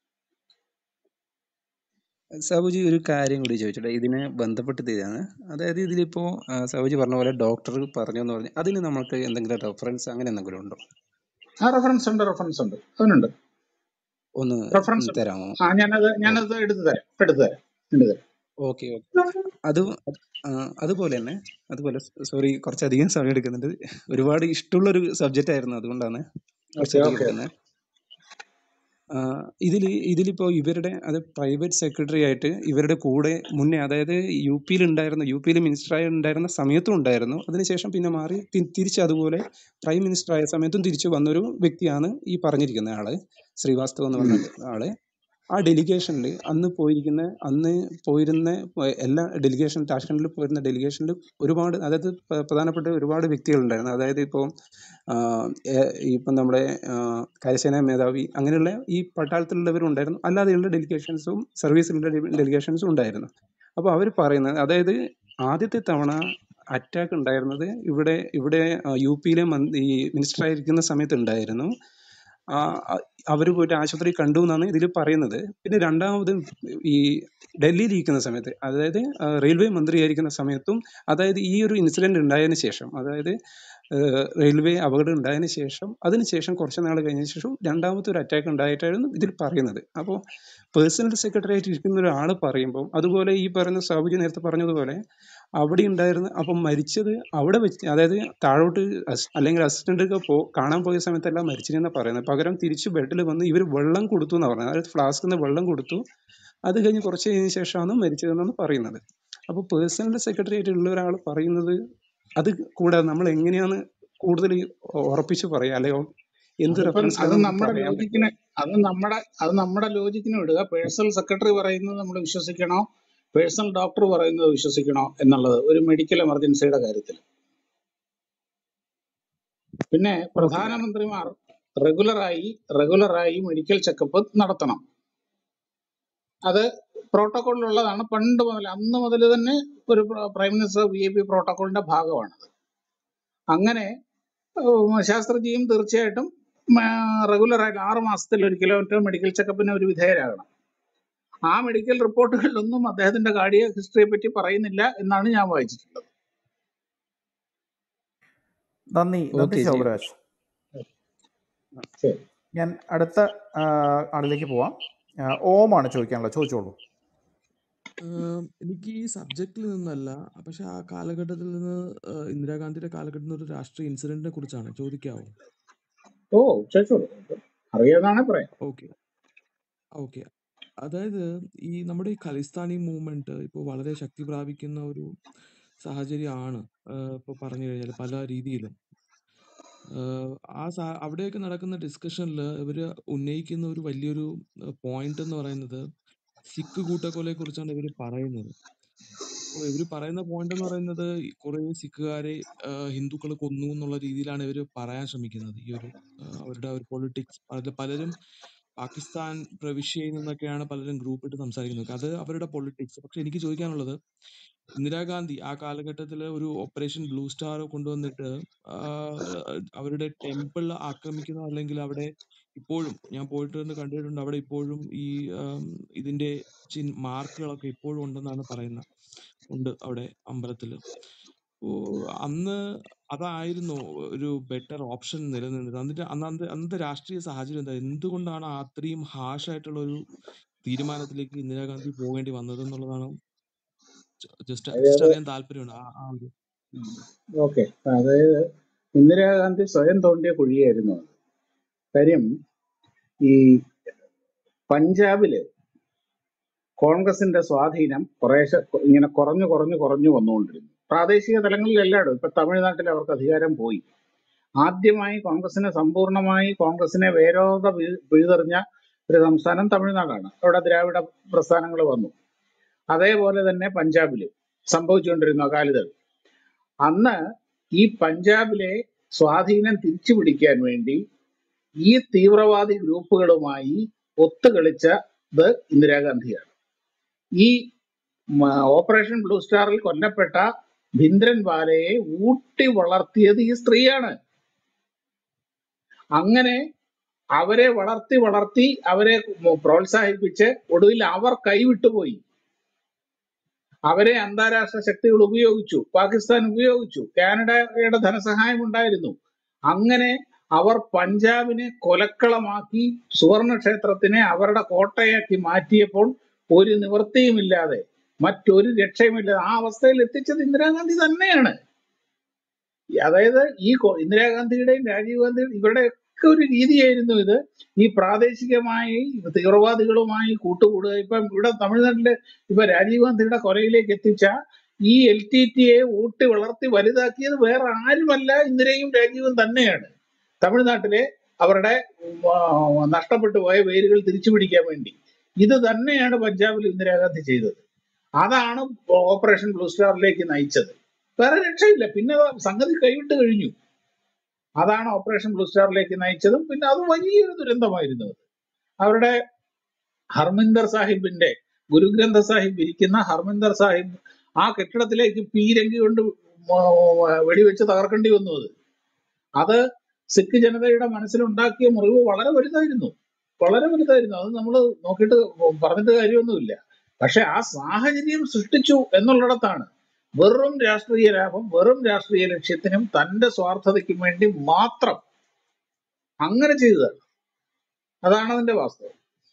സാബുജി ഒരു കാര്യം കൂടി ചോദിച്ചോട്ടെ ഇതിനെ ബന്ധപ്പെട്ട് ഇതാണ് അതായത് ഇതിലിപ്പോ ആ, സാബുജി പറഞ്ഞ പോലെ ഡോക്ടർ പറഞ്ഞു എന്ന് പറഞ്ഞു അതിന് നമുക്ക് എന്തെങ്കിലും റെഫറൻസ് അങ്ങനെ എന്തെങ്കിലും ഉണ്ടോ ആ റെഫറൻസ് ഉണ്ട് റെഫറൻസ് ഉണ്ട് അതിനുണ്ട് ഒന്ന് റെഫറൻസ് ഉണ്ട് തരാമോ ആ ഞാനത് ഞാനത് എടുത്തു തരാം എടുത്തു തരാം എടുത്തു തരാം ഓക്കെ ഓക്കെ അത് ആ, അതുപോലെ തന്നെ അതുപോലെ സോറി കുറച്ചധികം സമയം എടുക്കുന്നുണ്ട് ഒരുപാട് ഇഷ്ടമുള്ള ഒരു സബ്ജക്റ്റ് ആയിരുന്നു അതുകൊണ്ടാണ് ഓക്കെ കുറച്ചധികം ഓക്കെ എടുക്കുന്നത് ഇതിൽ ഇതിലിപ്പോ ഇവരുടെ അത് പ്രൈവറ്റ് സെക്രട്ടറി ആയിട്ട് ഇവരുടെ കൂടെ മുന്നേ അതായത് യു പിയിൽ ഉണ്ടായിരുന്ന യു പിയിൽ മിനിസ്റ്ററായി ഉണ്ടായിരുന്ന സമയത്തും ഉണ്ടായിരുന്നു അതിനുശേഷം പിന്നെ മാറി തി- തിരിച്ച് അതുപോലെ പ്രൈം മിനിസ്റ്റർ ആയ സമയത്തും തിരിച്ചു വന്നൊരു വ്യക്തിയാണ് ഈ പറഞ്ഞിരിക്കുന്ന ആള് ശ്രീവാസ്തവ് എന്ന് പറഞ്ഞ ആള് ആ ഡെലിഗേഷനിൽ അന്ന് പോയിരിക്കുന്ന അന്ന് പോയിരുന്ന പ- എല്ലാ ഡെലിഗേഷൻ താഷ്കണ്ടിൽ പോയിരുന്ന ഡെലിഗേഷനിൽ ഒരുപാട് അതായത് പ- പ്രധാനപ്പെട്ട ഒരുപാട് വ്യക്തികളുണ്ടായിരുന്നു അതായത് ഇപ്പോൾ ഇപ്പം നമ്മുടെ ആ, കരസേനാ മേധാവി അങ്ങനെയുള്ള ഈ പട്ടാളത്തിലുള്ളവരും ഉണ്ടായിരുന്നു അല്ലാതെയുള്ള ഡെലിഗേഷൻസും സർവീസിലുള്ള ഡെലിഗേഷൻസും ഉണ്ടായിരുന്നു അപ്പോൾ അവർ പറയുന്നത് അതായത് ആദ്യത്തെ തവണ അറ്റാക്ക് ഉണ്ടായിരുന്നത് ഇവിടെ ഇവിടെ യു പിയിലെ ഈ മിനിസ്റ്റർ ആയിരിക്കുന്ന സമയത്ത് ഉണ്ടായിരുന്നു അവർ പോയിട്ട് ആശുപത്രി കണ്ടു എന്നാണ് ഇതിൽ പറയുന്നത് പിന്നെ രണ്ടാമത് ഈ ഡൽഹിയിൽ ഇരിക്കുന്ന സമയത്ത് അതായത് ആ, റെയിൽവേ മന്ത്രിയായിരിക്കുന്ന സമയത്തും അതായത് ഈ ഒരു ഇൻസിഡന്റ് ഉണ്ടായതിനു ശേഷം അതായത് ഏഹ്, റെയിൽവേ അപകടം ഉണ്ടായതിനു ശേഷം അതിനുശേഷം കുറച്ച് നാൾ കഴിഞ്ഞ ശേഷം രണ്ടാമത്തെ ഒരു അറ്റാക്ക് ഉണ്ടായിട്ടായിരുന്നു ഇതിൽ പറയുന്നത് അപ്പോൾ പേഴ്സണൽ സെക്രട്ടറി ആയിട്ട് ഇരിക്കുന്ന ഒരാൾ പറയുമ്പോൾ അതുപോലെ ഈ പറയുന്ന സാബുജി നേരത്തെ പറഞ്ഞതുപോലെ അവിടെ ഉണ്ടായിരുന്ന അപ്പം മരിച്ചത് അവിടെ വെച്ച് അതായത് താഴോട്ട് അസ്- അല്ലെങ്കിൽ അസിസ്റ്റന്റ് പോ കാണാൻ പോയ സമയത്തല്ല മരിച്ചിരുന്ന പറയുന്നത് പകരം തിരിച്ച് ബെഡിൽ വന്ന് ഇവർ വെള്ളം കൊടുത്തു എന്നാണ് പറയുന്നത് അതായത് ഫ്ലാസ്കിൽ നിന്ന് വെള്ളം കൊടുത്തു അത് കഴിഞ്ഞ് കുറച്ച് കഴിഞ്ഞ ശേഷമാണ് മരിച്ചതെന്നാണ് പറയുന്നത് അപ്പോൾ പേഴ്സണൽ സെക്രട്ടറി ആയിട്ടുള്ള ഒരാൾ പറയുന്നത് അത് കൂടാതെ നമ്മൾ എങ്ങനെയാണ് കൂടുതൽ ഉറപ്പിച്ച് പറയുക അല്ലെങ്കിൽ എന്ത് അതിപ്പം അത് റെഫറൻസിലാണ് നമുക്ക് നമ്മുടെ പറയാൻ പറ്റുക ലോജിക്കിന് അത് നമ്മുടെ അത് നമ്മുടെ ലോജിക്കിന് വിടുക പേഴ്സണൽ സെക്രട്ടറി പറയുന്നത് നമ്മൾ വിശ്വസിക്കണോ പേഴ്സണൽ ഡോക്ടർ പറയുന്നത് വിശ്വസിക്കണോ എന്നുള്ളത് ഒരു മെഡിക്കൽ എമർജൻസിയുടെ കാര്യത്തിൽ പിന്നെ ഓക്കെ പ്രധാനമന്ത്രിമാർ റെഗുലറായി റെഗുലറായി മെഡിക്കൽ ചെക്കപ്പ് നടത്തണം അത് പ്രോട്ടോകോളിലുള്ളതാണ് പണ്ട് മുതൽ അന്ന് മുതൽ തന്നെ ഒരു prime minister V I P പ്രോട്ടോകോളിന്റെ ഭാഗമാണത് അങ്ങനെ ഉം, ശാസ്ത്രജ്ഞയും തീർച്ചയായിട്ടും റെഗുലറായിട്ട് ആറ് മാസത്തിൽ ഒരു കിലോമീറ്റർ മെഡിക്കൽ ചെക്കപ്പിന് ഒരു വിധേയരാകണം ആ മെഡിക്കൽ റിപ്പോർട്ടുകളിലൊന്നും അദ്ദേഹത്തിന്റെ കാർഡിയ ഹിസ്റ്ററിയെ പറ്റി പറയുന്നില്ല എന്നാണ് ഞാൻ വായിച്ചിട്ടുള്ളത് നന്ദി നന്ദി ഓക്കെ ജി ശോഭരാജ് ശരി ഞാൻ അടുത്ത ആ, ആളിലേക്ക് പോവാം ആ, ഓമാണ് ചോദിക്കാനുള്ളത് ചോദിച്ചോളൂ ആം, എനിക്ക് ഈ സബ്ജക്റ്റിൽ നിന്നല്ല പക്ഷെ ആ കാലഘട്ടത്തിൽ നിന്ന് ആ, ഇന്ദിരാഗാന്ധിയുടെ കാലഘട്ടത്തിൽ നിന്ന് ഒരു രാഷ്ട്രീയ ഇൻസിഡന്റിനെ കുറിച്ചാണ് ചോദിക്കാവോ ഓ ചോദിച്ചോളൂ അറിയാവുന്നതാണെ പറയാം ഓക്കെ ഓക്കെ അതായത് ഈ നമ്മുടെ ഈ ഖലിസ്ഥാനി മൂവ്മെന്റ് ഇപ്പോൾ വളരെ ശക്തി പ്രാപിക്കുന്ന ഒരു സാഹചര്യമാണ് ഇപ്പോൾ പറഞ്ഞു കഴിഞ്ഞാൽ പല രീതിയിലും ആഹ് ആ സാ അവിടെയൊക്കെ നടക്കുന്ന ഡിസ്കഷനിൽ ഇവർ ഉന്നയിക്കുന്ന ഒരു വലിയൊരു പോയിന്റ് എന്ന് പറയുന്നത് സിഖ് കൂട്ടക്കൊലയെ കുറിച്ചാണ് ഇവർ പറയുന്നത് അപ്പോൾ ഇവർ പറയുന്ന പോയിന്റ് എന്ന് പറയുന്നത് കുറെ സിഖുകാരെ ഹിന്ദുക്കൾ കൊന്നു എന്നുള്ള രീതിയിലാണ് ഇവർ പറയാൻ ശ്രമിക്കുന്നത് ഈ ഒരു ആഹ് അവരുടെ ഒരു പൊളിറ്റിക്സ് അതിൽ പലരും പാകിസ്ഥാൻ പ്രവിശ്യയിൽ നിന്നൊക്കെയാണ് പലരും ഗ്രൂപ്പ് ഇട്ട് സംസാരിക്കുന്നത് അത് അവരുടെ പൊളിറ്റിക്സ് പക്ഷെ എനിക്ക് ചോദിക്കാനുള്ളത് ഇന്ദിരാഗാന്ധി ആ കാലഘട്ടത്തിൽ ഒരു ഓപ്പറേഷൻ ബ്ലൂ സ്റ്റാർ കൊണ്ടുവന്നിട്ട് ആഹ് അവരുടെ ടെമ്പിൾ ആക്രമിക്കുന്ന അല്ലെങ്കിൽ അവിടെ ഇപ്പോഴും ഞാൻ പോയിട്ടുണ്ട് കണ്ടിട്ടുണ്ട് അവിടെ ഇപ്പോഴും ഈ ആം, ഇതിന്റെ ചിൻ മാർക്കുകളൊക്കെ ഇപ്പോഴും ഉണ്ടെന്നാണ് പറയുന്നത് ഉണ്ട് അവിടെ അമ്പലത്തിൽ ഓ അന്ന് അതായിരുന്നു ഒരു ബെറ്റർ ഓപ്ഷൻ നിലനിന്നത് എന്നിട്ട് അന്ന് അന്ന് അന്നത്തെ രാഷ്ട്രീയ സാഹചര്യം എന്താ എന്തുകൊണ്ടാണ് ആ അത്രയും ഹാഷ് ആയിട്ടുള്ള ഒരു തീരുമാനത്തിലേക്ക് ഇന്ദിരാഗാന്ധി പോകേണ്ടി വന്നത് എന്നുള്ളതാണ് ജസ്റ്റ് ജസ്റ്റ് അതായത് അറിയാൻ താല്പര്യമുണ്ട് ആ ആ ഒരു ഓക്കെ അതായത് ഇന്ദിരാഗാന്ധി സ്വയം തോണ്ടിയ കുഴിയായിരുന്നു അത് കാര്യം ഈ പഞ്ചാബില് കോൺഗ്രസിന്റെ സ്വാധീനം കുറേശ്ശെ കൊ- ഇങ്ങനെ കുറഞ്ഞു കുറഞ്ഞു കുറഞ്ഞു വന്നുകൊണ്ടിരുന്നു പ്രാദേശിക തലങ്ങളിൽ എല്ലായിടും ഇപ്പൊ തമിഴ്നാട്ടിൽ അവർക്ക് അധികാരം പോയി ആദ്യമായി കോൺഗ്രസിനെ സമ്പൂർണമായി കോൺഗ്രസിനെ വേരോടെ പിഴു- പിഴുതെറിഞ്ഞ ഒരു സംസ്ഥാനം തമിഴ്നാടാണ് അവിടെ ദ്രാവിഡ പ്രസ്ഥാനങ്ങൾ വന്നു അതേപോലെ തന്നെ പഞ്ചാബില് സംഭവിച്ചുകൊണ്ടിരുന്നു അകാലിദൾ അന്ന് ഈ പഞ്ചാബിലെ സ്വാധീനം തിരിച്ചു പിടിക്കാൻ വേണ്ടി ഈ തീവ്രവാദി ഗ്രൂപ്പുകളുമായി ഒത്തുകളിച്ചത് ഇന്ദിരാഗാന്ധിയാണ് ഈ മ- ഓപ്പറേഷൻ ബ്ലൂ സ്റ്റാറിൽ കൊല്ലപ്പെട്ട ഭിന്ദ്രൻ വാലയെ ഊട്ടി വളർത്തിയത് ഈ സ്ത്രീയാണ് അങ്ങനെ അവരെ വളർത്തി വളർത്തി അവരെ പ്രോത്സാഹിപ്പിച്ച് ഒടുവിൽ അവർ കൈവിട്ടുപോയി അവരെ അന്താരാഷ്ട്ര ശക്തികൾ ഉപയോഗിച്ചു പാകിസ്ഥാൻ ഉപയോഗിച്ചു കാനഡയുടെ ധനസഹായം ഉണ്ടായിരുന്നു അങ്ങനെ അവർ പഞ്ചാബിനെ കൊലക്കളമാക്കി സുവർണ ക്ഷേത്രത്തിനെ അവരുടെ കോട്ടയാക്കി മാറ്റിയപ്പോൾ ഒരു നിവൃത്തിയുമില്ലാതെ മറ്റൊരു രക്ഷയുമില്ലാതെ ആ അവസ്ഥയിൽ എത്തിച്ചത് ഇന്ദിരാഗാന്ധി തന്നെയാണ് അതായത് ഈ കൊ- ഇന്ദിരാഗാന്ധിയുടെയും രാജീവ് ഗാന്ധിയുടെയും ഇവരുടെയൊക്കെ ഒരു രീതിയായിരുന്നു ഇത് ഈ പ്രാദേശികമായി തീവ്രവാദികളുമായി കൂട്ടുകൂടുക ഇപ്പം ഇവിടെ തമിഴ്നാട്ടില് ഇപ്പൊ രാജീവ് ഗാന്ധിയുടെ കൊലയിലേക്ക് എത്തിച്ച ഈ എൽ ടി ടിയെ ഊട്ടി വളർത്തി വലുതാക്കിയത് വേറെ ആരുമല്ല ഇന്ദിരയും രാജീവും തന്നെയാണ് തമിഴ്നാട്ടിലെ അവരുടെ ഉം, ആ, നഷ്ടപ്പെട്ടു പോയ വേരുകൾ തിരിച്ചു പിടിക്കാൻ വേണ്ടി ഇത് തന്നെയാണ് പഞ്ചാബിൽ ഇന്ദിരാഗാന്ധി ചെയ്തത് അതാണ് ഓപ്പറേഷൻ ബ്ലൂ സ്റ്റാറിലേക്ക് നയിച്ചത് വേറെ രക്ഷയില്ല പിന്നെ അത് സംഗതി കൈവിട്ട് കഴിഞ്ഞു അതാണ് ഓപ്പറേഷൻ ബ്ലൂ സ്റ്റാറിലേക്ക് നയിച്ചതും പിന്നെ അത് വലിയൊരു ദുരന്തമായിരുന്നു അത്. അവരുടെ ഹർമിന്ദർ സാഹിബിന്റെ ഗുരുഗ്രന്ഥ സാഹിബ് ഇരിക്കുന്ന ഹർമിന്ദർ സാഹിബ് ആ കെട്ടിടത്തിലേക്ക് പീരങ്കി കൊണ്ട് മ- വെടിവെച്ച് തകർക്കേണ്ടി വന്നു അത് അത് സിഖ് ജനതയുടെ മനസ്സിലുണ്ടാക്കിയ മുറിവ് വളരെ വലുതായിരുന്നു വളരെ വലുതായിരുന്നു അത് നമ്മൾ നോക്കിയിട്ട് പറഞ്ഞിട്ട് കാര്യമൊന്നുമില്ല പക്ഷെ ആ സാഹചര്യം സൃഷ്ടിച്ചു എന്നുള്ളിടത്താണ് വെറും രാഷ്ട്രീയ ലാഭം വെറും രാഷ്ട്രീയ ലക്ഷ്യത്തിനും തന്റെ സ്വാർത്ഥതയ്ക്കും വേണ്ടി മാത്രം അങ്ങനെ ചെയ്തതാണ് അതാണ് അതിന്റെ വാസ്തവം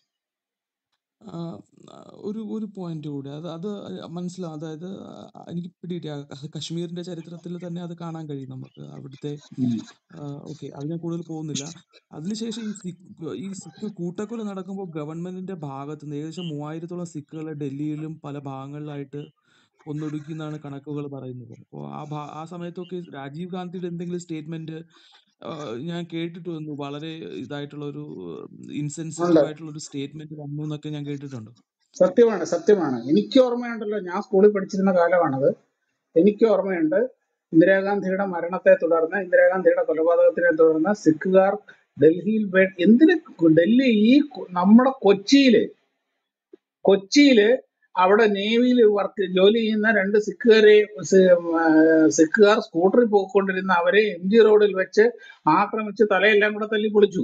ആ, ആ, ഒരു ഒരു പോയിന്റ് കൂടി അത് അത് മനസ്സിലാവും അതായത് ആ, എനിക്ക് പിടികിട്ടി ആ ക- കശ്മീരിന്റെ ചരിത്രത്തിൽ തന്നെ അത് കാണാൻ കഴിയും നമുക്ക് അവിടുത്തെ ഉം. ഓക്കെ അത് ഞാൻ കൂടുതൽ പോകുന്നില്ല അതിനുശേഷം ഈ സിഖ് ഈ സിഖ് കൂട്ടക്കൊല നടക്കുമ്പോൾ ഗവൺമെന്റിന്റെ ഭാഗത്ത് നിന്ന് ഏകദേശം മൂവായിരത്തോളം സിഖുകളെ ഡൽഹിയിലും പല ഭാഗങ്ങളിലായിട്ട് കൊന്നൊടുക്കി എന്നാണ് കണക്കുകൾ പറയുന്നത് അപ്പോൾ ആ ഭാ- ആ സമയത്തൊക്കെ രാജീവ് ഗാന്ധിയുടെ എന്തെങ്കിലും സ്റ്റേറ്റ്മെന്റ് ഞാൻ കേട്ടിട്ട് വന്നു വളരെ ഇതായിട്ടുള്ള ഒരു ഉണ്ട് ഇൻസെൻസിറ്റീവ് ആയിട്ടുള്ള ഒരു സ്റ്റേറ്റ്മെന്റ് വന്നു എന്നൊക്കെ ഞാൻ കേട്ടിട്ടുണ്ട് സത്യമാണ് സത്യമാണ് എനിക്ക് ഓർമ്മയുണ്ടല്ലോ ഞാൻ സ്കൂളിൽ പഠിച്ചിരുന്ന കാലമാണത് എനിക്ക് ഓർമ്മയുണ്ട് ഇന്ദിരാഗാന്ധിയുടെ മരണത്തെ തുടർന്ന് ഇന്ദിരാഗാന്ധിയുടെ കൊലപാതകത്തിനെ തുടർന്ന് സിഖുകാർ ഡൽഹിയിൽ വേ- എന്തിന് ഡൽഹി ഈ കൊ- നമ്മുടെ കൊച്ചിയില് കൊച്ചിയില് അവിടെ നേവിയിൽ വർക്ക് ജോലി ചെയ്യുന്ന രണ്ട് സിഖുകാരെ സി- ആ, സിഖുകാർ സ്കൂട്ടറിൽ പോയിക്കൊണ്ടിരുന്ന അവരെ എം ജി റോഡിൽ വെച്ച് ആക്രമിച്ച് തലയെല്ലാം കൂടെ തല്ലി പൊളിച്ചു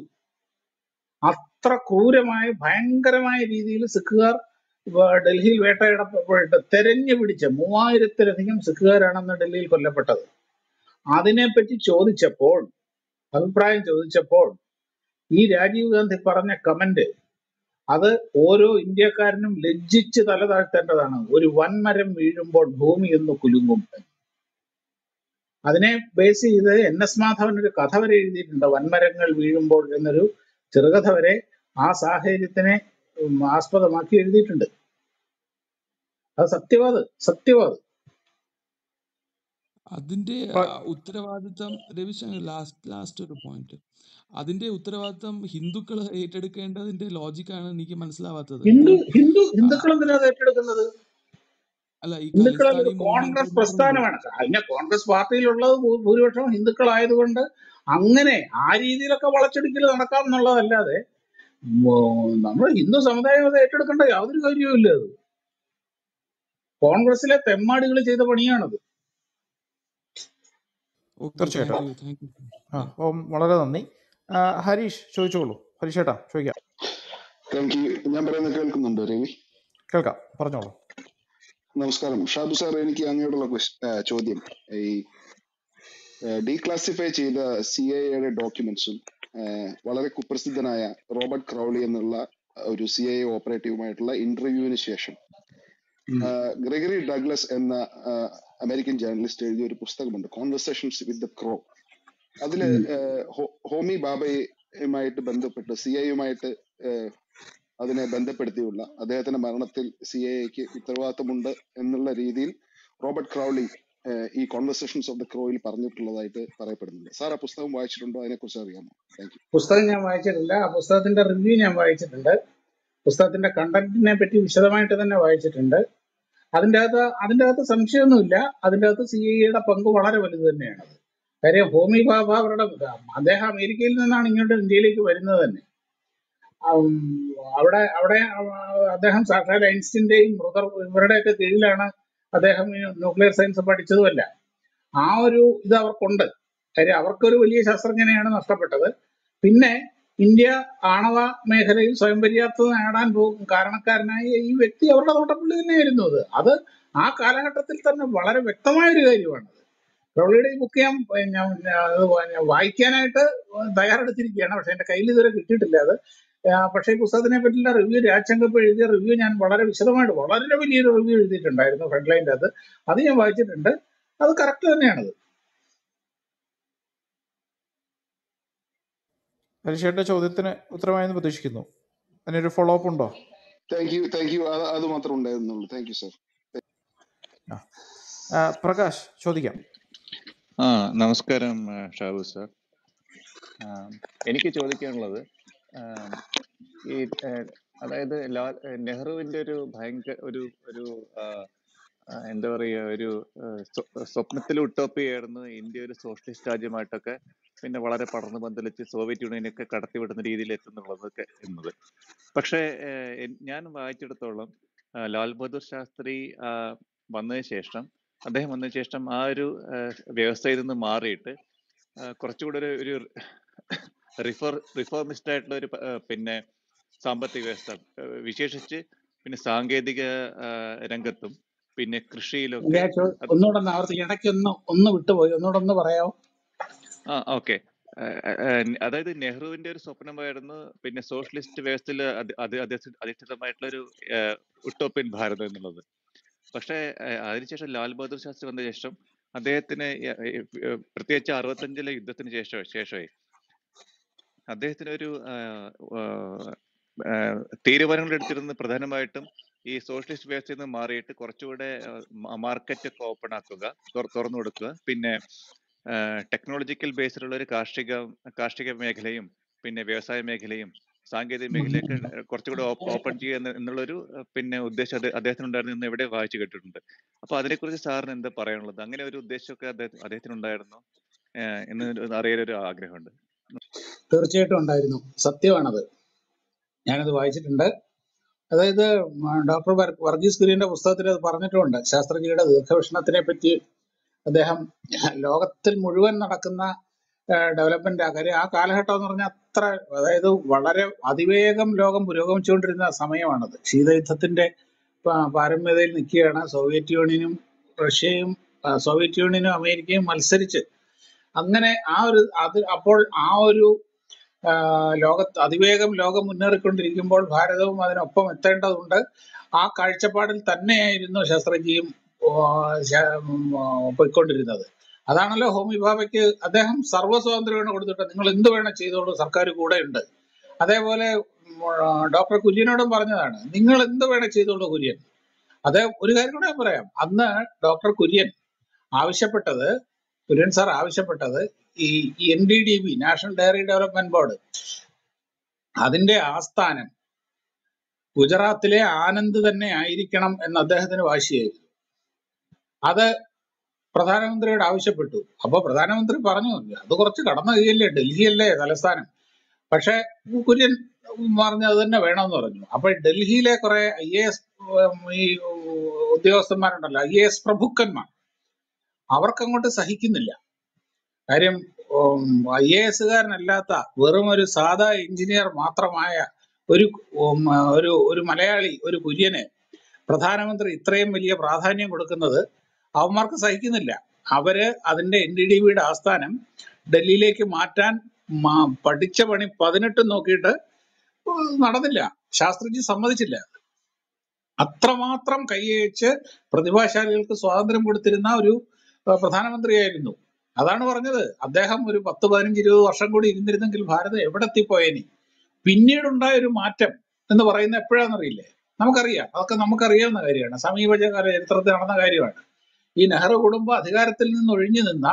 അത്ര ക്രൂരമായ ഭയങ്കരമായ രീതിയിൽ സിഖുകാർ വ- ഡൽഹിയിൽ വേട്ടയാടപ്പെട്ട് തെരഞ്ഞു പിടിച്ച മൂവായിരത്തിലധികം സിഖുകാരാണെന്ന് ഡൽഹിയിൽ കൊല്ലപ്പെട്ടത് അതിനെപ്പറ്റി ചോദിച്ചപ്പോൾ അഭിപ്രായം ചോദിച്ചപ്പോൾ ഈ രാജീവ് ഗാന്ധി പറഞ്ഞ കമന്റ് അത് ഓരോ ഇന്ത്യക്കാരനും ലജ്ജിച്ച് തല താഴ്ത്തേണ്ടതാണ് ഒരു വൻമരം വീഴുമ്പോൾ ഭൂമി ഒന്ന് കുലുങ്ങും അതിനെ ബേസ് ചെയ്ത് എൻ എസ് മാധവൻ ഒരു കഥ വരെ എഴുതിയിട്ടുണ്ട് വൻമരങ്ങൾ വീഴുമ്പോൾ എന്നൊരു ചെറുകഥ വരെ ആ സാഹചര്യത്തിനെ ഉം, ആസ്പദമാക്കി എഴുതിയിട്ടുണ്ട് അത് സത്യവാദ് സത്യവാദ് അതിന്റെ ഇപ്പൊ ആ, ഉത്തരവാദിത്തം രവിശങ്കർ ലാസ്റ്റ് ലാസ്റ്റ് ഒരു പോയിന്റ് അതിന്റെ ഉത്തരവാദിത്തം ഹിന്ദുക്കൾ ഏറ്റെടുക്കേണ്ടതിന്റെ ലോജിക്കാണ് എനിക്ക് മനസ്സിലാവാത്തത് ഹിന്ദു ഇപ്പോൾ ഹിന്ദു ആ, ഹിന്ദുക്കൾ എന്തിനാ അത് ഏറ്റെടുക്കുന്നത് അല്ല ഈ ഹിന്ദുക്കൾ ഖലിസ്ഥാനി അതൊരു മൂവ്മെന്റ് കോൺഗ്രസ് മാത്രമല്ല പ്രസ്ഥാനമാണ് കഴിഞ്ഞ കോൺഗ്രസ് പാർട്ടിയിലുള്ളത് ഭൂ- ഭൂരിപക്ഷം ഹിന്ദുക്കളായതുകൊണ്ട് അങ്ങനെ ആ രീതിയിലൊക്കെ വളച്ചൊടിക്കൽ നടക്കാം എന്നുള്ളതല്ലാതെ നമ്മൾ ഹിന്ദു സമുദായം അത് ഏറ്റെടുക്കേണ്ട യാതൊരു കാര്യവുമില്ല അത് കോൺഗ്രസിലെ തെമ്മാടികൾ ചെയ്ത പണിയാണത് ഓക്കെ തീർച്ചയായിട്ടും താങ്ക് യു താങ്ക് യു ആ അപ്പം വളരെ നന്ദി ആ, ഹരീഷ് ചോദിച്ചോളൂ ഹരീഷ് ഏട്ടാ ചോദിക്കാം താങ്ക് യു ഞാൻ പറയുന്നത് കേൾക്കുന്നുണ്ടോ രവി കേൾക്കാം പറഞ്ഞോളൂ നമസ്കാരം ഷാബു സാർ എനിക്ക് അങ്ങോട്ടുള്ള ക്വസ്- ആ, ചോദ്യം ഈ ഡീക്ലാസിഫൈ ചെയ്ത സി ഐ എയുടെ ഡോക്യുമെന്റ്സും വളരെ കുപ്രസിദ്ധനായ റോബർട്ട് ക്രൗളി എന്നുള്ള ഒരു സി ഐ എ ഓപ്പറേറ്റീവുമായിട്ടുള്ള ഇന്റർവ്യൂവിന് ശേഷം ഉം. ആ, ഗ്രെഗറി ഡഗ്ലസ് എന്ന ആ, അമേരിക്കൻ ജേർണലിസ്റ്റ് എഴുതിയ ഒരു പുസ്തകമുണ്ട് കോൺവെർസേഷൻസ് വിത്ത് ദ ക്രോ അതില് ഉം. ഏഹ്, ഹോ- ഹോമി ബാബയുമായിട്ട് ബന്ധപ്പെട്ട് സി ഐയുമായിട്ട് അതിനെ ബന്ധപ്പെടുത്തിയുള്ള അദ്ദേഹത്തിന്റെ മരണത്തിൽ സി ഐക്ക് ഉത്തരവാദിത്തമുണ്ട് എന്നുള്ള രീതിയിൽ റോബർട്ട് ക്രൗളി ഏഹ്, ഈ കോൺവെർസേഷൻസ് ഓഫ് ദ ക്രോയിൽ പറഞ്ഞിട്ടുള്ളതായിട്ട് പറയപ്പെടുന്നുണ്ട് സാർ ആ പുസ്തകം വായിച്ചിട്ടുണ്ടോ അതിനെക്കുറിച്ച് അറിയാമോ താങ്ക് യു പുസ്തകം ഞാൻ വായിച്ചിട്ടില്ല ആ പുസ്തകത്തിന്റെ റിവ്യൂ ഞാൻ വായിച്ചിട്ടുണ്ട് പുസ്തകത്തിന്റെ കണ്ടന്റിനെ പറ്റി വിശദമായിട്ട് തന്നെ വായിച്ചിട്ടുണ്ട് അതിന്റെ അകത്ത് അതിന്റെ അകത്ത് സംശയമൊന്നുമില്ല അതിന്റെ അകത്ത് സി ഐ യുടെ പങ്ക് വളരെ വലുത് തന്നെയാണ് കാര്യം ഹോമി ബാബ അവരുടെ അദ്ദേഹം അമേരിക്കയിൽ നിന്നാണ് ഇങ്ങോട്ട് ഇന്ത്യയിലേക്ക് വരുന്നത് തന്നെ ഉം, അവിടെ അവിടെ അവ- അദ്ദേഹം സാക്ഷാൽ ഐൻസ്റ്റീന്റെയും ബ്രദർ ഇവരുടെയൊക്കെ കീഴിലാണ് അദ്ദേഹം ന്യൂക്ലിയർ സയൻസ് പഠിച്ചതുമല്ല ആ ഒരു ഇത് അവർക്കുണ്ട് കാര്യം അവർക്കൊരു വലിയ ശാസ്ത്രജ്ഞനെയാണ് നഷ്ടപ്പെട്ടത് പിന്നെ ഇന്ത്യ ആണവ മേഖലയിൽ സ്വയം പര്യാപ്തത നേടാൻ പോകും കാരണക്കാരനായ ഈ വ്യക്തി അവരുടെ തോട്ടപ്പള്ളി തന്നെയായിരുന്നു അത് അത് ആ കാലഘട്ടത്തിൽ തന്നെ വളരെ വ്യക്തമായ ഒരു കാര്യമാണ് റോളിയുടെ ഈ ബുക്ക് ഞാൻ ഞാൻ അത് ഞാൻ വായിക്കാനായിട്ട് തയ്യാറെടുത്തിരിക്കുകയാണ് പക്ഷെ എന്റെ കയ്യിൽ ഇതുവരെ കിട്ടിയിട്ടില്ല അത് ആ, പക്ഷേ ഈ പുസ്തകത്തിനെ പറ്റിയുള്ള റിവ്യൂ രാജശങ്കപ്പ് എഴുതിയ റിവ്യൂ ഞാൻ വളരെ വിശദമായിട്ട് വളരെ വലിയൊരു റിവ്യൂ എഴുതിയിട്ടുണ്ടായിരുന്നു ഫ്രണ്ട്ലൈൻ്റെ അത് അത് ഞാൻ വായിച്ചിട്ടുണ്ട് അത് കറക്റ്റ് തന്നെയാണത് ഹരീഷ് ഏട്ടൻ്റെ ചോദ്യത്തിന് ഉത്തരമായെന്ന് പ്രതീക്ഷിക്കുന്നു അതിനൊരു ഫോളോ അപ്പ് ഉണ്ടോ താങ്ക് യു താങ്ക് യു അത് മാത്രം ഉണ്ടായിരുന്നുള്ളൂ താങ്ക് യു സാർ ആ ആ, പ്രകാശ് ചോദിക്കാം ആ നമസ്കാരം ആ, ഷാബു സാർ ആ, എനിക്ക് ചോദിക്കാനുള്ളത് ആ, ഈ ആ, അതായത് ലാൽ നെഹ്റുവിന്റെ ഒരു ഭയങ്കര ഒരു ഒരു ആ, ആ, എന്താ പറയുക ഒരു ആ, സ്വ- സ്വപ്നത്തിൽ ഉട്ടോപ്പിയായിരുന്നു ഇന്ത്യ ഒരു സോഷ്യലിസ്റ്റ് രാജ്യമായിട്ടൊക്കെ പിന്നെ വളരെ പടർന്നു പന്തലിച്ച് സോവിയറ്റ് യൂണിയനൊക്കെ കടത്തിവിടുന്ന രീതിയിൽ എത്തുന്നുള്ളതൊക്കെ എന്നത് പക്ഷേ ഏഹ്, എൻ- ഞാൻ വായിച്ചിടത്തോളം ആ, ലാൽ ബഹദൂർ ശാസ്ത്രി ആ, വന്നതിന് ശേഷം അദ്ദേഹം വന്നതിന് ശേഷം ആ ഒരു ഏഹ്, വ്യവസ്ഥയിൽ നിന്ന് മാറിയിട്ട് ആ, കുറച്ചുകൂടെ ഒരു ഒരു റിഫോർ റിഫോർമിസ്റ്റ് ആയിട്ടുള്ള ഒരു പ- ആ, പിന്നെ സാമ്പത്തിക വ്യവസ്ഥ ആ, വിശേഷിച്ച് പിന്നെ സാങ്കേതിക ആ, രംഗത്തും പിന്നെ കൃഷിയിലൊക്കെ ഞാൻ ചോ- അത് ഒന്നുകൂടെ ഒന്ന് ആവർത്തിക്കാം ഇടയ്ക്ക് ഒന്ന് ഒന്ന് വിട്ടുപോയി ഒന്നുകൂടെ ഒന്ന് പറയാമോ ആ ഓക്കെ അതായത് നെഹ്റുവിന്റെ ഒരു സ്വപ്നമായിരുന്നു പിന്നെ സോഷ്യലിസ്റ്റ് വ്യവസ്ഥയിൽ അധി- അധി- അധി- അധിഷ്ഠിതമായിട്ടുള്ള ഒരു ഉട്ടോപ്യൻ ഭാരതം എന്നുള്ളത് പക്ഷേ ഏഹ്, അതിനുശേഷം ലാൽ ബഹദൂർ ശാസ്ത്രി വന്ന ശേഷം അദ്ദേഹത്തിന് ഏഹ്, ഏഹ്, ഏഹ്, പ്രത്യേകിച്ച് അറുപത്തഞ്ചിലെ യുദ്ധത്തിന് ശേഷം ശേഷമേ അദ്ദേഹത്തിന് ഒരു തീരുമാനങ്ങൾ എടുത്തിരുന്നത് പ്രധാനമായിട്ടും ഈ സോഷ്യലിസ്റ്റ് വ്യവസ്ഥയിൽ നിന്ന് മാറിയിട്ട് കുറച്ചുകൂടെ മാർക്കറ്റ് ഒക്കെ ഓപ്പൺ ആക്കുക തുറ- തുറന്നു കൊടുക്കുക പിന്നെ ടെക്നോളജിക്കൽ ബേസിലുള്ള ഒരു കാർഷിക കാർഷിക മേഖലയും പിന്നെ വ്യവസായ മേഖലയും സാങ്കേതിക മേഖലയൊക്കെ കുറച്ചുകൂടെ ഓപ്പൺ ചെയ്യുക എന്ന- എന്നുള്ളൊരു ഏഹ്, പിന്നെ ഉദ്ദേശം അത് അദ്ദേഹത്തിനുണ്ടായിരുന്നു എന്ന് എവിടെ വായിച്ചു കേട്ടിട്ടുണ്ട് അപ്പൊ അതിനെക്കുറിച്ച് സാറിന് എന്താ പറയാനുള്ളത് അങ്ങനെ ഒരു ഉദ്ദേശമൊക്കെ അദ്ദേഹത്തിന് അദ്ദേഹത്തിനുണ്ടായിരുന്നു ഏഹ്, എന്ന് ഒരു അറിയാനൊരു ആഗ്രഹമുണ്ട് തീർച്ചയായിട്ടും ഉണ്ടായിരുന്നു സത്യമാണത് ഞാനത് വായിച്ചിട്ടുണ്ട് അതായത് ഡോക്ടർ വർഗീസ് കുര്യന്റെ പുസ്തകത്തിൽ അത് പറഞ്ഞിട്ടുമുണ്ട് ശാസ്ത്രജ്ഞയുടെ ദീർഘവീക്ഷണത്തിനെ പറ്റി അദ്ദേഹം ലോകത്തിൽ മുഴുവൻ നടക്കുന്ന ഡെവലപ്മെന്റ് കാര്യം ആ കാലഘട്ടം എന്ന് പറഞ്ഞാൽ അത്ര അതായത് വളരെ അതിവേഗം ലോകം പുരോഗമിച്ചുകൊണ്ടിരുന്ന സമയമാണത് ശീതയുദ്ധത്തിന്റെ പ- പാരമ്യതയിൽ നിൽക്കുകയാണ് സോവിയറ്റ് യൂണിയനും റഷ്യയും ആ, സോവിയറ്റ് യൂണിയനും അമേരിക്കയും മത്സരിച്ച് അങ്ങനെ ആ ഒരു അത് അപ്പോൾ ആ ഒരു ആ, ലോകത്ത് അതിവേഗം ലോകം മുന്നേറിക്കൊണ്ടിരിക്കുമ്പോൾ ഭാരതവും അതിനൊപ്പം എത്തേണ്ടതുണ്ട് ആ കാഴ്ചപ്പാടിൽ തന്നെയായിരുന്നു ശാസ്ത്രജ്ഞയും ആ, ശാ- ഉം, ആ, പോയിക്കൊണ്ടിരുന്നത് അതാണല്ലോ ഹോമി ഭാവയ്ക്ക് അദ്ദേഹം സർവ്വ സ്വാതന്ത്ര്യമാണ് കൊടുത്തിട്ട് നിങ്ങൾ എന്ത് വേണം ചെയ്തോളൂ സർക്കാർ കൂടെ ഉണ്ട് അതേപോലെ ഉം, ആ, ഡോക്ടർ കുര്യനോടും പറഞ്ഞതാണ് നിങ്ങൾ എന്ത് വേണം ചെയ്തോളൂ കുര്യൻ അതേ ഒരു കാര്യം കൂടെ ഞാൻ പറയാം അന്ന് ഡോക്ടർ കുര്യൻ ആവശ്യപ്പെട്ടത് കുര്യൻ സാർ ആവശ്യപ്പെട്ടത് ഈ N D D B National Dairy Development Board അതിന്റെ ആസ്ഥാനം ഗുജറാത്തിലെ ആനന്ദ് തന്നെ ആയിരിക്കണം എന്ന് അദ്ദേഹത്തിന് വാശിയായിരുന്നു അത് പ്രധാനമന്ത്രിയോട് ആവശ്യപ്പെട്ടു അപ്പൊ പ്രധാനമന്ത്രി പറഞ്ഞു അത് കുറച്ച് കടന്നു കീഴല്ലേ ഡൽഹിയല്ലേ തലസ്ഥാനം പക്ഷെ കുര്യൻ പറഞ്ഞു അത് തന്നെ വേണമെന്ന് പറഞ്ഞു അപ്പൊ ഡൽഹിയിലെ കുറെ ഐ എ എസ് ഈ ഉദ്യോഗസ്ഥന്മാരുണ്ടല്ലോ ഐ എ എസ് പ്രഭുക്കന്മാർ അവർക്കങ്ങോട്ട് സഹിക്കുന്നില്ല കാര്യം ഐ എ എസുകാരനല്ലാത്ത വെറും ഒരു സാധാ എഞ്ചിനീയർ മാത്രമായ ഒരു ഉം, ഒരു ഒരു മലയാളി ഒരു കുര്യന് പ്രധാനമന്ത്രി ഇത്രയും വലിയ പ്രാധാന്യം കൊടുക്കുന്നത് അവന്മാർക്ക് സഹിക്കുന്നില്ല അവര് അതിന്റെ എൻ ഡി ഡി ബിയുടെ ആസ്ഥാനം ഡൽഹിയിലേക്ക് മാറ്റാൻ മ- പഠിച്ച പണി പതിനെട്ടും നോക്കിയിട്ട് നടന്നില്ല ശാസ്ത്രജ്ഞ സമ്മതിച്ചില്ല അത്രമാത്രം കൈയച്ച് പ്രതിഭാശാലികൾക്ക് സ്വാതന്ത്ര്യം കൊടുത്തിരുന്ന ഒരു അഹ് പ്രധാനമന്ത്രിയായിരുന്നു അതാണ് പറഞ്ഞത് അദ്ദേഹം ഒരു പത്ത് പതിനഞ്ച് ഇരുപത് വർഷം കൂടി ഇരുന്നിരുന്നെങ്കിൽ ഭാരതം എവിടെ എത്തിപ്പോയേനെ പിന്നീടുണ്ടായ ഒരു മാറ്റം എന്ന് പറയുന്നത് എപ്പോഴാണെന്നറിയില്ലേ നമുക്കറിയാം അതൊക്കെ നമുക്കറിയാവുന്ന കാര്യമാണ് സമീപകാല ചരിത്രത്തിൽ നടന്ന കാര്യമാണ് ഈ നെഹ്റു കുടുംബം അധികാരത്തിൽ നിന്ന് ഒഴിഞ്ഞു നിന്ന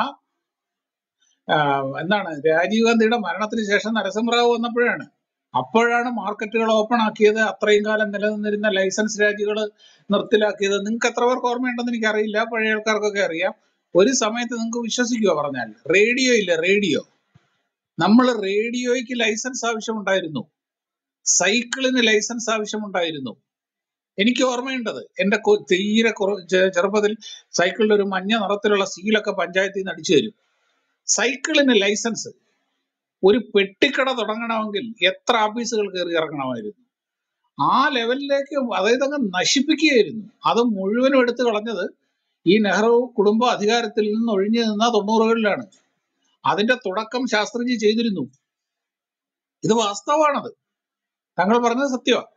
ആഹ് എന്താണ് രാജീവ് ഗാന്ധിയുടെ മരണത്തിന് ശേഷം നരസിംഹറാവു വന്നപ്പോഴാണ് അപ്പോഴാണ് മാർക്കറ്റുകൾ ഓപ്പൺ ആക്കിയത് അത്രയും കാലം നിലനിന്നിരുന്ന ലൈസൻസ് രാജികൾ നിർത്തലാക്കിയത് നിങ്ങൾക്ക് എത്ര പേർക്ക് ഓർമ്മയുണ്ടെന്ന് എനിക്കറിയില്ല പഴയ ആൾക്കാർക്കൊക്കെ അറിയാം ഒരു സമയത്ത് നിങ്ങൾക്ക് വിശ്വസിക്കുമോ പറഞ്ഞാൽ റേഡിയോ ഇല്ല റേഡിയോ നമ്മൾ റേഡിയോയ്ക്ക് ലൈസൻസ് ആവശ്യമുണ്ടായിരുന്നു സൈക്കിളിന് ലൈസൻസ് ആവശ്യമുണ്ടായിരുന്നു എനിക്ക് ഓർമ്മയുണ്ടത് എന്റെ കൊ- തീരെ കുറ- ചെ- ചെറുപ്പത്തിൽ സൈക്കിളിൽ ഒരു മഞ്ഞ നിറത്തിലുള്ള സീലൊക്കെ പഞ്ചായത്തിൽ നിന്ന് അടിച്ചു തരും സൈക്കിളിന് ലൈസൻസ് ഒരു പെട്ടിക്കട തുടങ്ങണമെങ്കിൽ എത്ര ഓഫീസുകൾ കയറി ഇറങ്ങണമായിരുന്നു ആ ലെവലിലേക്ക് അതായത് അങ്ങ് നശിപ്പിക്കുകയായിരുന്നു അത് മുഴുവനും എടുത്തു കളഞ്ഞത് ഈ നെഹ്റു കുടുംബ അധികാരത്തിൽ നിന്ന് ഒഴിഞ്ഞു നിന്ന തൊണ്ണൂറുകളിലാണ് അതിന്റെ തുടക്കം ശാസ്ത്രജ്ഞ ചെയ്തിരുന്നു ഇത് വാസ്തവമാണത് താങ്കൾ പറഞ്ഞത് സത്യമാണ്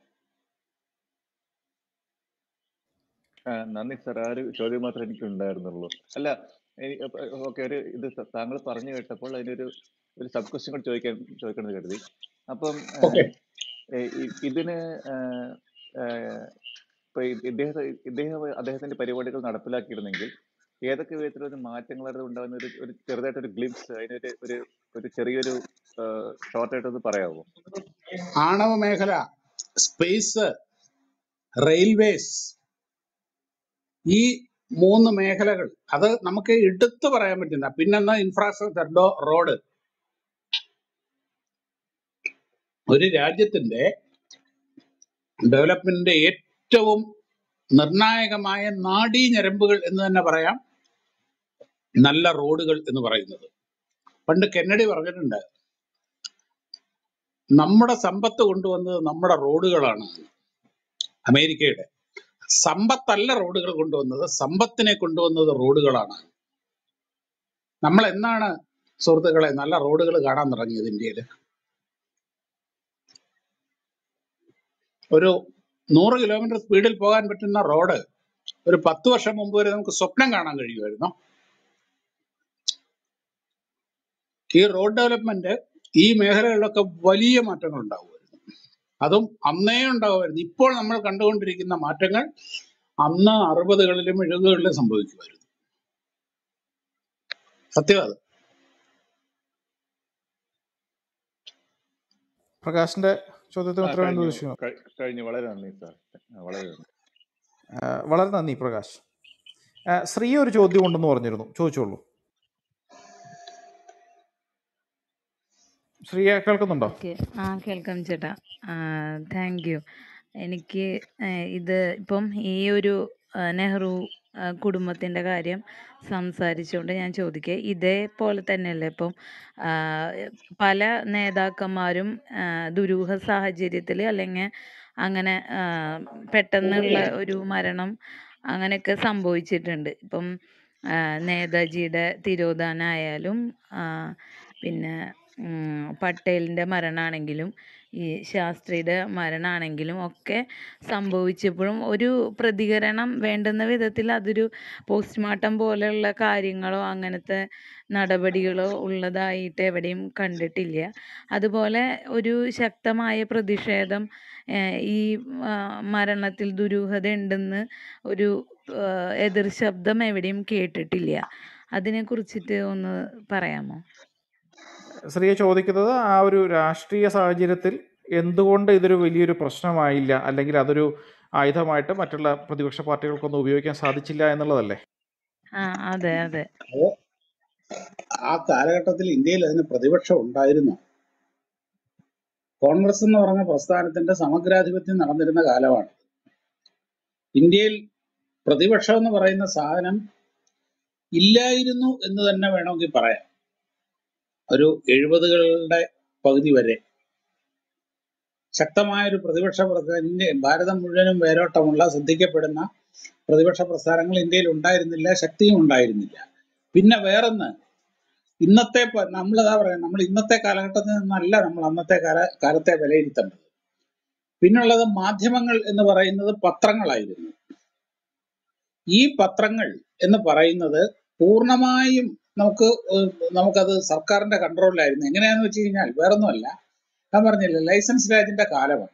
ആ, നന്ദി സാർ ആ ഒരു ചോദ്യം മാത്രമേ എനിക്ക് ഉണ്ടായിരുന്നുള്ളൂ അല്ല ഓക്കെ ഒരു ഇത് സ- താങ്കൾ പറഞ്ഞു കേട്ടപ്പോൾ അതിനൊരു ഒരു സബ് ക്വസ്റ്റ്യൻ കൂടി ചോദിക്കാൻ ചോദിക്കണമെന്ന് കരുതി അപ്പം ആ, ഓക്കെ ഏ, ഇ- ഇതിന് ആ, ആ, ഇപ്പൊ ഇ- ഇദ്ദേഹത്തെ ഇദ്ദേഹം അദ്ദേഹത്തിന്റെ പരിപാടികൾ നടപ്പിലാക്കിയിരുന്നെങ്കിൽ ഏതൊക്കെ വിധത്തിലൊരു മാറ്റങ്ങളായിരുന്നു ഉണ്ടാകുന്ന ഒരു ഒരു ചെറുതായിട്ടൊരു ഗ്ലിംസ് അതിനൊരു ഒരു ഒരു ചെറിയൊരു ഷോർട്ടായിട്ടൊന്ന് പറയാമോ ആണവ മേഖല സ്പേസ് റെയിൽവേസ് ഈ മൂന്ന് മേഖലകൾ അത് നമുക്ക് എടുത്തു പറയാൻ പറ്റുന്ന പിന്നെന്ന് ഇൻഫ്രാസ്ട്രക്ചർ റോഡ് ഒരു രാജ്യത്തിന്റെ ഡെവലപ്മെന്റിന്റെ ഏറ്റവും നിർണായകമായ നാഡീ ഞരമ്പുകൾ എന്ന് തന്നെ പറയാം നല്ല റോഡുകൾ എന്ന് പറയുന്നത് പണ്ട് കെന്നഡി പറഞ്ഞിട്ടുണ്ട് നമ്മുടെ സമ്പത്ത് കൊണ്ടുവന്നത് നമ്മുടെ റോഡുകളാണ് അമേരിക്കയുടെ സമ്പത്തല്ല റോഡുകൾ കൊണ്ടുവന്നത് സമ്പത്തിനെ കൊണ്ടുവന്നത് റോഡുകളാണ് നമ്മൾ എന്നാണ് സുഹൃത്തുക്കളെ നല്ല റോഡുകൾ കാണാൻ തുടങ്ങിയത് ഇന്ത്യയിൽ ഒരു നൂറ് കിലോമീറ്റർ സ്പീഡിൽ പോകാൻ പറ്റുന്ന റോഡ് ഒരു പത്ത് വർഷം മുമ്പ് വരെ നമുക്ക് സ്വപ്നം കാണാൻ കഴിയുമായിരുന്നു ഈ റോഡ് ഡെവലപ്മെന്റ് ഈ മേഖലകളിലൊക്കെ വലിയ മാറ്റങ്ങൾ ഉണ്ടാവുമായിരുന്നു അതും അന്നേ ഉണ്ടാവുമായിരുന്നു ഇപ്പോൾ നമ്മൾ കണ്ടുകൊണ്ടിരിക്കുന്ന മാറ്റങ്ങൾ അന്ന് അറുപതുകളിലും എഴുപതുകളിലും സംഭവിക്കുമായിരുന്നു സത്യം അത് പ്രകാശിന്റെ ചോദ്യത്തിന് ആ ഉത്തരം എന്ന് കഴിഞ്ഞു ചോദിച്ചു കഴി- കഴിഞ്ഞു വളരെ നന്ദി സാർ ആ, വളരെ നന്ദി വളരെ നന്ദി പ്രകാശ് ആ, ശ്രീ ഒരു ചോദ്യം ഉണ്ടെന്ന് പറഞ്ഞിരുന്നു ചോദിച്ചോളൂ ശ്രീയെ കേൾക്കുന്നുണ്ടോ ഓക്കെ ആ കേൾക്കാം ചേട്ടാ താങ്ക് യു എനിക്ക് ആ, ഇത് ഇപ്പം ഈ ഒരു ആ, നെഹ്റു ആ, കുടുംബത്തിൻ്റെ കാര്യം സംസാരിച്ചുകൊണ്ട് ഞാൻ ചോദിക്കുക ഇതേപോലെ തന്നെയല്ലേ ഇപ്പം ആ, പല നേതാക്കന്മാരും ആ, ദുരൂഹ സാഹചര്യത്തിൽ അല്ലെങ്കിൽ അങ്ങനെ ആ, പെട്ടെന്നുള്ള ഒരു മരണം അങ്ങനെയൊക്കെ സംഭവിച്ചിട്ടുണ്ട് ഇപ്പം ആ, നേതാജിയുടെ തിരോധാനമായാലും ആ, പിന്നെ ഉം, പട്ടേലിൻ്റെ മരണമാണെങ്കിലും ഈ ശാസ്ത്രിയുടെ മരണമാണെങ്കിലും ഒക്കെ സംഭവിച്ചപ്പോഴും ഒരു പ്രതികരണം വേണ്ടുന്ന വിധത്തിൽ അതൊരു പോസ്റ്റ്മോർട്ടം പോലെയുള്ള കാര്യങ്ങളോ അങ്ങനത്തെ നടപടികളോ ഉള്ളതായിട്ട് എവിടെയും കണ്ടിട്ടില്ല അതുപോലെ ഒരു ശക്തമായ പ്രതിഷേധം ഏഹ്, ഈ ആ, മരണത്തിൽ ദുരൂഹത ഉണ്ടെന്ന് ഒരു ആ, എതിർ ശബ്ദം എവിടെയും കേട്ടിട്ടില്ല അതിനെ കുറിച്ചിട്ട് ഒന്ന് പറയാമോ ശ്രീയെ ചോദിക്കുന്നത് ആ ഒരു രാഷ്ട്രീയ സാഹചര്യത്തിൽ എന്തുകൊണ്ട് ഇതൊരു വലിയൊരു പ്രശ്നമായില്ല അല്ലെങ്കിൽ അതൊരു ആയുധമായിട്ട് മറ്റുള്ള പ്രതിപക്ഷ പാർട്ടികൾക്കൊന്നും ഉപയോഗിക്കാൻ സാധിച്ചില്ല എന്നുള്ളതല്ലേ ആ അതെ അതെ അത് ആ കാലഘട്ടത്തിൽ ഇന്ത്യയിൽ അതിന് പ്രതിപക്ഷം ഉണ്ടായിരുന്നു കോൺഗ്രസ് എന്ന് പറഞ്ഞ പ്രസ്ഥാനത്തിന്റെ സമഗ്രാധിപത്യം നടന്നിരുന്ന കാലമാണ് ഇന്ത്യയിൽ പ്രതിപക്ഷം എന്ന് പറയുന്ന സാധനം ഇല്ലായിരുന്നു എന്ന് തന്നെ വേണമെങ്കിൽ പറയാം ഒരു എഴുപതുകളുടെ പകുതി വരെ ശക്തമായ ഒരു പ്രതിപക്ഷ പ്രസ്ഥാ- ഇന്ത്യ ഭാരതം മുഴുവനും വേരോട്ടമുള്ള ശ്രദ്ധിക്കപ്പെടുന്ന പ്രതിപക്ഷ പ്രസ്ഥാനങ്ങൾ ഇന്ത്യയിൽ ഉണ്ടായിരുന്നില്ല ശക്തിയും ഉണ്ടായിരുന്നില്ല പിന്നെ വേറൊന്ന് ഇന്നത്തെ പ- നമ്മളിതാ പറയാം നമ്മൾ ഇന്നത്തെ കാലഘട്ടത്തിൽ നിന്നല്ല നമ്മൾ അന്നത്തെ കാല കാലത്തെ വിലയിരുത്തേണ്ടത് പിന്നുള്ളത് മാധ്യമങ്ങൾ എന്ന് പറയുന്നത് പത്രങ്ങളായിരുന്നു ഈ പത്രങ്ങൾ എന്ന് പറയുന്നത് പൂർണ്ണമായും നമുക്ക് ഏഹ് നമുക്കത് സർക്കാരിന്റെ കൺട്രോളിലായിരുന്നു എങ്ങനെയാന്ന് വെച്ച് കഴിഞ്ഞാൽ വേറൊന്നുമല്ല ഞാൻ പറഞ്ഞില്ലേ ലൈസൻസ് രാജിന്റെ കാലമാണ്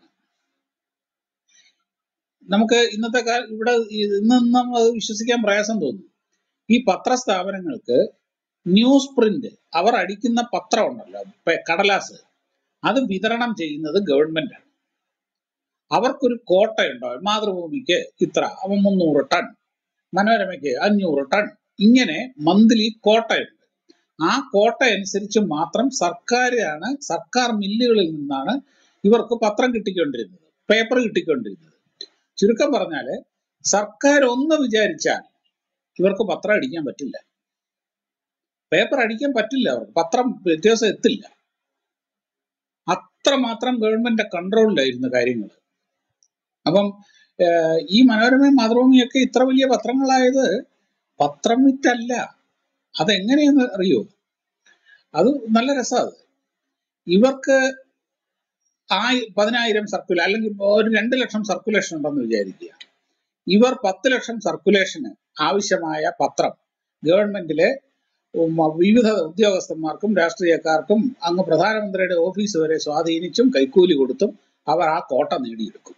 നമുക്ക് ഇന്നത്തെ കാല ഇവിടെ ഈ- ഇന്ന് നമ്മൾ അത് വിശ്വസിക്കാൻ പ്രയാസം തോന്നും ഈ പത്രസ്ഥാപനങ്ങൾക്ക് ന്യൂസ് പ്രിന്റ് അവർ അടിക്കുന്ന പത്രം ഉണ്ടല്ലോ പെ- കടലാസ് അത് വിതരണം ചെയ്യുന്നത് ഗവൺമെന്റാണ് അവർക്കൊരു കോട്ടയുണ്ടോ മാതൃഭൂമിക്ക് ഇത്ര അവ മുന്നൂറ് ടൺ മനോരമയ്ക്ക് അഞ്ഞൂറ് ടൺ ഇങ്ങനെ മന്ത്ലി കോട്ടയുണ്ട് ആ കോട്ട അനുസരിച്ച് മാത്രം സർക്കാരാണ് സർക്കാർ മില്ലുകളിൽ നിന്നാണ് ഇവർക്ക് പത്രം കിട്ടിക്കൊണ്ടിരുന്നത് പേപ്പർ കിട്ടിക്കൊണ്ടിരുന്നത് ചുരുക്കം പറഞ്ഞാല് സർക്കാർ ഒന്ന് വിചാരിച്ചാൽ ഇവർക്ക് പത്രം അടിക്കാൻ പറ്റില്ല പേപ്പർ അടിക്കാൻ പറ്റില്ല അവർക്ക് പത്രം വ്യത്യാസം എത്തില്ല അത്രമാത്രം ഗവൺമെന്റ് കൺട്രോളിലായിരുന്നു കാര്യങ്ങൾ അപ്പം ഏഹ്, ഈ മനോരമയും മാതൃഭൂമിയൊക്കെ ഇത്ര വലിയ പത്രങ്ങളായത് പത്രം വിറ്റല്ല അതെങ്ങനെയെന്ന് അറിയോ അത് നല്ല രസമാണ് ഇവർക്ക് ആ പതിനായിരം സർക്കുലർ അല്ലെങ്കിൽ ഒരു രണ്ട് ലക്ഷം സർക്കുലേഷൻ ഉണ്ടെന്ന് വിചാരിക്കുക ഇവർ പത്ത് ലക്ഷം സർക്കുലേഷന് ആവശ്യമായ പത്രം ഗവൺമെന്റിലെ ഉം, വിവിധ ഉദ്യോഗസ്ഥന്മാർക്കും രാഷ്ട്രീയക്കാർക്കും അങ്ങ് പ്രധാനമന്ത്രിയുടെ ഓഫീസ് വരെ സ്വാധീനിച്ചും കൈക്കൂലി കൊടുത്തും അവർ ആ കോട്ട നേടിയെടുക്കും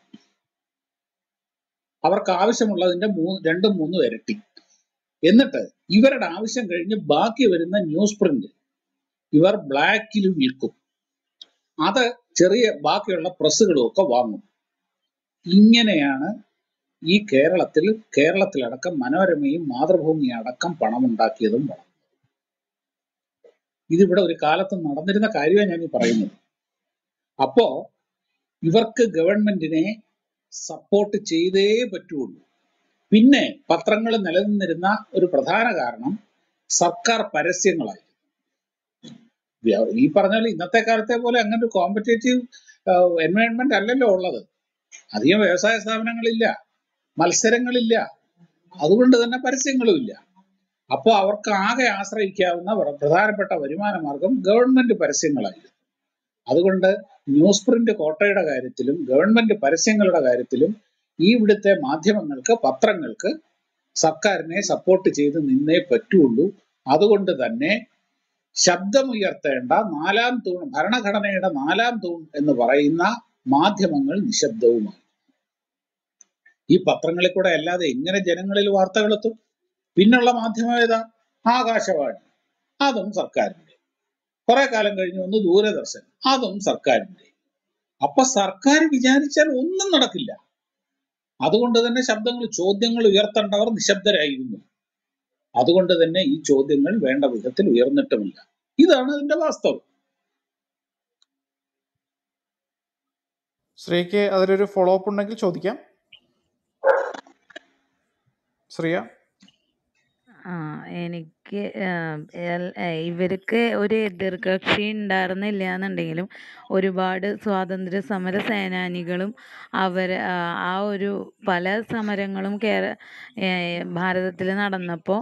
അവർക്ക് ആവശ്യമുള്ളതിന്റെ മൂന്ന് രണ്ടും മൂന്നും ഇരട്ടി എന്നിട്ട് ഇവരുടെ ആവശ്യം കഴിഞ്ഞ് ബാക്കി വരുന്ന ന്യൂസ് പ്രിന്റ് ഇവർ ബ്ലാക്കിൽ വിൽക്കും അത് ചെറിയ ബാക്കിയുള്ള പ്രസ്സുകളും ഒക്കെ വാങ്ങും ഇങ്ങനെയാണ് ഈ കേരളത്തിൽ കേരളത്തിലടക്കം മനോരമയും മാതൃഭൂമി അടക്കം പണമുണ്ടാക്കിയതും വളർന്നതും. ഇതിവിടെ ഒരു കാലത്ത് നടന്നിരുന്ന കാര്യമാണ് ഞാൻ ഈ പറയുന്നത് അപ്പോ ഇവർക്ക് ഗവൺമെന്റിനെ സപ്പോർട്ട് ചെയ്തേ പറ്റുള്ളൂ പിന്നെ പത്രങ്ങൾ നിലനിന്നിരുന്ന ഒരു പ്രധാന കാരണം സർക്കാർ പരസ്യങ്ങളായി വ്യ- ഈ പറഞ്ഞ പോലെ ഇന്നത്തെ കാലത്തെ പോലെ അങ്ങനെ ഒരു കോമ്പറ്റേറ്റീവ് എൻവയോൺമെന്റ് അല്ലല്ലോ ഉള്ളത് അധികം വ്യവസായ സ്ഥാപനങ്ങളില്ല മത്സരങ്ങളില്ല അതുകൊണ്ട് തന്നെ പരസ്യങ്ങളും ഇല്ല അപ്പോൾ അവർക്ക് ആകെ ആശ്രയിക്കാവുന്ന പ്ര- പ്രധാനപ്പെട്ട വരുമാന മാർഗം ഗവൺമെന്റ് പരസ്യങ്ങളായിരുന്നു അതുകൊണ്ട് ന്യൂസ് പ്രിന്റ് കോട്ടയുടെ കാര്യത്തിലും ഗവൺമെന്റ് പരസ്യങ്ങളുടെ കാര്യത്തിലും ഈ ഇവിടുത്തെ മാധ്യമങ്ങൾക്ക് പത്രങ്ങൾക്ക് സർക്കാരിനെ സപ്പോർട്ട് ചെയ്ത് നിന്നേ പറ്റുള്ളൂ അതുകൊണ്ട് തന്നെ ശബ്ദമുയർത്തേണ്ട നാലാം തൂൺ ഭരണഘടനയുടെ നാലാം തൂൺ എന്ന് പറയുന്ന മാധ്യമങ്ങൾ നിശബ്ദവുമായി ഈ പത്രങ്ങളിൽ കൂടെ അല്ലാതെ എങ്ങനെ ജനങ്ങളിൽ വാർത്തകൾ എത്തും പിന്നുള്ള മാധ്യമം ഏതാ ആകാശവാണി അതും സർക്കാരിന്റെ കുറെ കാലം കഴിഞ്ഞ് വന്ന് ദൂരദർശൻ അതും സർക്കാരിന്റെ അപ്പൊ സർക്കാർ വിചാരിച്ചാൽ ഒന്നും നടക്കില്ല അതുകൊണ്ട് തന്നെ ശബ്ദങ്ങൾ ചോദ്യങ്ങൾ ഉയർത്തേണ്ടവർ നിശബ്ദരായിരുന്നു അതുകൊണ്ട് തന്നെ ഈ ചോദ്യങ്ങൾ വേണ്ട വിധത്തിൽ ഉയർന്നിട്ടുമില്ല ഇതാണ് അതിന്റെ വാസ്തവം ശ്രീക്ക് അതിലൊരു ഫോളോ അപ്പ് ഉണ്ടെങ്കിൽ ചോദിക്കാം ശ്രീയ ആ എനിക്ക് ആം, എൽ- ഏ, ഇവർക്ക് ഒരു എതിർകക്ഷി ഉണ്ടായിരുന്നില്ല എന്നുണ്ടെങ്കിലും ഒരുപാട് സ്വാതന്ത്ര്യ സമര സേനാനികളും അവർ ആ ഒരു പല സമരങ്ങളും കേര ഭാരതത്തിൽ നടന്നപ്പോൾ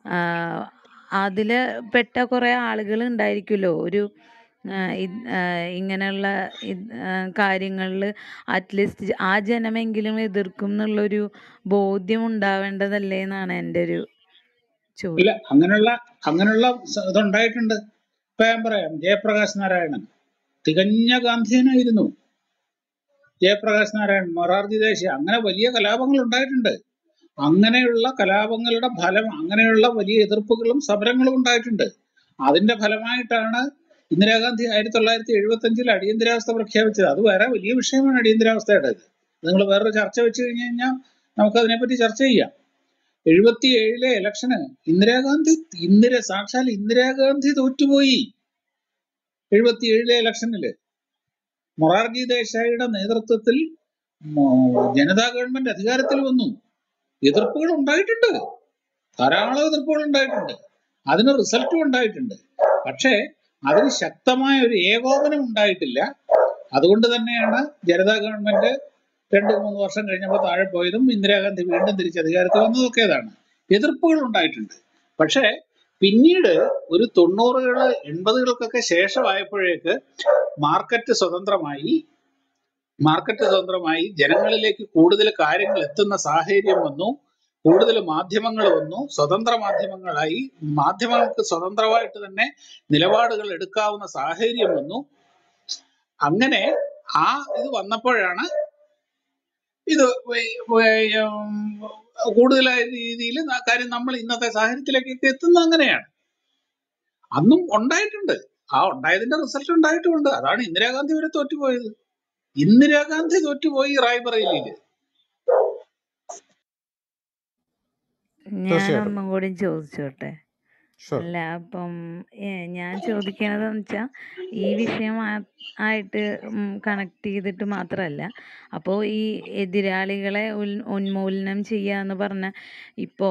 അതിൽ പെട്ട കുറേ ആളുകൾ ഉണ്ടായിരിക്കുമല്ലോ ഒരു ആ, ഇത് ആ, ഇങ്ങനെയുള്ള കാര്യങ്ങളിൽ അറ്റ്ലീസ്റ്റ് ആ ജനമെങ്കിലും എതിർക്കും എന്നുള്ളൊരു ബോധ്യം ഉണ്ടാവേണ്ടതല്ലേ എന്നാണ് എൻ്റെ ഒരു ഇല്ല ചോദ്യം അങ്ങനെയുള്ള അങ്ങനെയുള്ള സ- ഇതുണ്ടായിട്ടുണ്ട് ഇപ്പൊ ഞാൻ പറയാം ജയപ്രകാശ് നാരായണൻ തികഞ്ഞ ഗാന്ധിയനായിരുന്നു ജയപ്രകാശ് നാരായണൻ മൊറാർജി ദേശി അങ്ങനെ വലിയ കലാപങ്ങൾ ഉണ്ടായിട്ടുണ്ട് അങ്ങനെയുള്ള കലാപങ്ങളുടെ ഫലം അങ്ങനെയുള്ള വലിയ എതിർപ്പുകളും സമരങ്ങളും ഉണ്ടായിട്ടുണ്ട് അതിന്റെ ഫലമായിട്ടാണ് ഇന്ദിരാഗാന്ധി ആയിരത്തി തൊള്ളായിരത്തി എഴുപത്തി അഞ്ചിൽ അടിയന്തരാവസ്ഥ പ്രഖ്യാപിച്ചത് അത് വേറെ വലിയ വിഷയമാണ് അടിയന്തരാവസ്ഥയുടെ നിങ്ങൾ വേറൊരു ചർച്ച വെച്ച് കഴിഞ്ഞ് കഴിഞ്ഞാൽ നമുക്ക് അതിനെപ്പറ്റി ചർച്ച ചെയ്യാം എഴുപത്തി ഏഴിലെ ഇലക്ഷന് ഇന്ദിരാഗാന്ധി ഇന്ദിര സാക്ഷാൽ ഇന്ദിരാഗാന്ധി തോറ്റുപോയി എഴുപത്തി ഏഴിലെ ഇലക്ഷനില് മൊറാർജി ദേശായിയുടെ നേതൃത്വത്തിൽ മോ- ജനതാ ഗവൺമെന്റ് അധികാരത്തിൽ വന്നു എതിർപ്പുകൾ ഉണ്ടായിട്ടുണ്ട് ധാരാളം എതിർപ്പുകൾ ഉണ്ടായിട്ടുണ്ട് അതിന് റിസൾട്ടും ഉണ്ടായിട്ടുണ്ട് പക്ഷേ അതിന് ശക്തമായ ഒരു ഏകോപനം ഉണ്ടായിട്ടില്ല അതുകൊണ്ട് തന്നെയാണ് ജനതാ ഗവൺമെന്റ് രണ്ട് മൂന്ന് വർഷം കഴിഞ്ഞപ്പോൾ താഴെ പോയതും ഇന്ദിരാഗാന്ധി വീണ്ടും തിരിച്ച് അധികാരത്തിൽ വന്നതും ഒക്കെ അതാണ് എതിർപ്പുകൾ ഉണ്ടായിട്ടുണ്ട് പക്ഷേ പിന്നീട് ഒരു തൊണ്ണൂറുകള് എൺപതുകൾക്കൊക്കെ ശേഷമായപ്പോഴേക്ക് മാർക്കറ്റ് സ്വതന്ത്രമായി മാർക്കറ്റ് സ്വതന്ത്രമായി ജനങ്ങളിലേക്ക് കൂടുതൽ കാര്യങ്ങൾ എത്തുന്ന സാഹചര്യം വന്നു കൂടുതൽ മാധ്യമങ്ങൾ വന്നു സ്വതന്ത്ര മാധ്യമങ്ങളായി മാധ്യമങ്ങൾക്ക് സ്വതന്ത്രമായിട്ട് തന്നെ നിലപാടുകൾ എടുക്കാവുന്ന സാഹചര്യം വന്നു അങ്ങനെ ആ ഇത് വന്നപ്പോഴാണ് ഇത് വേ- വേ- ഉം, കൂടുതലായ രീതിയിൽ കാര്യം നമ്മൾ ഇന്നത്തെ സാഹചര്യത്തിലേക്കൊക്കെ എത്തുന്നത് അങ്ങനെയാണ് അന്നും ഉണ്ടായിട്ടുണ്ട് ആ ഉണ്ടായതിന്റെ റിസൾട്ട് ഉണ്ടായിട്ടുമുണ്ട് അതാണ് ഇന്ദിരാഗാന്ധി വരെ തോറ്റുപോയത് ഇന്ദിരാഗാന്ധി തോറ്റുപോയി റായ്ബറേലിയില് ഞാൻ തീർച്ചയായിട്ടും ഒന്നും കൂടി ചോദിച്ചോട്ടെ ഷുവർ അല്ല അപ്പം ഏ, ഞാൻ ചോദിക്കണതെന്ന് വെച്ചാൽ ഈ വിഷയം ആ- ആയിട്ട് കണക്ട് ചെയ്തിട്ട് മാത്രമല്ല അപ്പോൾ ഈ എതിരാളികളെ ഉൽ ഉന്മൂലനം ചെയ്യുക എന്ന് പറഞ്ഞ ഇപ്പോൾ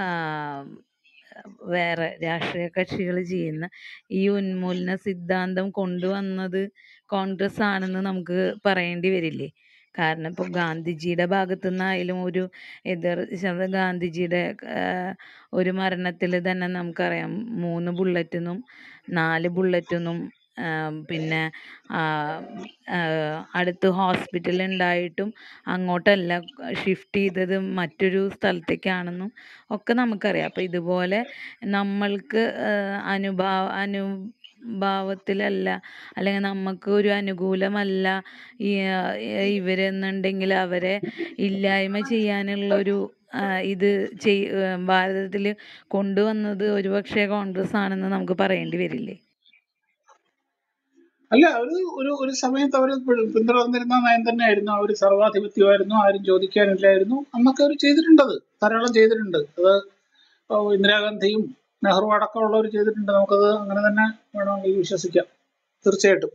വേറെ രാഷ്ട്രീയ കക്ഷികൾ ചെയ്യുന്ന ഈ ഉന്മൂലന സിദ്ധാന്തം കൊണ്ടുവന്നത് കോൺഗ്രസ് ആണെന്ന് നമുക്ക് പറയേണ്ടി വരില്ലേ കാരണം ഇപ്പോൾ ഗാന്ധിജിയുടെ ഭാഗത്തു നിന്നായാലും ഒരു എതിർ ശബ്ദം ഗാന്ധിജിയുടെ ആ, ഒരു മരണത്തിൽ തന്നെ നമുക്കറിയാം മൂന്ന് ബുള്ളറ്റിനും നാല് ബുള്ളറ്റിനും പിന്നെ ആ, ആ, അടുത്ത് ഹോസ്പിറ്റൽ ഉണ്ടായിട്ടും അങ്ങോട്ടല്ല ഷിഫ്റ്റ് ചെയ്തത് മറ്റൊരു സ്ഥലത്തേക്കാണെന്നും ഒക്കെ നമുക്കറിയാം അപ്പം ഇതുപോലെ നമ്മൾക്ക് ആ, അനുഭാവ അനുഭാവത്തിലല്ല അല്ലെങ്കിൽ നമുക്ക് ഒരു അനുകൂലമല്ല ഈ ആ, ഇവരെന്നുണ്ടെങ്കിൽ അവരെ ഇല്ലായ്മ ചെയ്യാനുള്ളൊരു ആ, ഇത് ചെയ് ഭാരതത്തിൽ കൊണ്ടുവന്നത് ഒരുപക്ഷെ കോൺഗ്രസ് ആണെന്ന് നമുക്ക് പറയേണ്ടി വരില്ലേ അല്ല ഒരു ഒരു ഒരു സമയത്ത് അവർ പിന്തുടർന്നിരുന്ന നയം തന്നെയായിരുന്നു അവർ സർവാധിപത്യമായിരുന്നു ആരും ചോദിക്കാനില്ലായിരുന്നു അന്നൊക്കെ അവർ ചെയ്തിട്ടുണ്ടത് ധാരാളം ചെയ്തിട്ടുണ്ട് അത് ഓ, ഇന്ദിരാഗാന്ധിയും നെഹ്റു അടക്കമുള്ളവർ ചെയ്തിട്ടുണ്ട് നമുക്കത് അങ്ങനെ തന്നെ വേണമെങ്കിൽ വിശ്വസിക്കാം തീർച്ചയായിട്ടും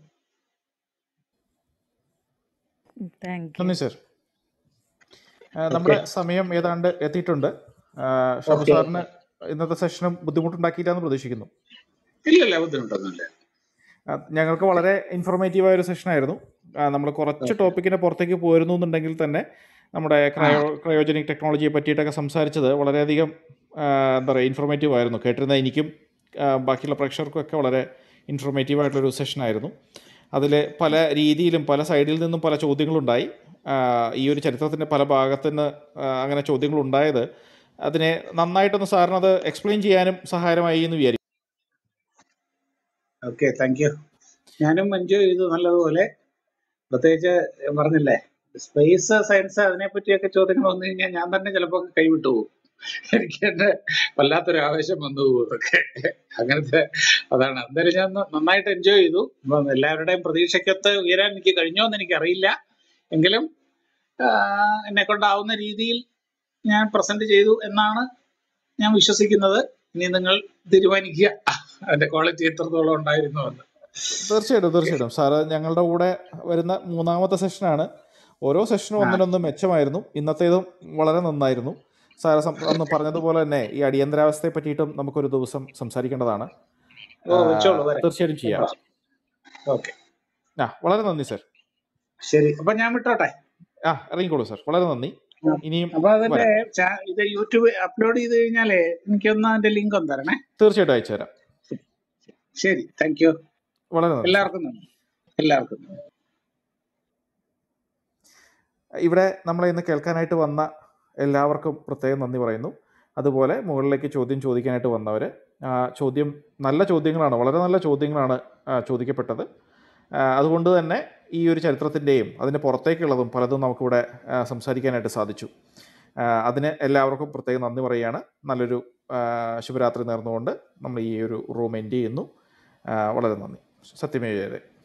താങ്ക് യു നന്ദി സർ ആ, ഓക്കെ നമ്മുടെ സമയം ഏതാണ്ട് എത്തിയിട്ടുണ്ട് ആ, ഷാബു ഓക്കെ സാറിന് ഇന്നത്തെ സെഷനും ബുദ്ധിമുട്ടുണ്ടാക്കിയിട്ടാന്ന് പ്രതീക്ഷിക്കുന്നു ഇല്ലല്ല ബുദ്ധിമുട്ടൊന്നുമില്ല ആ, ഞങ്ങൾക്ക് വളരെ ഇൻഫോർമേറ്റീവായ ഒരു സെഷനായിരുന്നു നമ്മൾ കുറച്ച് ഓക്കെ ടോപ്പിക്കിന് പുറത്തേക്ക് പോയിരുന്നു എന്നുണ്ടെങ്കിൽ തന്നെ നമ്മുടെ ആ ക്രയോ ക്രയോജനിക് ടെക്നോളജിയെ പറ്റിയിട്ടൊക്കെ സംസാരിച്ചത് വളരെയധികം ആ, എന്താ പറയുക ഇൻഫോർമേറ്റീവ് ആയിരുന്നു കേട്ടിരുന്ന എനിക്കും ആ, ബാക്കിയുള്ള പ്രേക്ഷകർക്കും ഒക്കെ വളരെ ഇൻഫോർമേറ്റീവ് ആയിട്ടുള്ളൊരു സെഷനായിരുന്നു അതിൽ പല രീതിയിലും പല സൈഡിൽ നിന്നും പല ചോദ്യങ്ങളുണ്ടായി ആ, ഈ ഒരു ചരിത്രത്തിൻ്റെ പല ഭാഗത്തുനിന്ന് ആ, അങ്ങനെ ചോദ്യങ്ങളുണ്ടായത് അതിനെ നന്നായിട്ടൊന്ന് സാറിനത് എക്സ്പ്ലെയിൻ ചെയ്യാനും സഹായകമായി എന്ന് വിചാരിക്കും ഓക്കെ താങ്ക് യു ഞാനും എൻജോയ് ചെയ്തു നല്ലതുപോലെ പ്രത്യേകിച്ച് ഞാൻ പറഞ്ഞില്ലേ സ്പേസ് സയൻസ് അതിനെപ്പറ്റിയൊക്കെ ചോദ്യങ്ങൾ വന്നു കഴിഞ്ഞാൽ ഞാൻ തന്നെ ചിലപ്പോൾ കൈവിട്ടു പോകും എനിക്ക് എന്റെ വല്ലാത്തൊരു ആവേശം വന്നു പോകും അതൊക്കെ അങ്ങനത്തെ അതാണ് എന്തായാലും ഞാൻ ന- നന്നായിട്ട് എൻജോയ് ചെയ്തു അപ്പം എല്ലാവരുടെയും പ്രതീക്ഷയ്ക്കൊത്ത് ഉയരാൻ എനിക്ക് കഴിഞ്ഞോ എന്ന് എനിക്ക് അറിയില്ല എങ്കിലും എന്നെ കൊണ്ടാവുന്ന രീതിയിൽ ഞാൻ പ്രസന്റ് ചെയ്തു എന്നാണ് ഞാൻ വിശ്വസിക്കുന്നത് ഇനി നിങ്ങൾ തീരുമാനിക്കുക അതിന്റെ ക്വാളിറ്റി എത്രത്തോളം ഉണ്ടായിരുന്നു എന്ന് തീർച്ചയായിട്ടും തീർച്ചയായിട്ടും സാറ് ഞങ്ങളുടെ കൂടെ വരുന്ന മൂന്നാമത്തെ സെഷനാണ് ഓരോ സെഷനും ആ ഒന്നിനൊന്ന് മെച്ചമായിരുന്നു ഇന്നത്തേതും വളരെ നന്നായിരുന്നു സാറ് സം- അന്ന് പറഞ്ഞതുപോലെ തന്നെ ഈ അടിയന്തരാവസ്ഥയെ പറ്റിയിട്ടും നമുക്കൊരു ദിവസം സംസാരിക്കേണ്ടതാണ് ഓ ആ, വെച്ചോളൂ വരാം തീർച്ചയായിട്ടും ചെയ്യാം ഓക്കെ ആ വളരെ നന്ദി സർ ശരി അപ്പൊ ഞാൻ വിട്ടോട്ടെ ആ ഇറങ്ങിക്കോളൂ സർ വളരെ നന്ദി ആ, ഇനിയും അപ്പൊ അതിന്റെ വരാം ചാ- ഇത് യൂട്യൂബ് അപ്ലോഡ് ചെയ്ത് കഴിഞ്ഞാലേ എനിക്കൊന്ന് അതിന്റെ ലിങ്ക് ഒന്ന് തരണേ തീർച്ചയായിട്ടും അയച്ചു തരാം ശരി താങ്ക് യു വളരെ നന്ദി സർ എല്ലാവർക്കും നന്ദി എല്ലാവർക്കും നന്ദി ഇവിടെ നമ്മളെ ഇന്ന് കേൾക്കാനായിട്ട് വന്ന എല്ലാവർക്കും പ്രത്യേകം നന്ദി പറയുന്നു അതുപോലെ മുകളിലേക്ക് ചോദ്യം ചോദിക്കാനായിട്ട് വന്നവർ ചോദ്യം നല്ല ചോദ്യങ്ങളാണ് വളരെ നല്ല ചോദ്യങ്ങളാണ് ആ, ചോദിക്കപ്പെട്ടത് ആ, അതുകൊണ്ട് തന്നെ ഈ ഒരു ചരിത്രത്തിൻ്റെയും അതിന് പുറത്തേക്കുള്ളതും പലതും നമുക്കിവിടെ ആ, സംസാരിക്കാനായിട്ട് സാധിച്ചു ആ, അതിന് എല്ലാവർക്കും പ്രത്യേകം നന്ദി പറയുകയാണ് നല്ലൊരു ആ, ശുഭരാത്രി നേർന്നുകൊണ്ട് നമ്മൾ ഈ ഒരു റൂം എൻഡ് ചെയ്യുന്നു ആ, വളരെ നന്ദി സത്യമേ ജയതേ